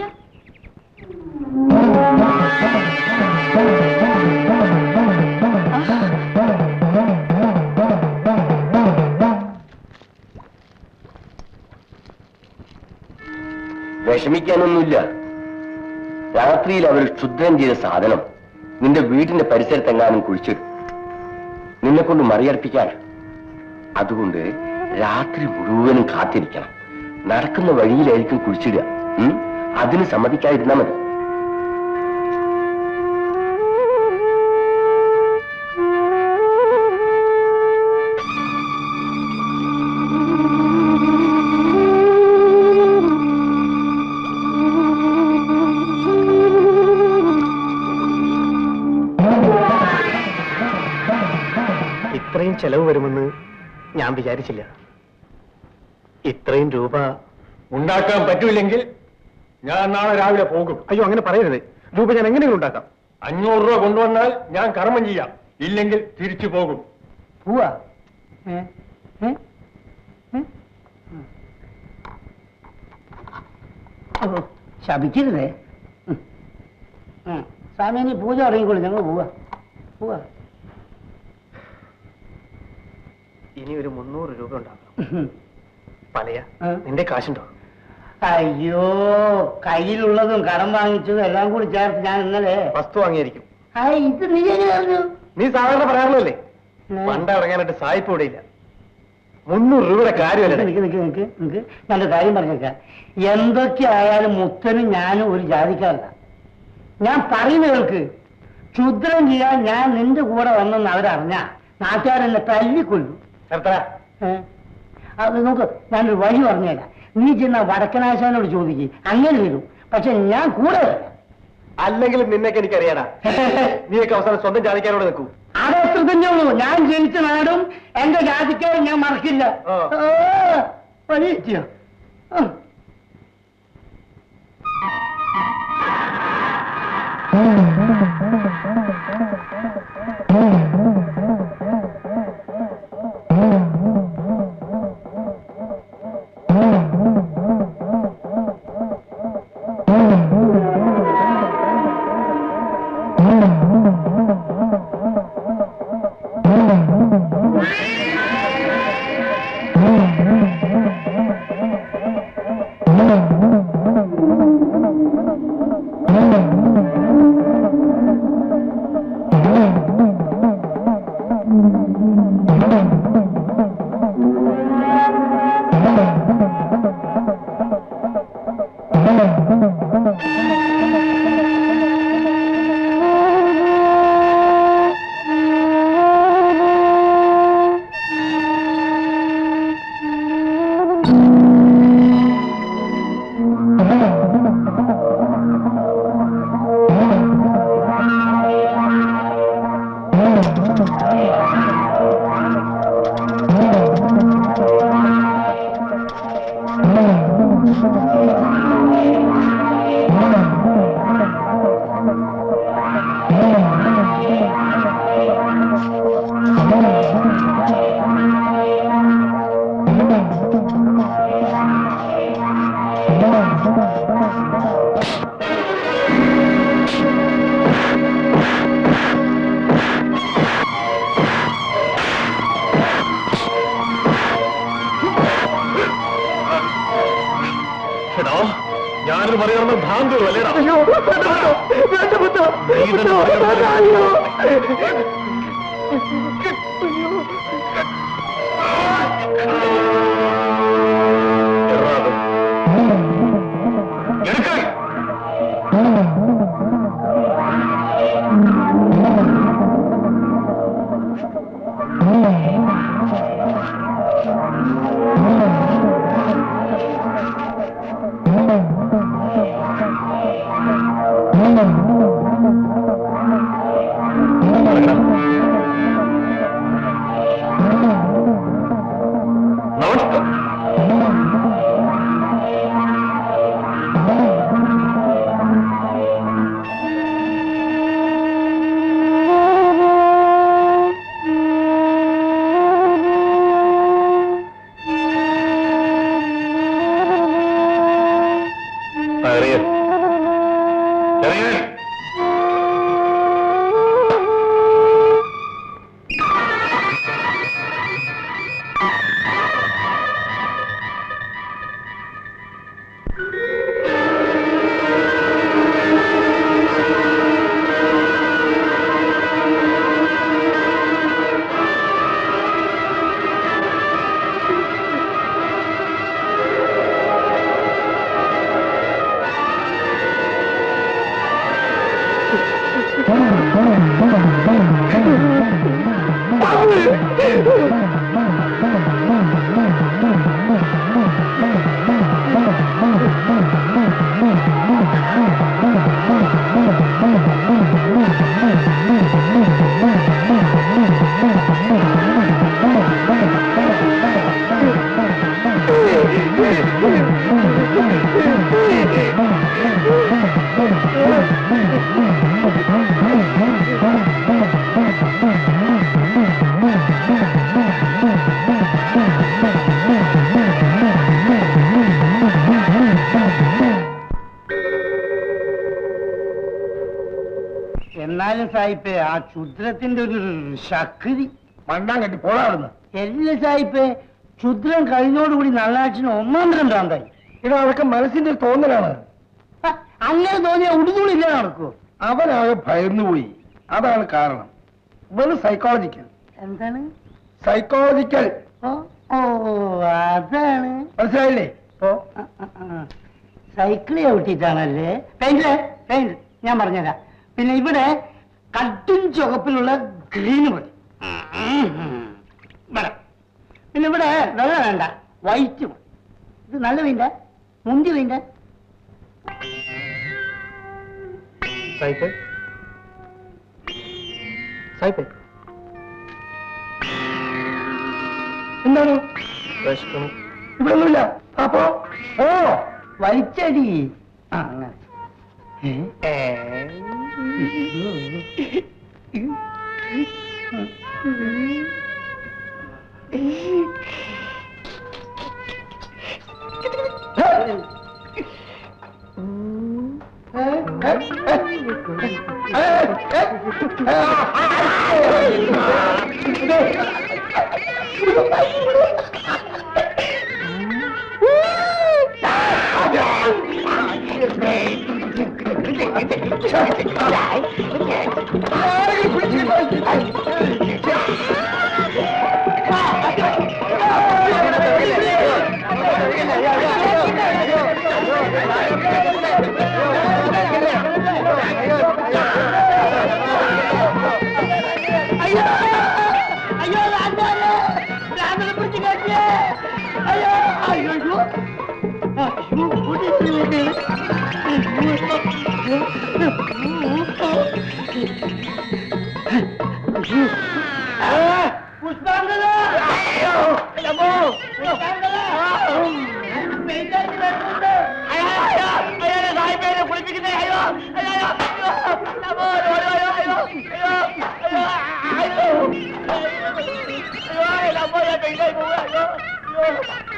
വിഷമിക്കാനൊന്നുമില്ല രാത്രിയിൽ അവർ ക്ഷുദ്രം ചെയ്ത സാധനം നിന്റെ വീടിന്റെ പരിസരത്തെങ്ങാനും കുഴിച്ചിടും നിന്നെ കൊണ്ട് മറിയർപ്പിക്കാൻ അതുകൊണ്ട് രാത്രി മുഴുവനും കാത്തിരിക്കണം നടക്കുന്ന വഴിയിലായിരിക്കും കുഴിച്ചിടുക ഉം? അതിന് സമ്മതിക്കാതിരുന്നാ മതി ചെലവ് വരുമെന്ന് ഞാൻ വിചാരിച്ചില്ല ഇത്രയും രൂപ ഉണ്ടാക്കാൻ പറ്റൂല്ലെങ്കിൽ ഞാൻ നാളെ രാവിലെ പോകും അയ്യോ അങ്ങനെ പറയരുത് രൂപ ഞാൻ എങ്ങനെയെങ്കിലും ഉണ്ടാക്കാം അഞ്ഞൂറ് രൂപ കൊണ്ടുവന്നാൽ ഞാൻ കർമ്മം ചെയ്യാം ഇല്ലെങ്കിൽ തിരിച്ചു പോകും പോവാ ഏ ഏ ഏ? ഓ, ശപിക്കരുതേ ഉം. ഉം. സ്വാമി ഇനി പൂജ തുടങ്ങിക്കോളൂ ഞങ്ങൾ പോവാ പോവാ ഇനി ഒരു മുന്നൂറ് രൂപ ഉണ്ടാക്കാം ഉം. പലയ ആ. നിന്റെ കാശുണ്ടോ അയ്യോ കയ്യിലുള്ളതും കടം വാങ്ങിച്ചതും എല്ലാം കൂടി ചേർത്ത് ഞാൻ ഇന്നലെ വസ്തു വാങ്ങിയായിരിക്കും ആ ഇത് നീ എങ്ങനെ അറിഞ്ഞു നീ സാധാരണ പറയാറുള്ളല്ലേ ഏ. പണ്ട ഇറങ്ങാനായിട്ട് സായിപ്പ് ഇവിടെ ഇല്ല മുന്നൂറ് രൂപയുടെ കാര്യമല്ലേ നിക്ക് നിക്ക് നിക്ക് നിക്ക് നല്ല കാര്യം പറഞ്ഞേക്കാം എന്തൊക്കെ ആയാലും മുത്തനും ഞാനും ഒരു ജാതിക്കാരല്ല ഞാൻ പറയുന്നവർക്ക് ക്ഷുദ്രം ചെയ്യാൻ ഞാൻ നിന്റെ കൂടെ വന്നെന്ന് അവരറിഞ്ഞ നാട്ടുകാരെന്നെ തല്ലിക്കൊല്ലും നിർത്തടാ. ഏ? അത് നോക്ക് ഞാനൊരു വഴി പറഞ്ഞുതരാം നീ ചെന്ന വടക്കനാശാനോട് ചോദിക്കും അങ്ങനെ വരും പക്ഷെ ഞാൻ കൂടെ വരാം അല്ലെങ്കിലും നിന്നൊക്കെ എനിക്കറിയാടാ നീയൊക്കെ അവസാനം സ്വന്തം ജാതിക്കാരോട് നിൽക്കൂ അതത്ര തന്നെ ഉള്ളൂ ഞാൻ ജനിച്ച നാടും എന്റെ ജാതിക്കാരും ഞാൻ മറക്കില്ല ആ. ആ, വഴി എത്തിയോ? ആ. എടാ ഞാനൊരു മറികടന്ന ഭ്രാന്തു അല്ലേടാ അയ്യോ വേണ്ട, വേണ്ട, വേണ്ട, നീ തന്നെ വേണ്ട, മറികടന്ന അയ്യോ. എടാ അത്. എടുക്ക്. നമസ്കാരം അറിയാം അറിയാം ആ എന്നാലും സായിപ്പേ ആ ക്ഷുദ്രത്തിന്റെ ഒരു ശക്തി മണ്ണാൻ കെട്ടി പോടാറുന്നു എല്ലാ സായിപ്പേ ക്ഷുദ്രം കഴിഞ്ഞോടുകൂടി നല്ലാച്ചിന് ഒന്നാം തരം ഭ്രാന്തായി ഇടാ അതൊക്കെ മനസ്സിന്റെ ഒരു തോന്നലാണ് ഹ, അങ്ങനെ തോന്നിയ ഉടുതുണില്ല നടക്കൂ അവനാകെ ഭയന്നുപോയി അതാണ് കാരണം വെറും സൈക്കോളജിക്കൽ എന്താണ് സൈക്കോളജിക്കൽ ഓ ഓ അതാണ് മനസ്സിലായില്ലേ ഓ സൈക്കിൾ ചവിട്ടിട്ടാണല്ലേ പെയിന്റ് പെയിന്റ് ഞാൻ പറഞ്ഞുതരാം പിന്നെ ഇവിടെ കട്ടും ചുവപ്പിലുള്ള ഗ്രീന് മതി വേണം പിന്നെ ഇവിടെ വെള്ള വേണ്ട വൈറ്റ് മതി ഇത് നല്ല പെയിന്റ് മുന്തി പെയിന്റ് സൈക്കിൾ സൈക്കിൾ എന്താണ് ഇവിടെ ഒന്നുമില്ല അപ്പോ ഓ വലിച്ചടി ആ അങ്ങനെ അയ്യോ രാജാവേ രാജനെ പിടിച്ച് കെട്ടിയേ അയ്യോ അയ്യോ അയ്യോ അയ്യോ പോലീസിന് വേണ്ടിയാണ് പുഷ്പാങ്കത അയ്യോ അമ്മോ പുഷ്പാങ്കത അയ്യോ അയ്യോ അയ്യോ സായിപ്പേനെ കുളിപ്പിക്കുന്നേ അയ്യോ അയ്യോ അയ്യോ അമ്മോ അയ്യോ അയ്യോ അയ്യോ അയ്യോ അയ്യോ അയ്യോ അയ്യോ അമ്മോ ഞാൻ പെയിന്റായി പോവാ അയ്യോ അയ്യോ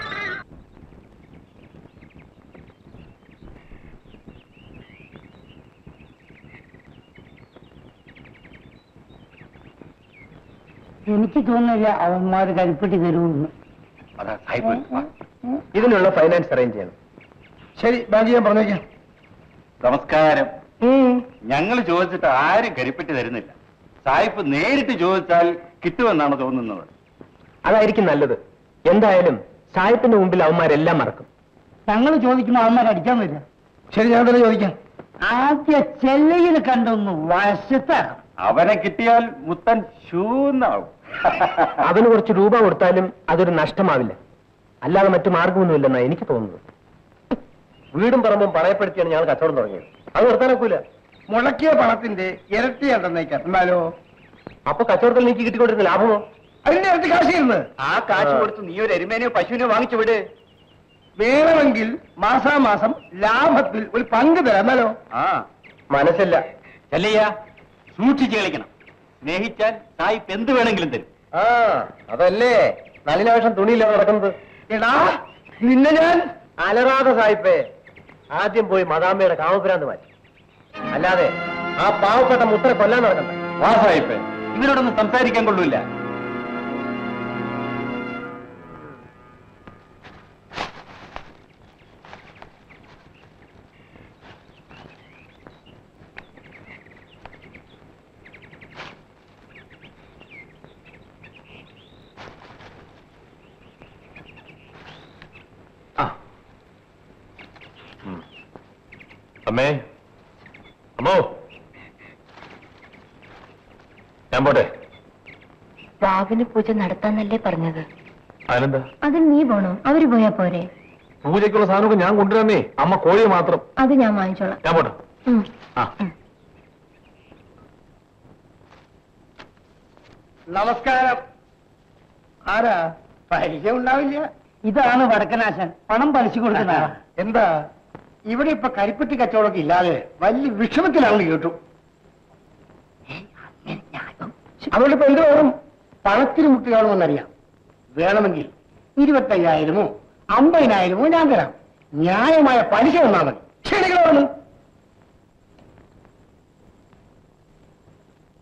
എനിക്ക് തോന്നുന്നില്ല അവന്മാര് കരിപ്പെട്ടി തരുമെന്ന് അതാ സാഹിബ് വാ. ഇതിനുള്ള ഫൈനാൻസ് അറേഞ്ച് ചെയ്യണം ശരി ബാങ്ക് ഞാൻ പറഞ്ഞേക്കാം നമസ്കാരം ഞങ്ങൾ ചോദിച്ചിട്ട് ആരും കരിപ്പെട്ടി തരുന്നില്ല സായിപ്പ് നേരിട്ട് ചോദിച്ചാൽ കിട്ടുമെന്നാണ് തോന്നുന്നത് അതായിരിക്കും നല്ലത് എന്തായാലും സായിപ്പിന്റെ മുമ്പിൽ അവന്മാരെല്ലാം മറക്കും ഞങ്ങൾ ചോദിക്കുമ്പോൾ അവന്മാർ അടിക്കാൻ വരില്ല ശരി ഞാൻ തന്നെ ചോദിക്കാം ആദ്യ ചെല്ലയിൽ കണ്ടൊന്ന് വശത്താക്കണം അവനെ കിട്ടിയാൽ മുത്തൻ ശൂന്നാവും അവന് കുറച്ച് രൂപ കൊടുത്താലും അതൊരു നഷ്ടമാവില്ല അല്ലാതെ മറ്റു മാർഗമൊന്നുമില്ലെന്നാ എനിക്ക് തോന്നുന്നത് വീടും പറമ്പും പണയപ്പെടുത്തിയാണ് ഞങ്ങൾ കച്ചവടം തുടങ്ങിയത് അത് നിർത്താനൊക്കൂല മുളക്കിയ പണത്തിന്റെ ഇരട്ടി ഉണ്ടെന്നേക്കാം എന്നാലോ അപ്പൊ കച്ചവടത്തിൽ എനിക്ക് കിട്ടിക്കൊണ്ടിരുന്ന ലാഭമോ അതിന്റെ ഇരട്ടി കാശിരുന്ന് ആ കാശ് കൊടുത്ത് നീ ഒരു എരുമേനെയോ പശുവിനെയോ വാങ്ങിച്ചു വിട് വേണമെങ്കിൽ മാസാമാസം ലാഭത്തിൽ ഒരു പങ്ക് തരാം എന്നാലോ ആ മനസ്സില്ല ചെല്ലയ്യ സൂക്ഷിച്ച് കളിക്കണം സ്നേഹിച്ചാൽ സായിപ്പ് എന്ത് വേണമെങ്കിലും തരും ആ അതല്ലേ നളിനാവശ്യം തുണിയില്ല നടക്കുന്നത് എടാ നിന്നെ ഞാൻ അലറാതെ സായിപ്പേ ആദ്യം പോയി മദാമ്മയുടെ കാമപുരാന്ത് മാറ്റി അല്ലാതെ ആ പാവപ്പെട്ട മുത്തരെ കൊല്ലാൻ നടക്കണ്ട വാ സായിപ്പ് ഇവരോടൊന്നും സംസാരിക്കാൻ കൊള്ളൂല അമ്മേ അമ്മോ ഞാൻ പോട്ടെ വാവിന് പൂജ നടത്താന്നല്ലേ പറഞ്ഞത് അതിനെന്താ അതിന് നീ പോണോ അവര് പോയാ പോരെ പൂജയ്ക്കുള്ള സാധനമൊക്കെ ഞാൻ കൊണ്ടുവരണേ അമ്മ കോഴിയെ മാത്രം അത് ഞാൻ വാങ്ങിച്ചോളാം ഞാൻ പോട്ടെ ഉം. ആ നമസ്കാരം ആരാ പരിചയം ഉണ്ടാവില്ല ഇതാണ് വടക്കനാശൻ പണം പലിശ കൊടുക്കുന്ന ആളാ. എന്താ ഇവിടെ ഇപ്പൊ കരിപ്പെട്ടി കച്ചവടമൊക്കെ ഇല്ലാതെ വലിയ വിഷമത്തിലാണെന്ന് കേട്ടു അതുകൊണ്ട് ഇപ്പൊ എന്ത് വേണം പണത്തിന് മുട്ടി കാണുമെന്നറിയാം വേണമെങ്കിൽ ഇരുപത്തയ്യായിരമോ അമ്പതിനായിരമോ ഞാൻ തരാം ന്യായമായ പലിശ തന്നാ മതി ക്ഷണികളാണ്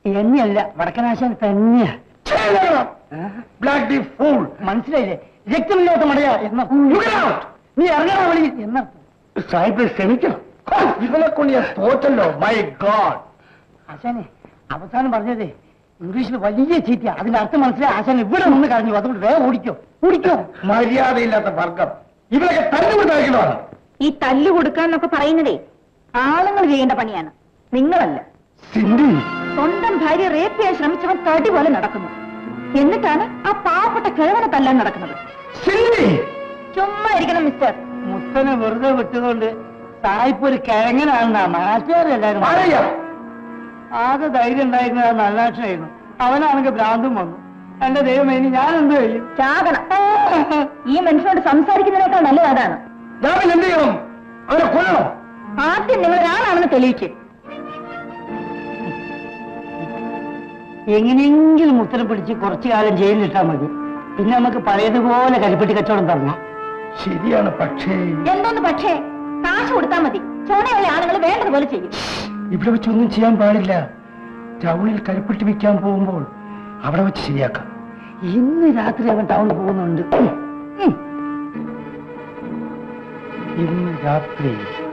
എന്നെയല്ല വടക്കനാശാൻ തന്നെയാ ബ്ലാക്ക് ദി ഫൂൾ മനസ്സിലായില്ലേ രക്തമില്ലാത്ത മടയാ എന്ന നീ ഇറങ്ങണ വഴി എന്ന സാഹിബ് ക്ഷമിക്കണം ഹോ, ഇവനെ കൊണ്ട് ഞാൻ തോറ്റല്ലോ മൈ ഗോഡ് ആശാനെ അവസാനം പറഞ്ഞതേ ഇംഗ്ലീഷിൽ വലിയ ചീറ്റ അതിന്റെ അർത്ഥം മനസ്സിലായി ആശാൻ ഇവിടെ നിന്ന് കളഞ്ഞു അതുകൊണ്ട് വേഗം ഓടിക്കോ ഓടിക്കോ മര്യാദയില്ലാത്ത വർഗം ഇവരൊക്കെ തല്ലുകൊണ്ടായിരിക്കണമാണ് ഈ തല്ലു കൊടുക്കാന്നൊക്കെ പറയുന്നതേ ആളുകൾ ചെയ്യേണ്ട പണിയാണ് നിങ്ങളല്ല സിന്ധി സ്വന്തം ഭാര്യ റേപ്പ് ചെയ്യാൻ ശ്രമിച്ചവൻ തടി പോലെ നടക്കുന്നു എന്നിട്ടാണ് ആ പാവപ്പെട്ട കിഴവനെ തല്ലാൻ നടക്കുന്നത് സിന്ധി ചുമ്മാ ഇരിക്കണം മിസ്റ്റർ മുത്തനെ വെറുതെ വിട്ടതുകൊണ്ട് സായിപ്പ് ഒരു കിഴങ്ങനാണെന്നാ നാട്ടുകാരെല്ലാരും പറയ ആകെ ധൈര്യം ഉണ്ടായിരുന്നത് ആ നല്ലാക്ഷനായിരുന്നു അവനാണെങ്കിൽ ഭ്രാന്തും വന്നു എന്റെ ദൈവം ഇനി ഞാൻ എന്ത് ചെയ്യും ചാകണം ഈ മനുഷ്യനോട് സംസാരിക്കുന്നതിനേക്കാൾ നല്ലത് അതാണ് ഞാൻ പിന്നെ എന്ത് ചെയ്യണം അവനെ കൊല്ലണം ആദ്യം നിങ്ങൾ ഒരാളാണെന്ന് തെളിയിക്കും എങ്ങനെയെങ്കിലും മുത്തനെ പിടിച്ച് കുറച്ചു കാലം ജയിലിലിട്ടാ മതി പിന്നെ നമുക്ക് പഴയതുപോലെ കരിപ്പെട്ടി കച്ചവടം തുടങ്ങാം ശരിയാണ് പക്ഷേ എന്തോന്ന് പക്ഷേ കാശ് കൊടുത്താൽ മതി ചോണയുള്ള ആളുകൾ വേണ്ടതുപോലെ ചെയ്യും ഇവിടെ വെച്ചൊന്നും ചെയ്യാൻ പാടില്ല ടൗണിൽ കരിപ്പെട്ടി വിൽക്കാൻ പോകുമ്പോൾ അവിടെ വെച്ച് ശരിയാക്കാം ഇന്ന് രാത്രി അവൻ ടൗണിൽ പോകുന്നുണ്ട് ഉം. ഉം. ഇന്ന് രാത്രി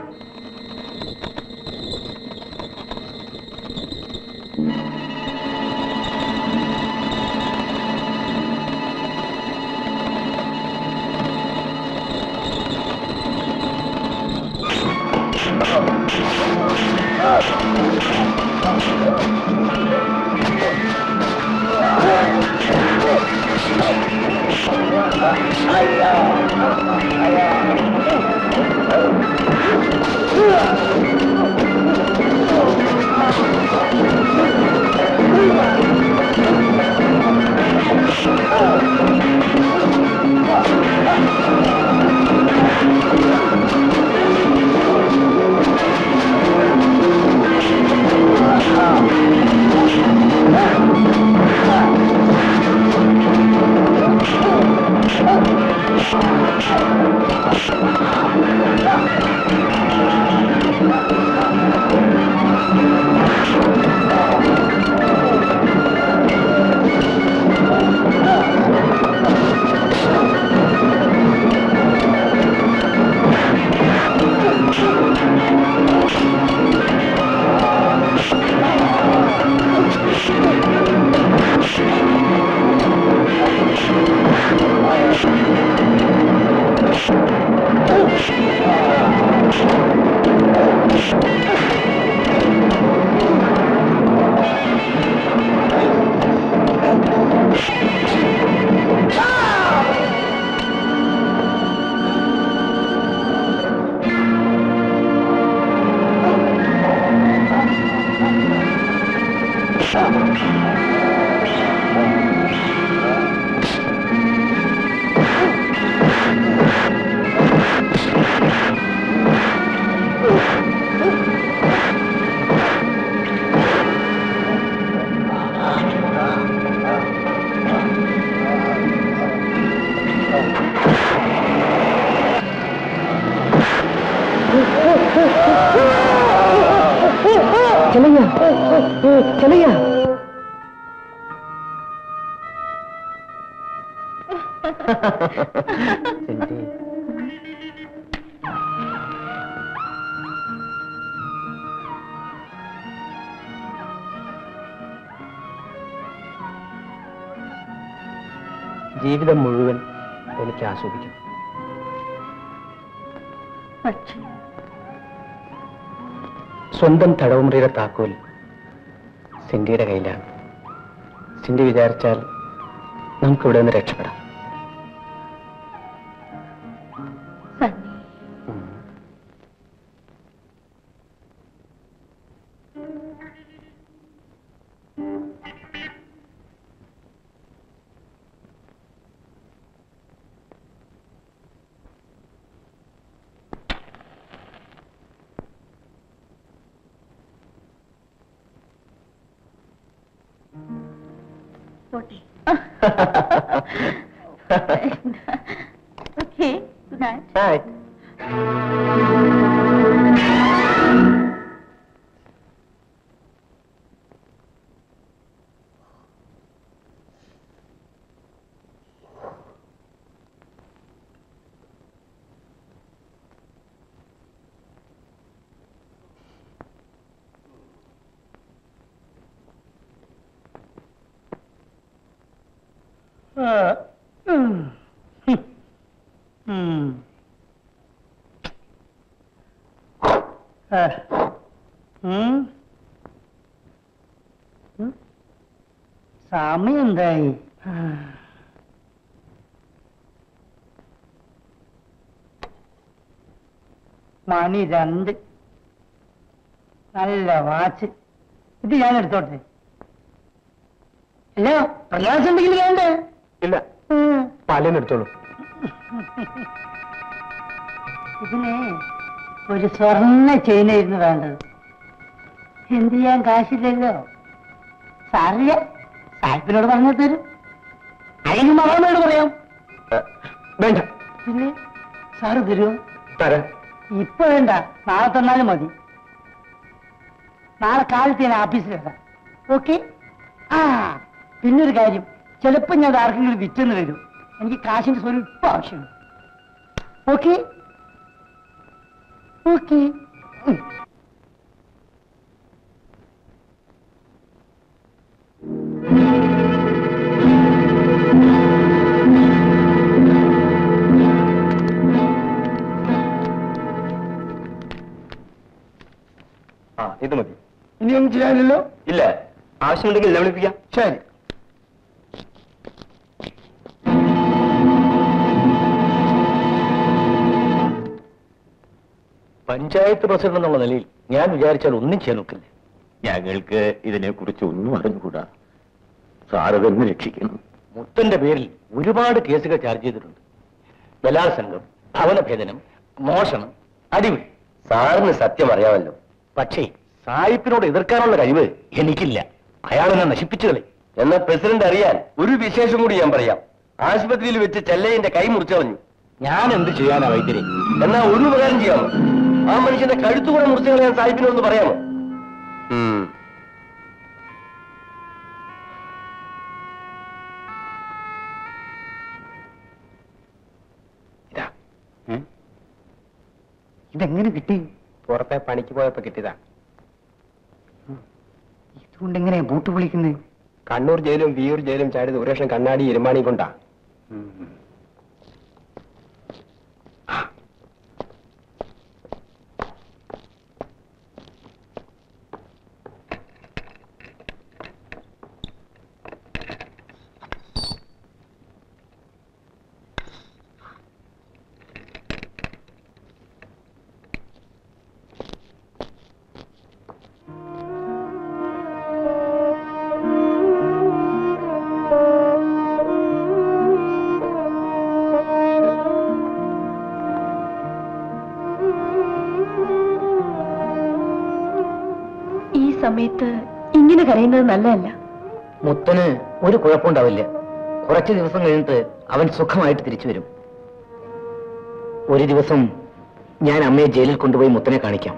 चलैया चलैया ജീവിതം മുഴുവൻ എനിക്ക് ആസ്വദിക്കണം പക്ഷേ സ്വന്തം തടവുമുറിയുടെ താക്കോൽ സിന്ധിയുടെ കയ്യിലാണ് സിന്ധി വിചാരിച്ചാൽ നമുക്കിവിടെ നിന്ന് രക്ഷപ്പെടാം സണ്ണി പോട്ടെ ഓക്കെ ഗുഡ് നൈറ്റ് ഉം. ഹും. ഉം. ആ. ഉം. ഉം. സമയം എന്തായി ആ. മണി രണ്ട് നല്ല വാച്ച് ഇത് ഞാൻ എടുത്തോട്ടെ അല്ല പ്രയാസം ഉണ്ടെങ്കിൽ വേണ്ടേ ഇല്ല പലനെടുത്തോളൂ ഇതിന് ഒരു സ്വർണ്ണ ചെയിനായിരുന്നു വേണ്ടത് എന്ത് ചെയ്യാൻ കാശില്ലല്ലോ സാറില്ല സാഹിബിനോട് പറഞ്ഞു തരും അല്ലെങ്കിൽ മകളോട് പറയാം വേണ്ട പിന്നെ സാറ് തരുമോ തരാം ഇപ്പൊ വേണ്ട നാളെ തന്നാലും മതി നാളെ കാലത്ത് ഞാൻ ഓഫീസിൽ വരാം ഓക്കെ ആ പിന്നൊരു കാര്യം ചിലപ്പോ ഞാൻ ആർക്കെങ്കിലും വിറ്റെന്ന് വരും എനിക്ക് കാശിന്റെ സ്വരൂപം ആവശ്യമുണ്ട് ഓക്കെ ഓക്കെ ആ ഇത് മതി ഇനി ഒന്നും ചെയ്യാനില്ലല്ലോ ഇല്ല ആവശ്യമുണ്ടെങ്കിൽ എന്നെ വിളിപ്പിക്കാം ശരി പഞ്ചായത്ത് പ്രസിഡന്റ് എന്നുള്ള നിലയിൽ ഞാൻ വിചാരിച്ചാൽ ഒന്നും ചെയ്യാൻ നോക്കില്ല ഞങ്ങൾക്ക് ഇതിനെക്കുറിച്ച് ഒന്നും അറിഞ്ഞുകൂടാ സാറ് തന്നെ രക്ഷിക്കണം മുത്തന്റെ പേരിൽ ഒരുപാട് കേസുകൾ ചാർജ് ചെയ്തിട്ടുണ്ട് ബലാത്സംഗം ഭവനഭേദനം മോഷണം അടിപിടി സാറിന് സത്യം അറിയാമല്ലോ പക്ഷേ സായിപ്പിനോട് എതിർക്കാനുള്ള കഴിവ് എനിക്കില്ല അയാൾ എന്നെ നശിപ്പിച്ചു കളി എന്നാൽ പ്രസിഡന്റ് അറിയാൻ ഒരു വിശേഷം കൂടി ഞാൻ പറയാം ആശുപത്രിയിൽ വെച്ച് ചെല്ലയന്റെ കൈ മുറിച്ചു കളഞ്ഞു ഞാൻ എന്ത് ചെയ്യാനാ വൈദ്യരെ എന്നാ ഒരു ഉപകാരം ചെയ്യാമോ ആ മനുഷ്യന്റെ കഴുത്തുകൂടെ മുറിച്ചു കളയാൻ സാഹിബിനൊന്ന് പറയാമോ ഉം. ഇതെങ്ങനെ കിട്ടി പുറത്തെ പണിക്ക് പോയപ്പോ കിട്ടിയതാ ഇതുകൊണ്ട് എങ്ങനെയാ ബൂട്ട് വിളിക്കുന്നത് കണ്ണൂർ ജയിലും വിയൂർ ജയിലും ചാടിയത് ഒരു ലക്ഷം കണ്ണാടി ഇരുമാണി കൊണ്ടാ ഈ സമയത്ത് ഇങ്ങനെ കരയുന്നത് നല്ലതല്ല മുത്തന് ഒരു കുഴപ്പമുണ്ടാവില്ല കുറച്ച് ദിവസം കഴിഞ്ഞിട്ട് അവൻ സുഖമായിട്ട് തിരിച്ചു വരും ഒരു ദിവസം ഞാൻ അമ്മയെ ജയിലിൽ കൊണ്ടുപോയി മുത്തനെ കാണിക്കാം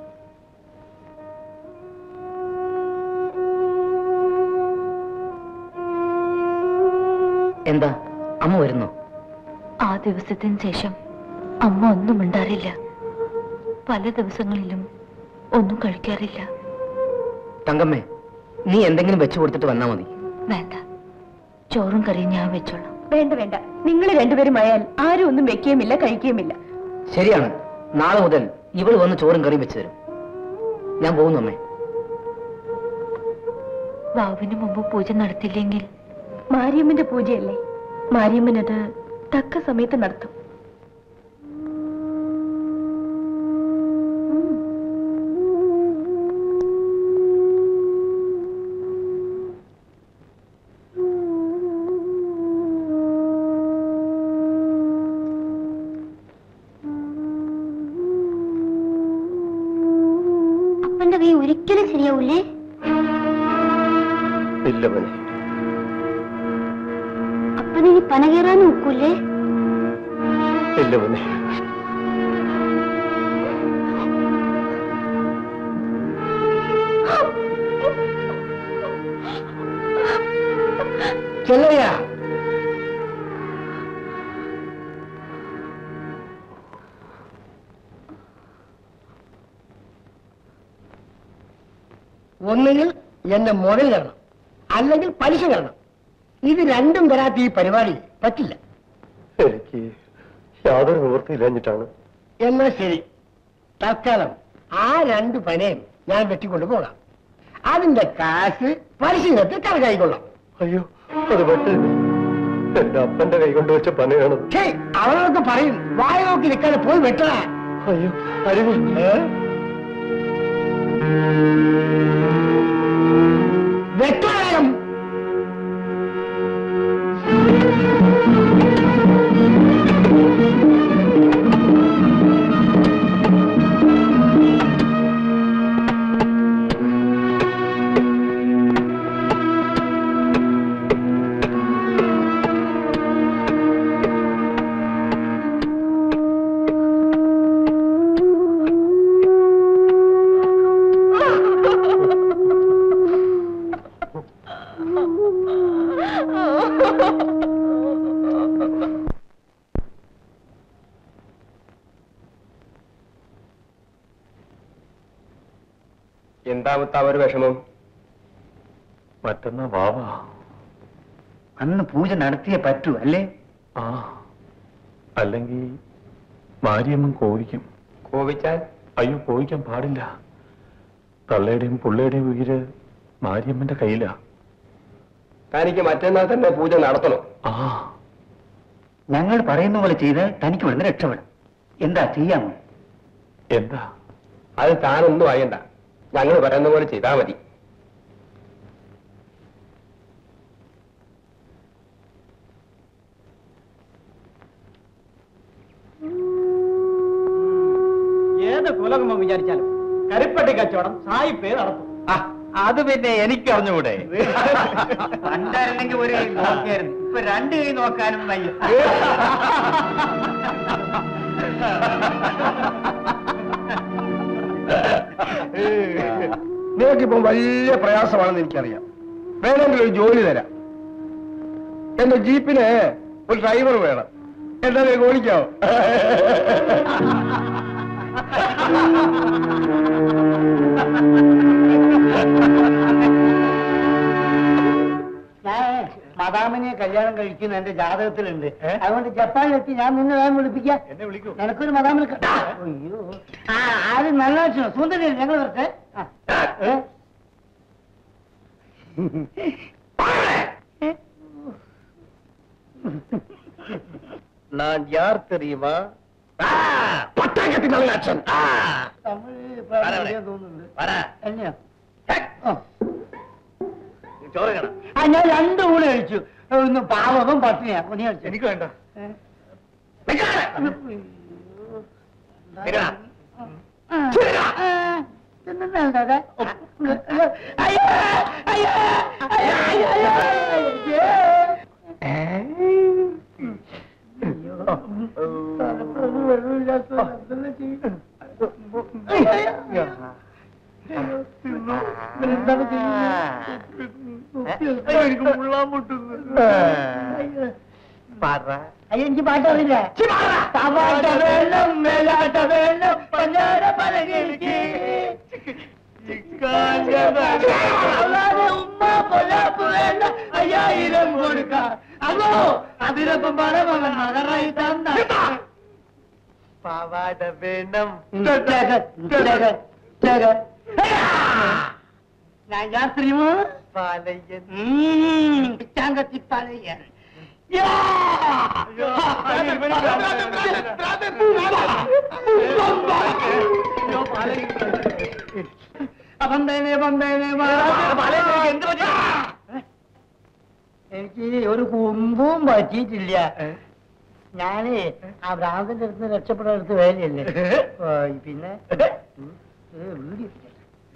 എന്താ അമ്മ വരുന്നോ ആ ദിവസത്തിന് ശേഷം അമ്മ ഒന്നും മിണ്ടാറില്ല പല ദിവസങ്ങളിലും ഒന്നും കഴിക്കാറില്ല തങ്കമ്മേ നീ എന്തെങ്കിലും വെച്ചു കൊടുത്തിട്ട് വന്നാ മതി വേണ്ട ചോറും കറിയും ഞാൻ വെച്ചോളാം വേണ്ട വേണ്ട നിങ്ങൾ രണ്ടുപേരും ആയാൽ ആരും ഒന്നും വെക്കുകയുമില്ല കഴിക്കുകയുമില്ല ശരിയാണ് നാളെ മുതൽ ഇവൾ വന്ന് ചോറും കറിയും വെച്ചു തരും ഞാൻ പോകുന്നു അമ്മേ വാവിന് മുമ്പ് പൂജ നടത്തിയില്ലെങ്കിൽ മാരിയമ്മന്റെ പൂജയല്ലേ മാരിയമ്മനത് തക്ക സമയത്ത് നടത്തും അപ്പന്റെ കൈ ഒരിക്കലും ശരിയാവൂലേ ഇല്ല മോനെ അപ്പനിനി പന കയറാനും ഒക്കൂലേ ഇല്ല മോനെ ചെല്ലയ്യ ഒന്നുകിൽ എന്റെ മുതൽ തരണം അല്ലെങ്കിൽ പലിശ തരണം ഇത് രണ്ടും തരാത്ത ഈ പരിപാടി പറ്റില്ല എനിക്ക് യാതൊരു നിവൃത്തിയില്ലഞ്ഞിട്ടാണ് എന്നാ ശരി തൽക്കാലം ആ രണ്ട് പനയും ഞാൻ വെട്ടിക്കൊണ്ടു പോകാം അതിന്റെ കാശ് പരിശീലനത്തിൽ കണക്കായിക്കൊള്ളാം അയ്യോ അത് പറ്റില്ല എന്റെ അപ്പന്റെ കൈ കൊണ്ട് വെച്ച പനയാണത് ഛേ, അവളൊക്കെ പറയും വായ നോക്കി നിൽക്കാതെ പോയി വെട്ടണ അയ്യോ അരുവി വെട്ടണം എന്താമത്തെ ഒരു വിഷമം മറ്റന്നാ വാവ അന്ന് പൂജ നടത്തിയേ പറ്റൂ അല്ലേ ആ അല്ലെങ്കിൽ മാരിയമ്മൻ കോവിക്കും കോപിച്ചാൽ അയ്യോ കോവിക്കാൻ പാടില്ല തള്ളയുടെയും പുള്ളയുടെയും ഉയിര് മാരിയമ്മന്റെ കയ്യിലാ തനിക്ക് മറ്റന്നാൾ തന്നെ പൂജ നടത്തണം ആ ഞങ്ങൾ പറയുന്ന പോലെ ചെയ്താൽ തനിക്ക് ഇവിടുന്ന് രക്ഷപ്പെടും എന്താ ചെയ്യാമോ എന്താ അത് താനൊന്നും അറിയണ്ട ഞങ്ങൾ പറയുന്ന പോലെ ചെയ്താൽ മതി ഏത് കുലകുമ്പം വിചാരിച്ചാലും കരിപ്പട്ടി കച്ചവടം സായിപ്പേ നടത്തും അത് പിന്നെ എനിക്ക് അറിഞ്ഞുകൂടെ പണ്ടായിരുന്നെങ്കിൽ ഒരു കൈ നോക്കിയായിരുന്നു ഇപ്പൊ രണ്ട് കൈ നോക്കാനും വയ്യ നിനക്കിപ്പം വലിയ പ്രയാസമാണെന്ന് എനിക്കറിയാം വേണമെങ്കിൽ ഒരു ജോലി തരാം എന്റെ ജീപ്പിന് ഒരു ഡ്രൈവർ വേണം എന്താ നിനക്ക് ഓടിക്കാവോ ഞാൻ മദാമിനെ കല്യാണം കഴിക്കുന്ന എന്റെ ജാതകത്തിലുണ്ട് അതുകൊണ്ട് ജപ്പാനിലെത്തി ഞാൻ നിന്നെ വേഗം വിളിപ്പിക്കാം എന്നെ വിളിക്കൂ നിനക്കൊരു മദാമിനെ ക- അയ്യോ ആ അത് നല്ല വെച്ചോ സുന്ദരി ഞങ്ങൾ വരട്ടെ ആ. ഏ? நான் யார் தெரியுமா பட்டாங்கத்தி நல்ல அച്ഛൻ തമിഴ് പറയാൻ തോന്നുന്നുണ്ട് എന്നെയോ ആ. ആ ഞാൻ രണ്ട് ഊണ് കഴിച്ചു ഒന്ന് പാവകം പട്ടിണിയാ നീ കഴിച്ചു എനിക്ക് വേണ്ട എനിക്ക് മുള്ളാൻ മുട്ടുന്നു പറ അയ്യോ എനിക്ക് പാട്ടറിയില്ല പാവാട്ട വേണം മേലാട്ട വേണം പഞ്ചാര പലകിലേക്ക് അല്ലാതെ ഉമ്മ പൊലാപ്പ് വേണ്ട അയ്യായിരം കൊടുക്കാം അതോ അതിനൊപ്പം പണമകൻ മകറായി തന്ന പാവാട വേണം ഞാൻ യാത്രിമോ പാലയ്യൻ പിച്ചാങ്കത്തി പലയൻ എനിക്ക് ഒരു കുമ്പും പറ്റിയിട്ടില്ല ഞാനേ ആ ഭ്രാന്തന്റെ അടുത്ത് രക്ഷപ്പെടാൻ അടുത്ത് വേലയല്ലേ ഓ, പിന്നെ ഉം, ഏ, വീഡിയോ ഇട്ടില്ല.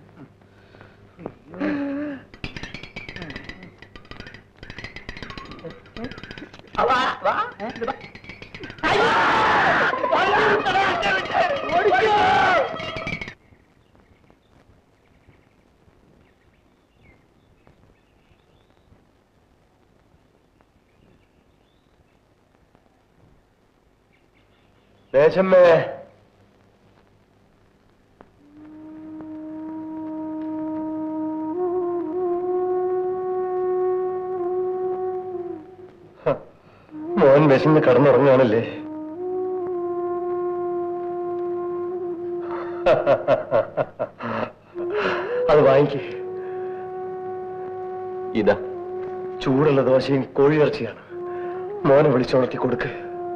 ദേശമ്മേ മോൻ വിശന്ന് കടന്നുറങ്ങുകയാണല്ലേ അത് വാങ്ങിക്കേ ഇതാ ചൂടുള്ള ദോശയും കോഴിയിറച്ചിയാണ് മോനെ വിളിച്ചുണർത്തി കൊടുക്ക്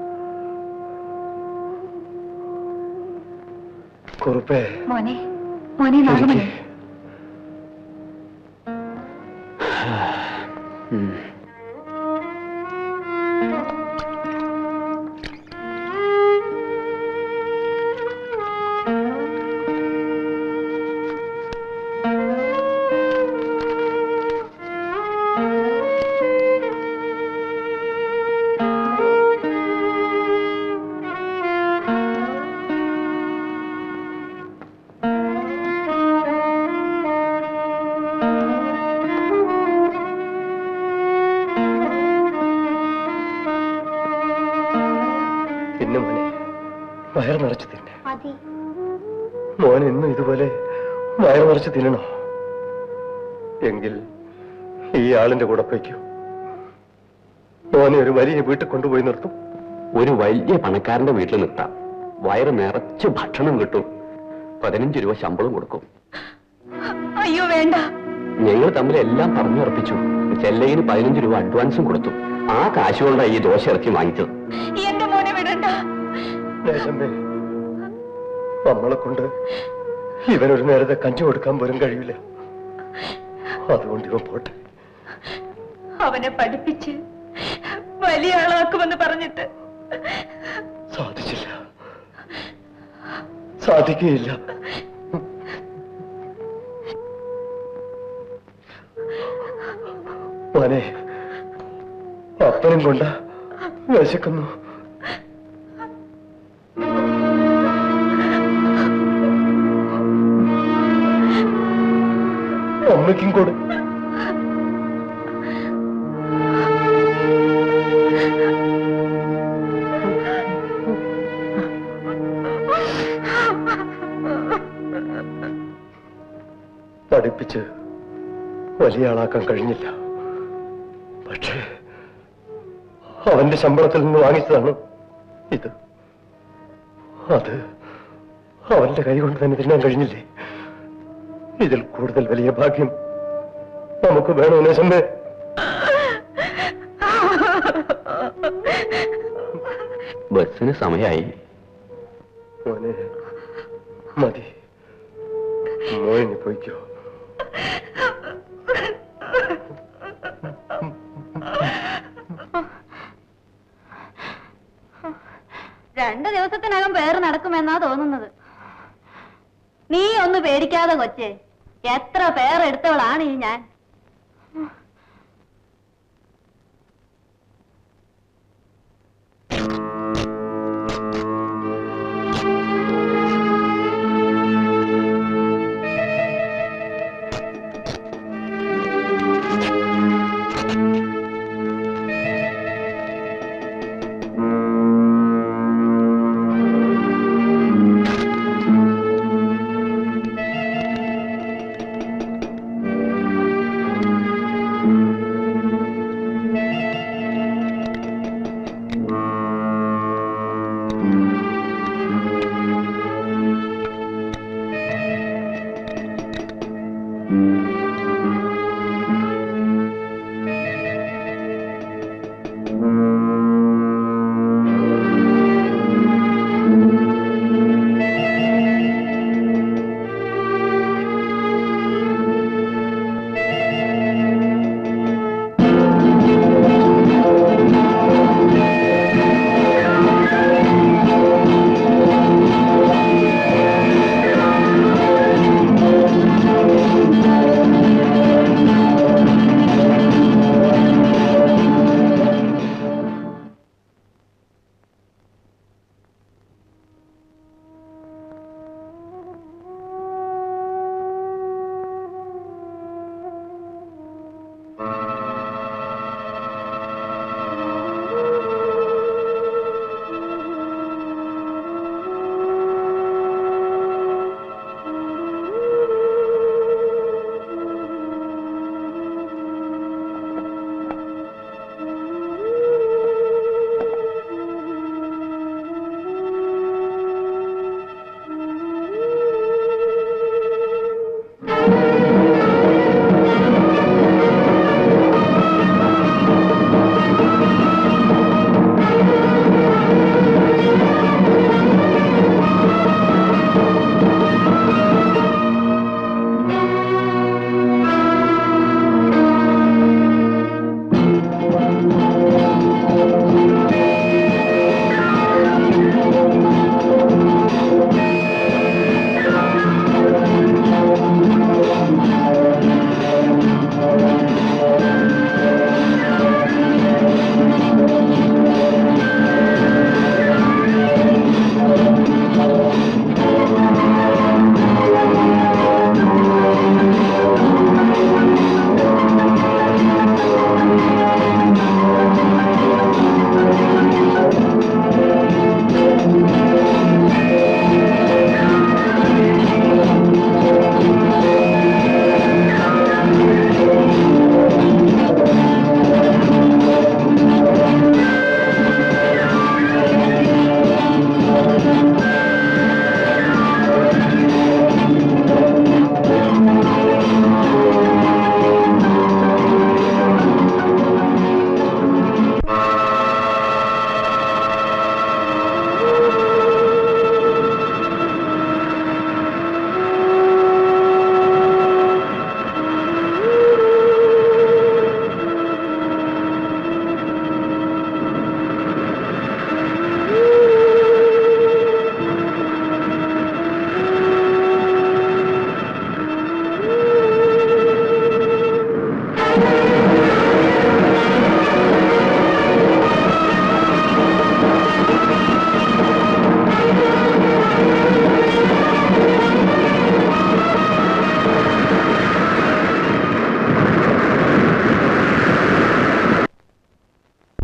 കുറുപ്പേ മോനെ മോനെ നാലുമണി പിന്നെ മോനെ വയർ നിറച്ച് തിന്നെ മതി മോൻ എന്നും ഇതുപോലെ വയർ നിറച്ച് തിന്നണോ എങ്കിൽ ഈ ആളിന്റെ കൂടെ പോയിക്കോ മോനെ ഒരു വലിയ വീട്ടിൽ കൊണ്ടുപോയി നിർത്തും ഒരു വലിയ പണക്കാരന്റെ വീട്ടിൽ നിർത്താം വയറ് നിറച്ച് ഭക്ഷണം കിട്ടും പതിനഞ്ച് രൂപ ശമ്പളം കൊടുക്കും അയ്യോ വേണ്ട ഞങ്ങൾ തമ്മിൽ എല്ലാം പറഞ്ഞുറപ്പിച്ചു ചെല്ലയിന് പതിനഞ്ച് രൂപ അഡ്വാൻസും കൊടുത്തു ആ കാശ് കൊണ്ടാണ് ഈ ദോശ ഇറച്ചി വാങ്ങിച്ചത് എന്റെ മോനെ വിടണ്ട ദേശമ്പേ നമ്മളെ കൊണ്ട് ഇവനൊരു നേരത്തെ കഞ്ഞി കൊടുക്കാൻ പോലും കഴിയില്ല അതുകൊണ്ട് ഇവൻ പോട്ടെ അവനെ പഠിപ്പിച്ച് വലിയ ആളാക്കുമെന്ന് പറഞ്ഞിട്ട് സാധിച്ചില്ല സാധിക്കുകയില്ല മോനെ അപ്പനും കൊണ്ട വിശക്കുന്നു അമ്മയ്ക്കും കൊടു പഠിപ്പിച്ച് വലിയ ആളാക്കാൻ കഴിഞ്ഞില്ല പക്ഷേ അവന്റെ ശമ്പളത്തിൽ നിന്ന് വാങ്ങിച്ചതാണ് ഇത് അത് അവന്റെ കൈ കൊണ്ട് തന്നെ തിന്നാൻ കഴിഞ്ഞില്ലേ ഇതിൽ കൂടുതൽ വലിയ ഭാഗ്യം നമുക്ക് വേണോ നേശമ്മേ ബസ്സിന് സമയമായി മോനെ മതി മോനെ പോയിക്കോ രണ്ടു ദിവസത്തിനകം പേര് നടക്കുമെന്നാ തോന്നുന്നത് നീ ഒന്ന് പേടിക്കാതെ കൊച്ചേ എത്ര പേരെടുത്തവളാണ് ഈ ഞാൻ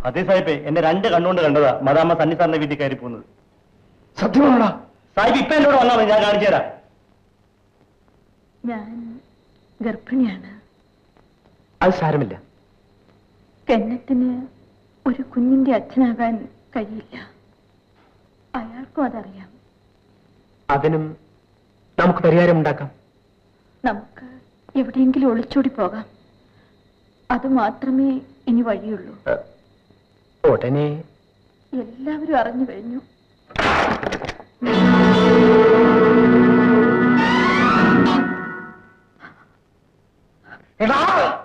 അതേ സാഹിബേ എന്റെ രണ്ട് കണ്ണുകൊണ്ട് കണ്ടതാ മദാമ്മ സണ്ണി സാറിന്റെ വീട്ടിൽ കയറി പോകുന്നത് സത്യമാണോടാ സാഹിബ് ഇപ്പൊ എന്നോട് വന്നാൽ മതി ഞാൻ കാണിച്ചു തരാം ഞാൻ ഗർഭിണിയാണ് അത് സാരമില്ല കെന്നത്തിന് ഒരു കുഞ്ഞിന്റെ അച്ഛനാകാൻ കഴിയില്ല അയാൾക്കും അതറിയാം അതിനും നമുക്ക് പരിഹാരം ഉണ്ടാക്കാം നമുക്ക് എവിടെയെങ്കിലും ഒളിച്ചോടി പോകാം അത് മാത്രമേ ഇനി വഴിയുള്ളൂ ഉടനെ എല്ലാവരും അറിഞ്ഞു കഴിഞ്ഞു എടാ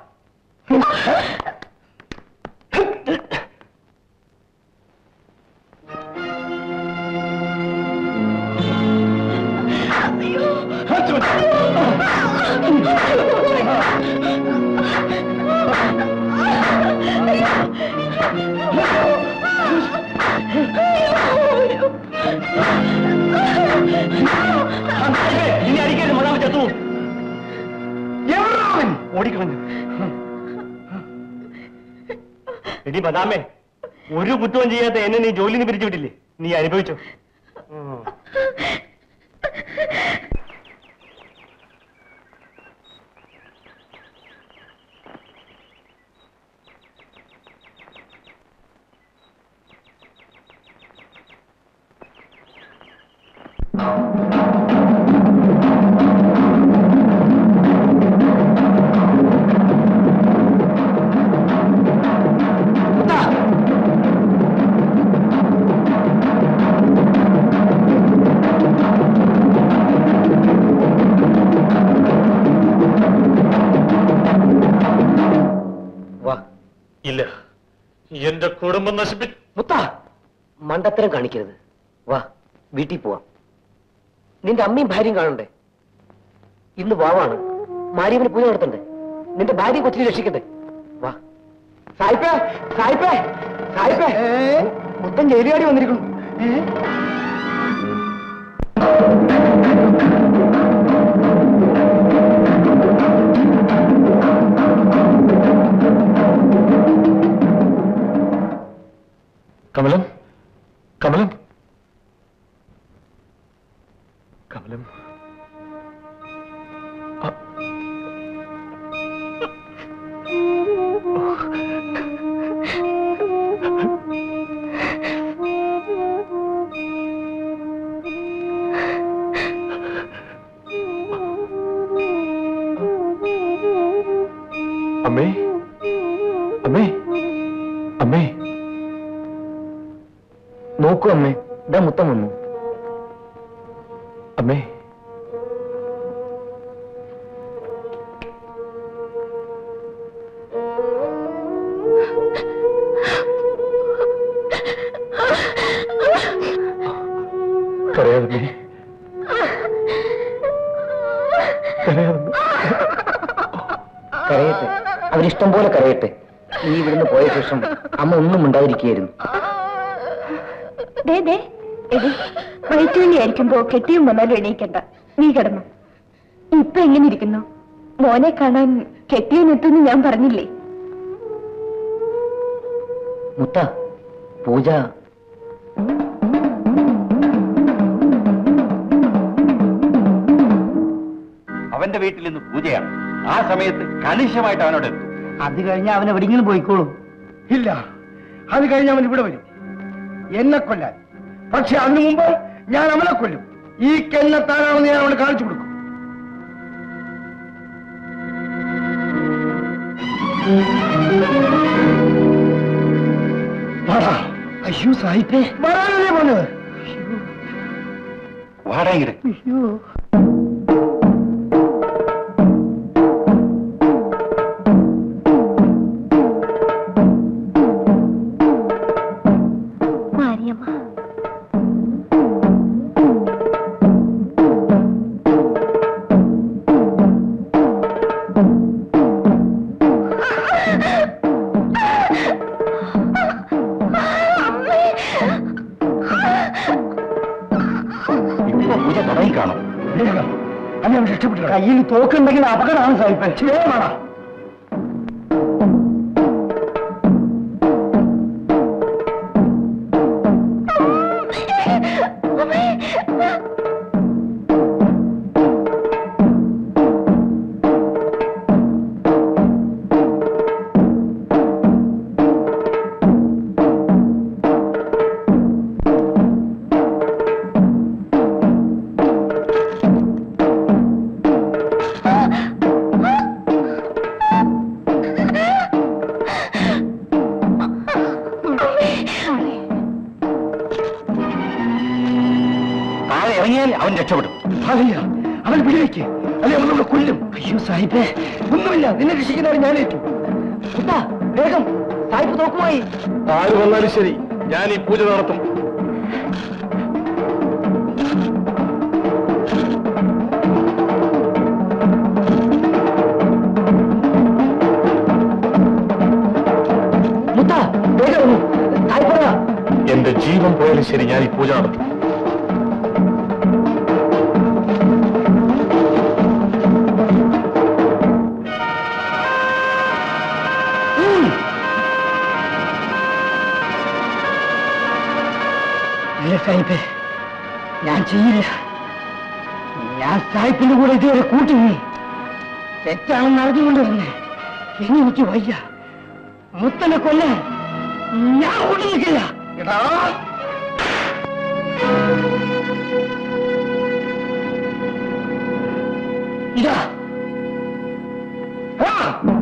ഇനി അടിക്കരുത് മദാമ്മ ചത്തു എവിടാവൻ ഓടിക്കളഞ്ഞു എടി മദാമേ ഒരു കുറ്റവും ചെയ്യാത്ത എന്നെ നീ ജോലിന്ന് പിരിച്ചു വിട്ടില്ലേ നീ അനുഭവിച്ചോ വാ ഇല്ല എന്റെ കുടുംബം നശിപ്പി മുത്ത മണ്ടത്തരം കാണിക്കരുത് വാ വീട്ടിൽ പോവാം നിന്റെ അമ്മയും ഭാര്യയും കാണണ്ടേ ഇന്ന് വാവാണ് മാരിയമ്മന് പൂജ നടത്തണ്ടേ നിന്റെ ഭാര്യ കൊച്ചിനെ രക്ഷിക്കണ്ടേ വാ സായിപ്പേ സായിപ്പേ സായിപ്പേ മൊത്തം ജയിലുകാടി വന്നിരിക്കുന്നു കമലം കമലം കമലം ആ. അമ്മേ അമ്മേ അമ്മേ നോക്കൂ അമ്മേ ഇതാ മുത്തം വന്നു അമ്മേ കരയാതെ കരയാതെ കരയട്ടെ അവരിഷ്ടം പോലെ കരയട്ടെ നീ ഇവിടുന്ന് പോയ ശേഷം അമ്മ ഒന്നും ഉണ്ടാതിരിക്കുകയായിരുന്നു ദേ ദേ എടി വയറ്റുവേലി ആയിരിക്കുമ്പോ കെട്ടിയും വന്നാലും എണീക്കണ്ട നീ കിടന്നു ഇപ്പൊ എങ്ങനെ ഇരിക്കുന്നു മോനെ കാണാൻ കെട്ടിയനെത്തുന്ന് ഞാൻ പറഞ്ഞില്ലേ മുത്ത പൂജ അവന്റെ വീട്ടിൽ ഇന്ന് പൂജയാണ് ആ സമയത്ത് കണിശമായിട്ട് അവനോട് എത്തും അത് കഴിഞ്ഞ് അവൻ എവിടെയെങ്കിലും പോയിക്കോളും ഇല്ല അത് കഴിഞ്ഞ് അവൻ ഇവിടെ വരും എന്നെ കൊല്ലാൻ പക്ഷെ അതിനു മുമ്പ് ഞാൻ അവനെ കൊല്ലും ഈ കെന്നത്താനാണെന്ന് ഞാൻ അവന് കാണിച്ചു കൊടുക്കും വാടാ. അയ്യോ സാഹിബേ വരാനല്ലേ പറഞ്ഞത് വാടകയുടെ അയ്യോ മാരിയമ്മ ഇപ്പൊ പൂജ തുടങ്ങി കാണും വേഗം അല്ലെ അവൻ രക്ഷപ്പെട്ടു കയ്യിൽ തോക്കുണ്ടെങ്കിൽ അപകടമാണ് സാഹിബ് വേഗമാടാ കഴിഞ്ഞാൽ അവൻ രക്ഷപ്പെടും ഭാവിയ അവൻ വിടുവിക്ക് അല്ലെ അവൻ നമ്മളെ കൊല്ലും അയ്യോ സാഹിബേ ഒന്നുമില്ല നിന്നെ രക്ഷിക്കുന്നവർ ഞാനേറ്റു കുട്ടാ വേഗം സാഹിബ് തോക്കുമായി ആര് വന്നാലും ശരി ഞാൻ ഈ പൂജ നടത്തും മുത്ത വേഗം സാഹിബ് എന്റെ ജീവൻ പോയാലും ശരി ഞാൻ ഈ പൂജ നടത്തും ഇല്ല സാഹിബേ ഞാൻ ചെയ്യില്ല ഞാൻ സാഹിബിന്റെ കൂടെ ഇതുവരെ കൂട്ടിനി തെറ്റാണെന്ന് അറിഞ്ഞുകൊണ്ട് തന്നെ ഇനി എനിക്ക് വയ്യ മുത്തനെ കൊല്ലാൻ ഞാൻ കൂട്ടി നിൽക്കില്ല എടാ ഇതാ ആ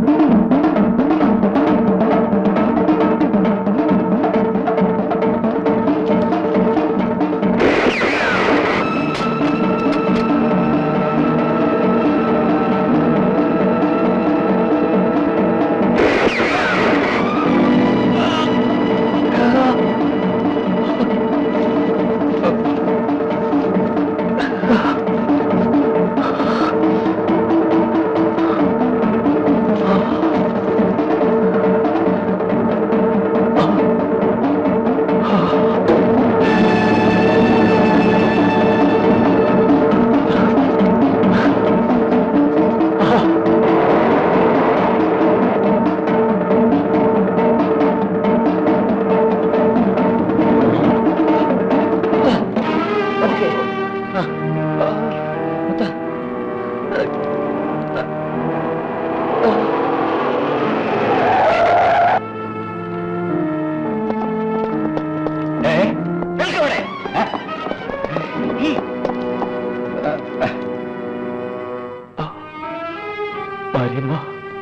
ഭാര്യമ്മ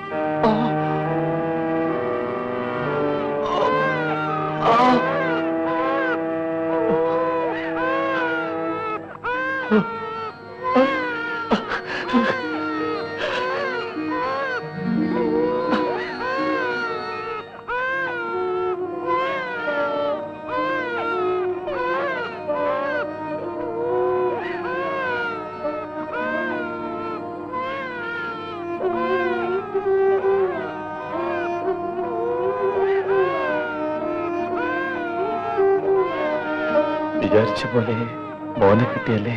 വിചാരിച്ച പോലെ മോനെ കിട്ടിയല്ലേ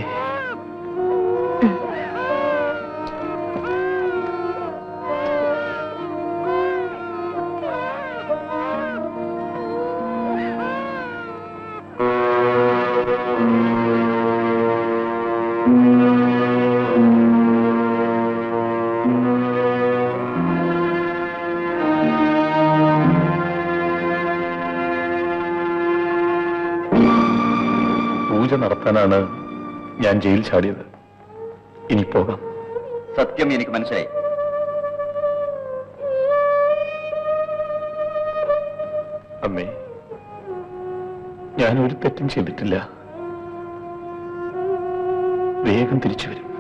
പൂജ നടത്താനാണ് ഞാൻ ജയിൽ ചാടിയത് ഇനി പോകാം സത്യം എനിക്ക് മനസ്സിലായി അമ്മേ ഞാൻ ഒരു തെറ്റും ചെയ്തിട്ടില്ല വേഗം തിരിച്ചു വരും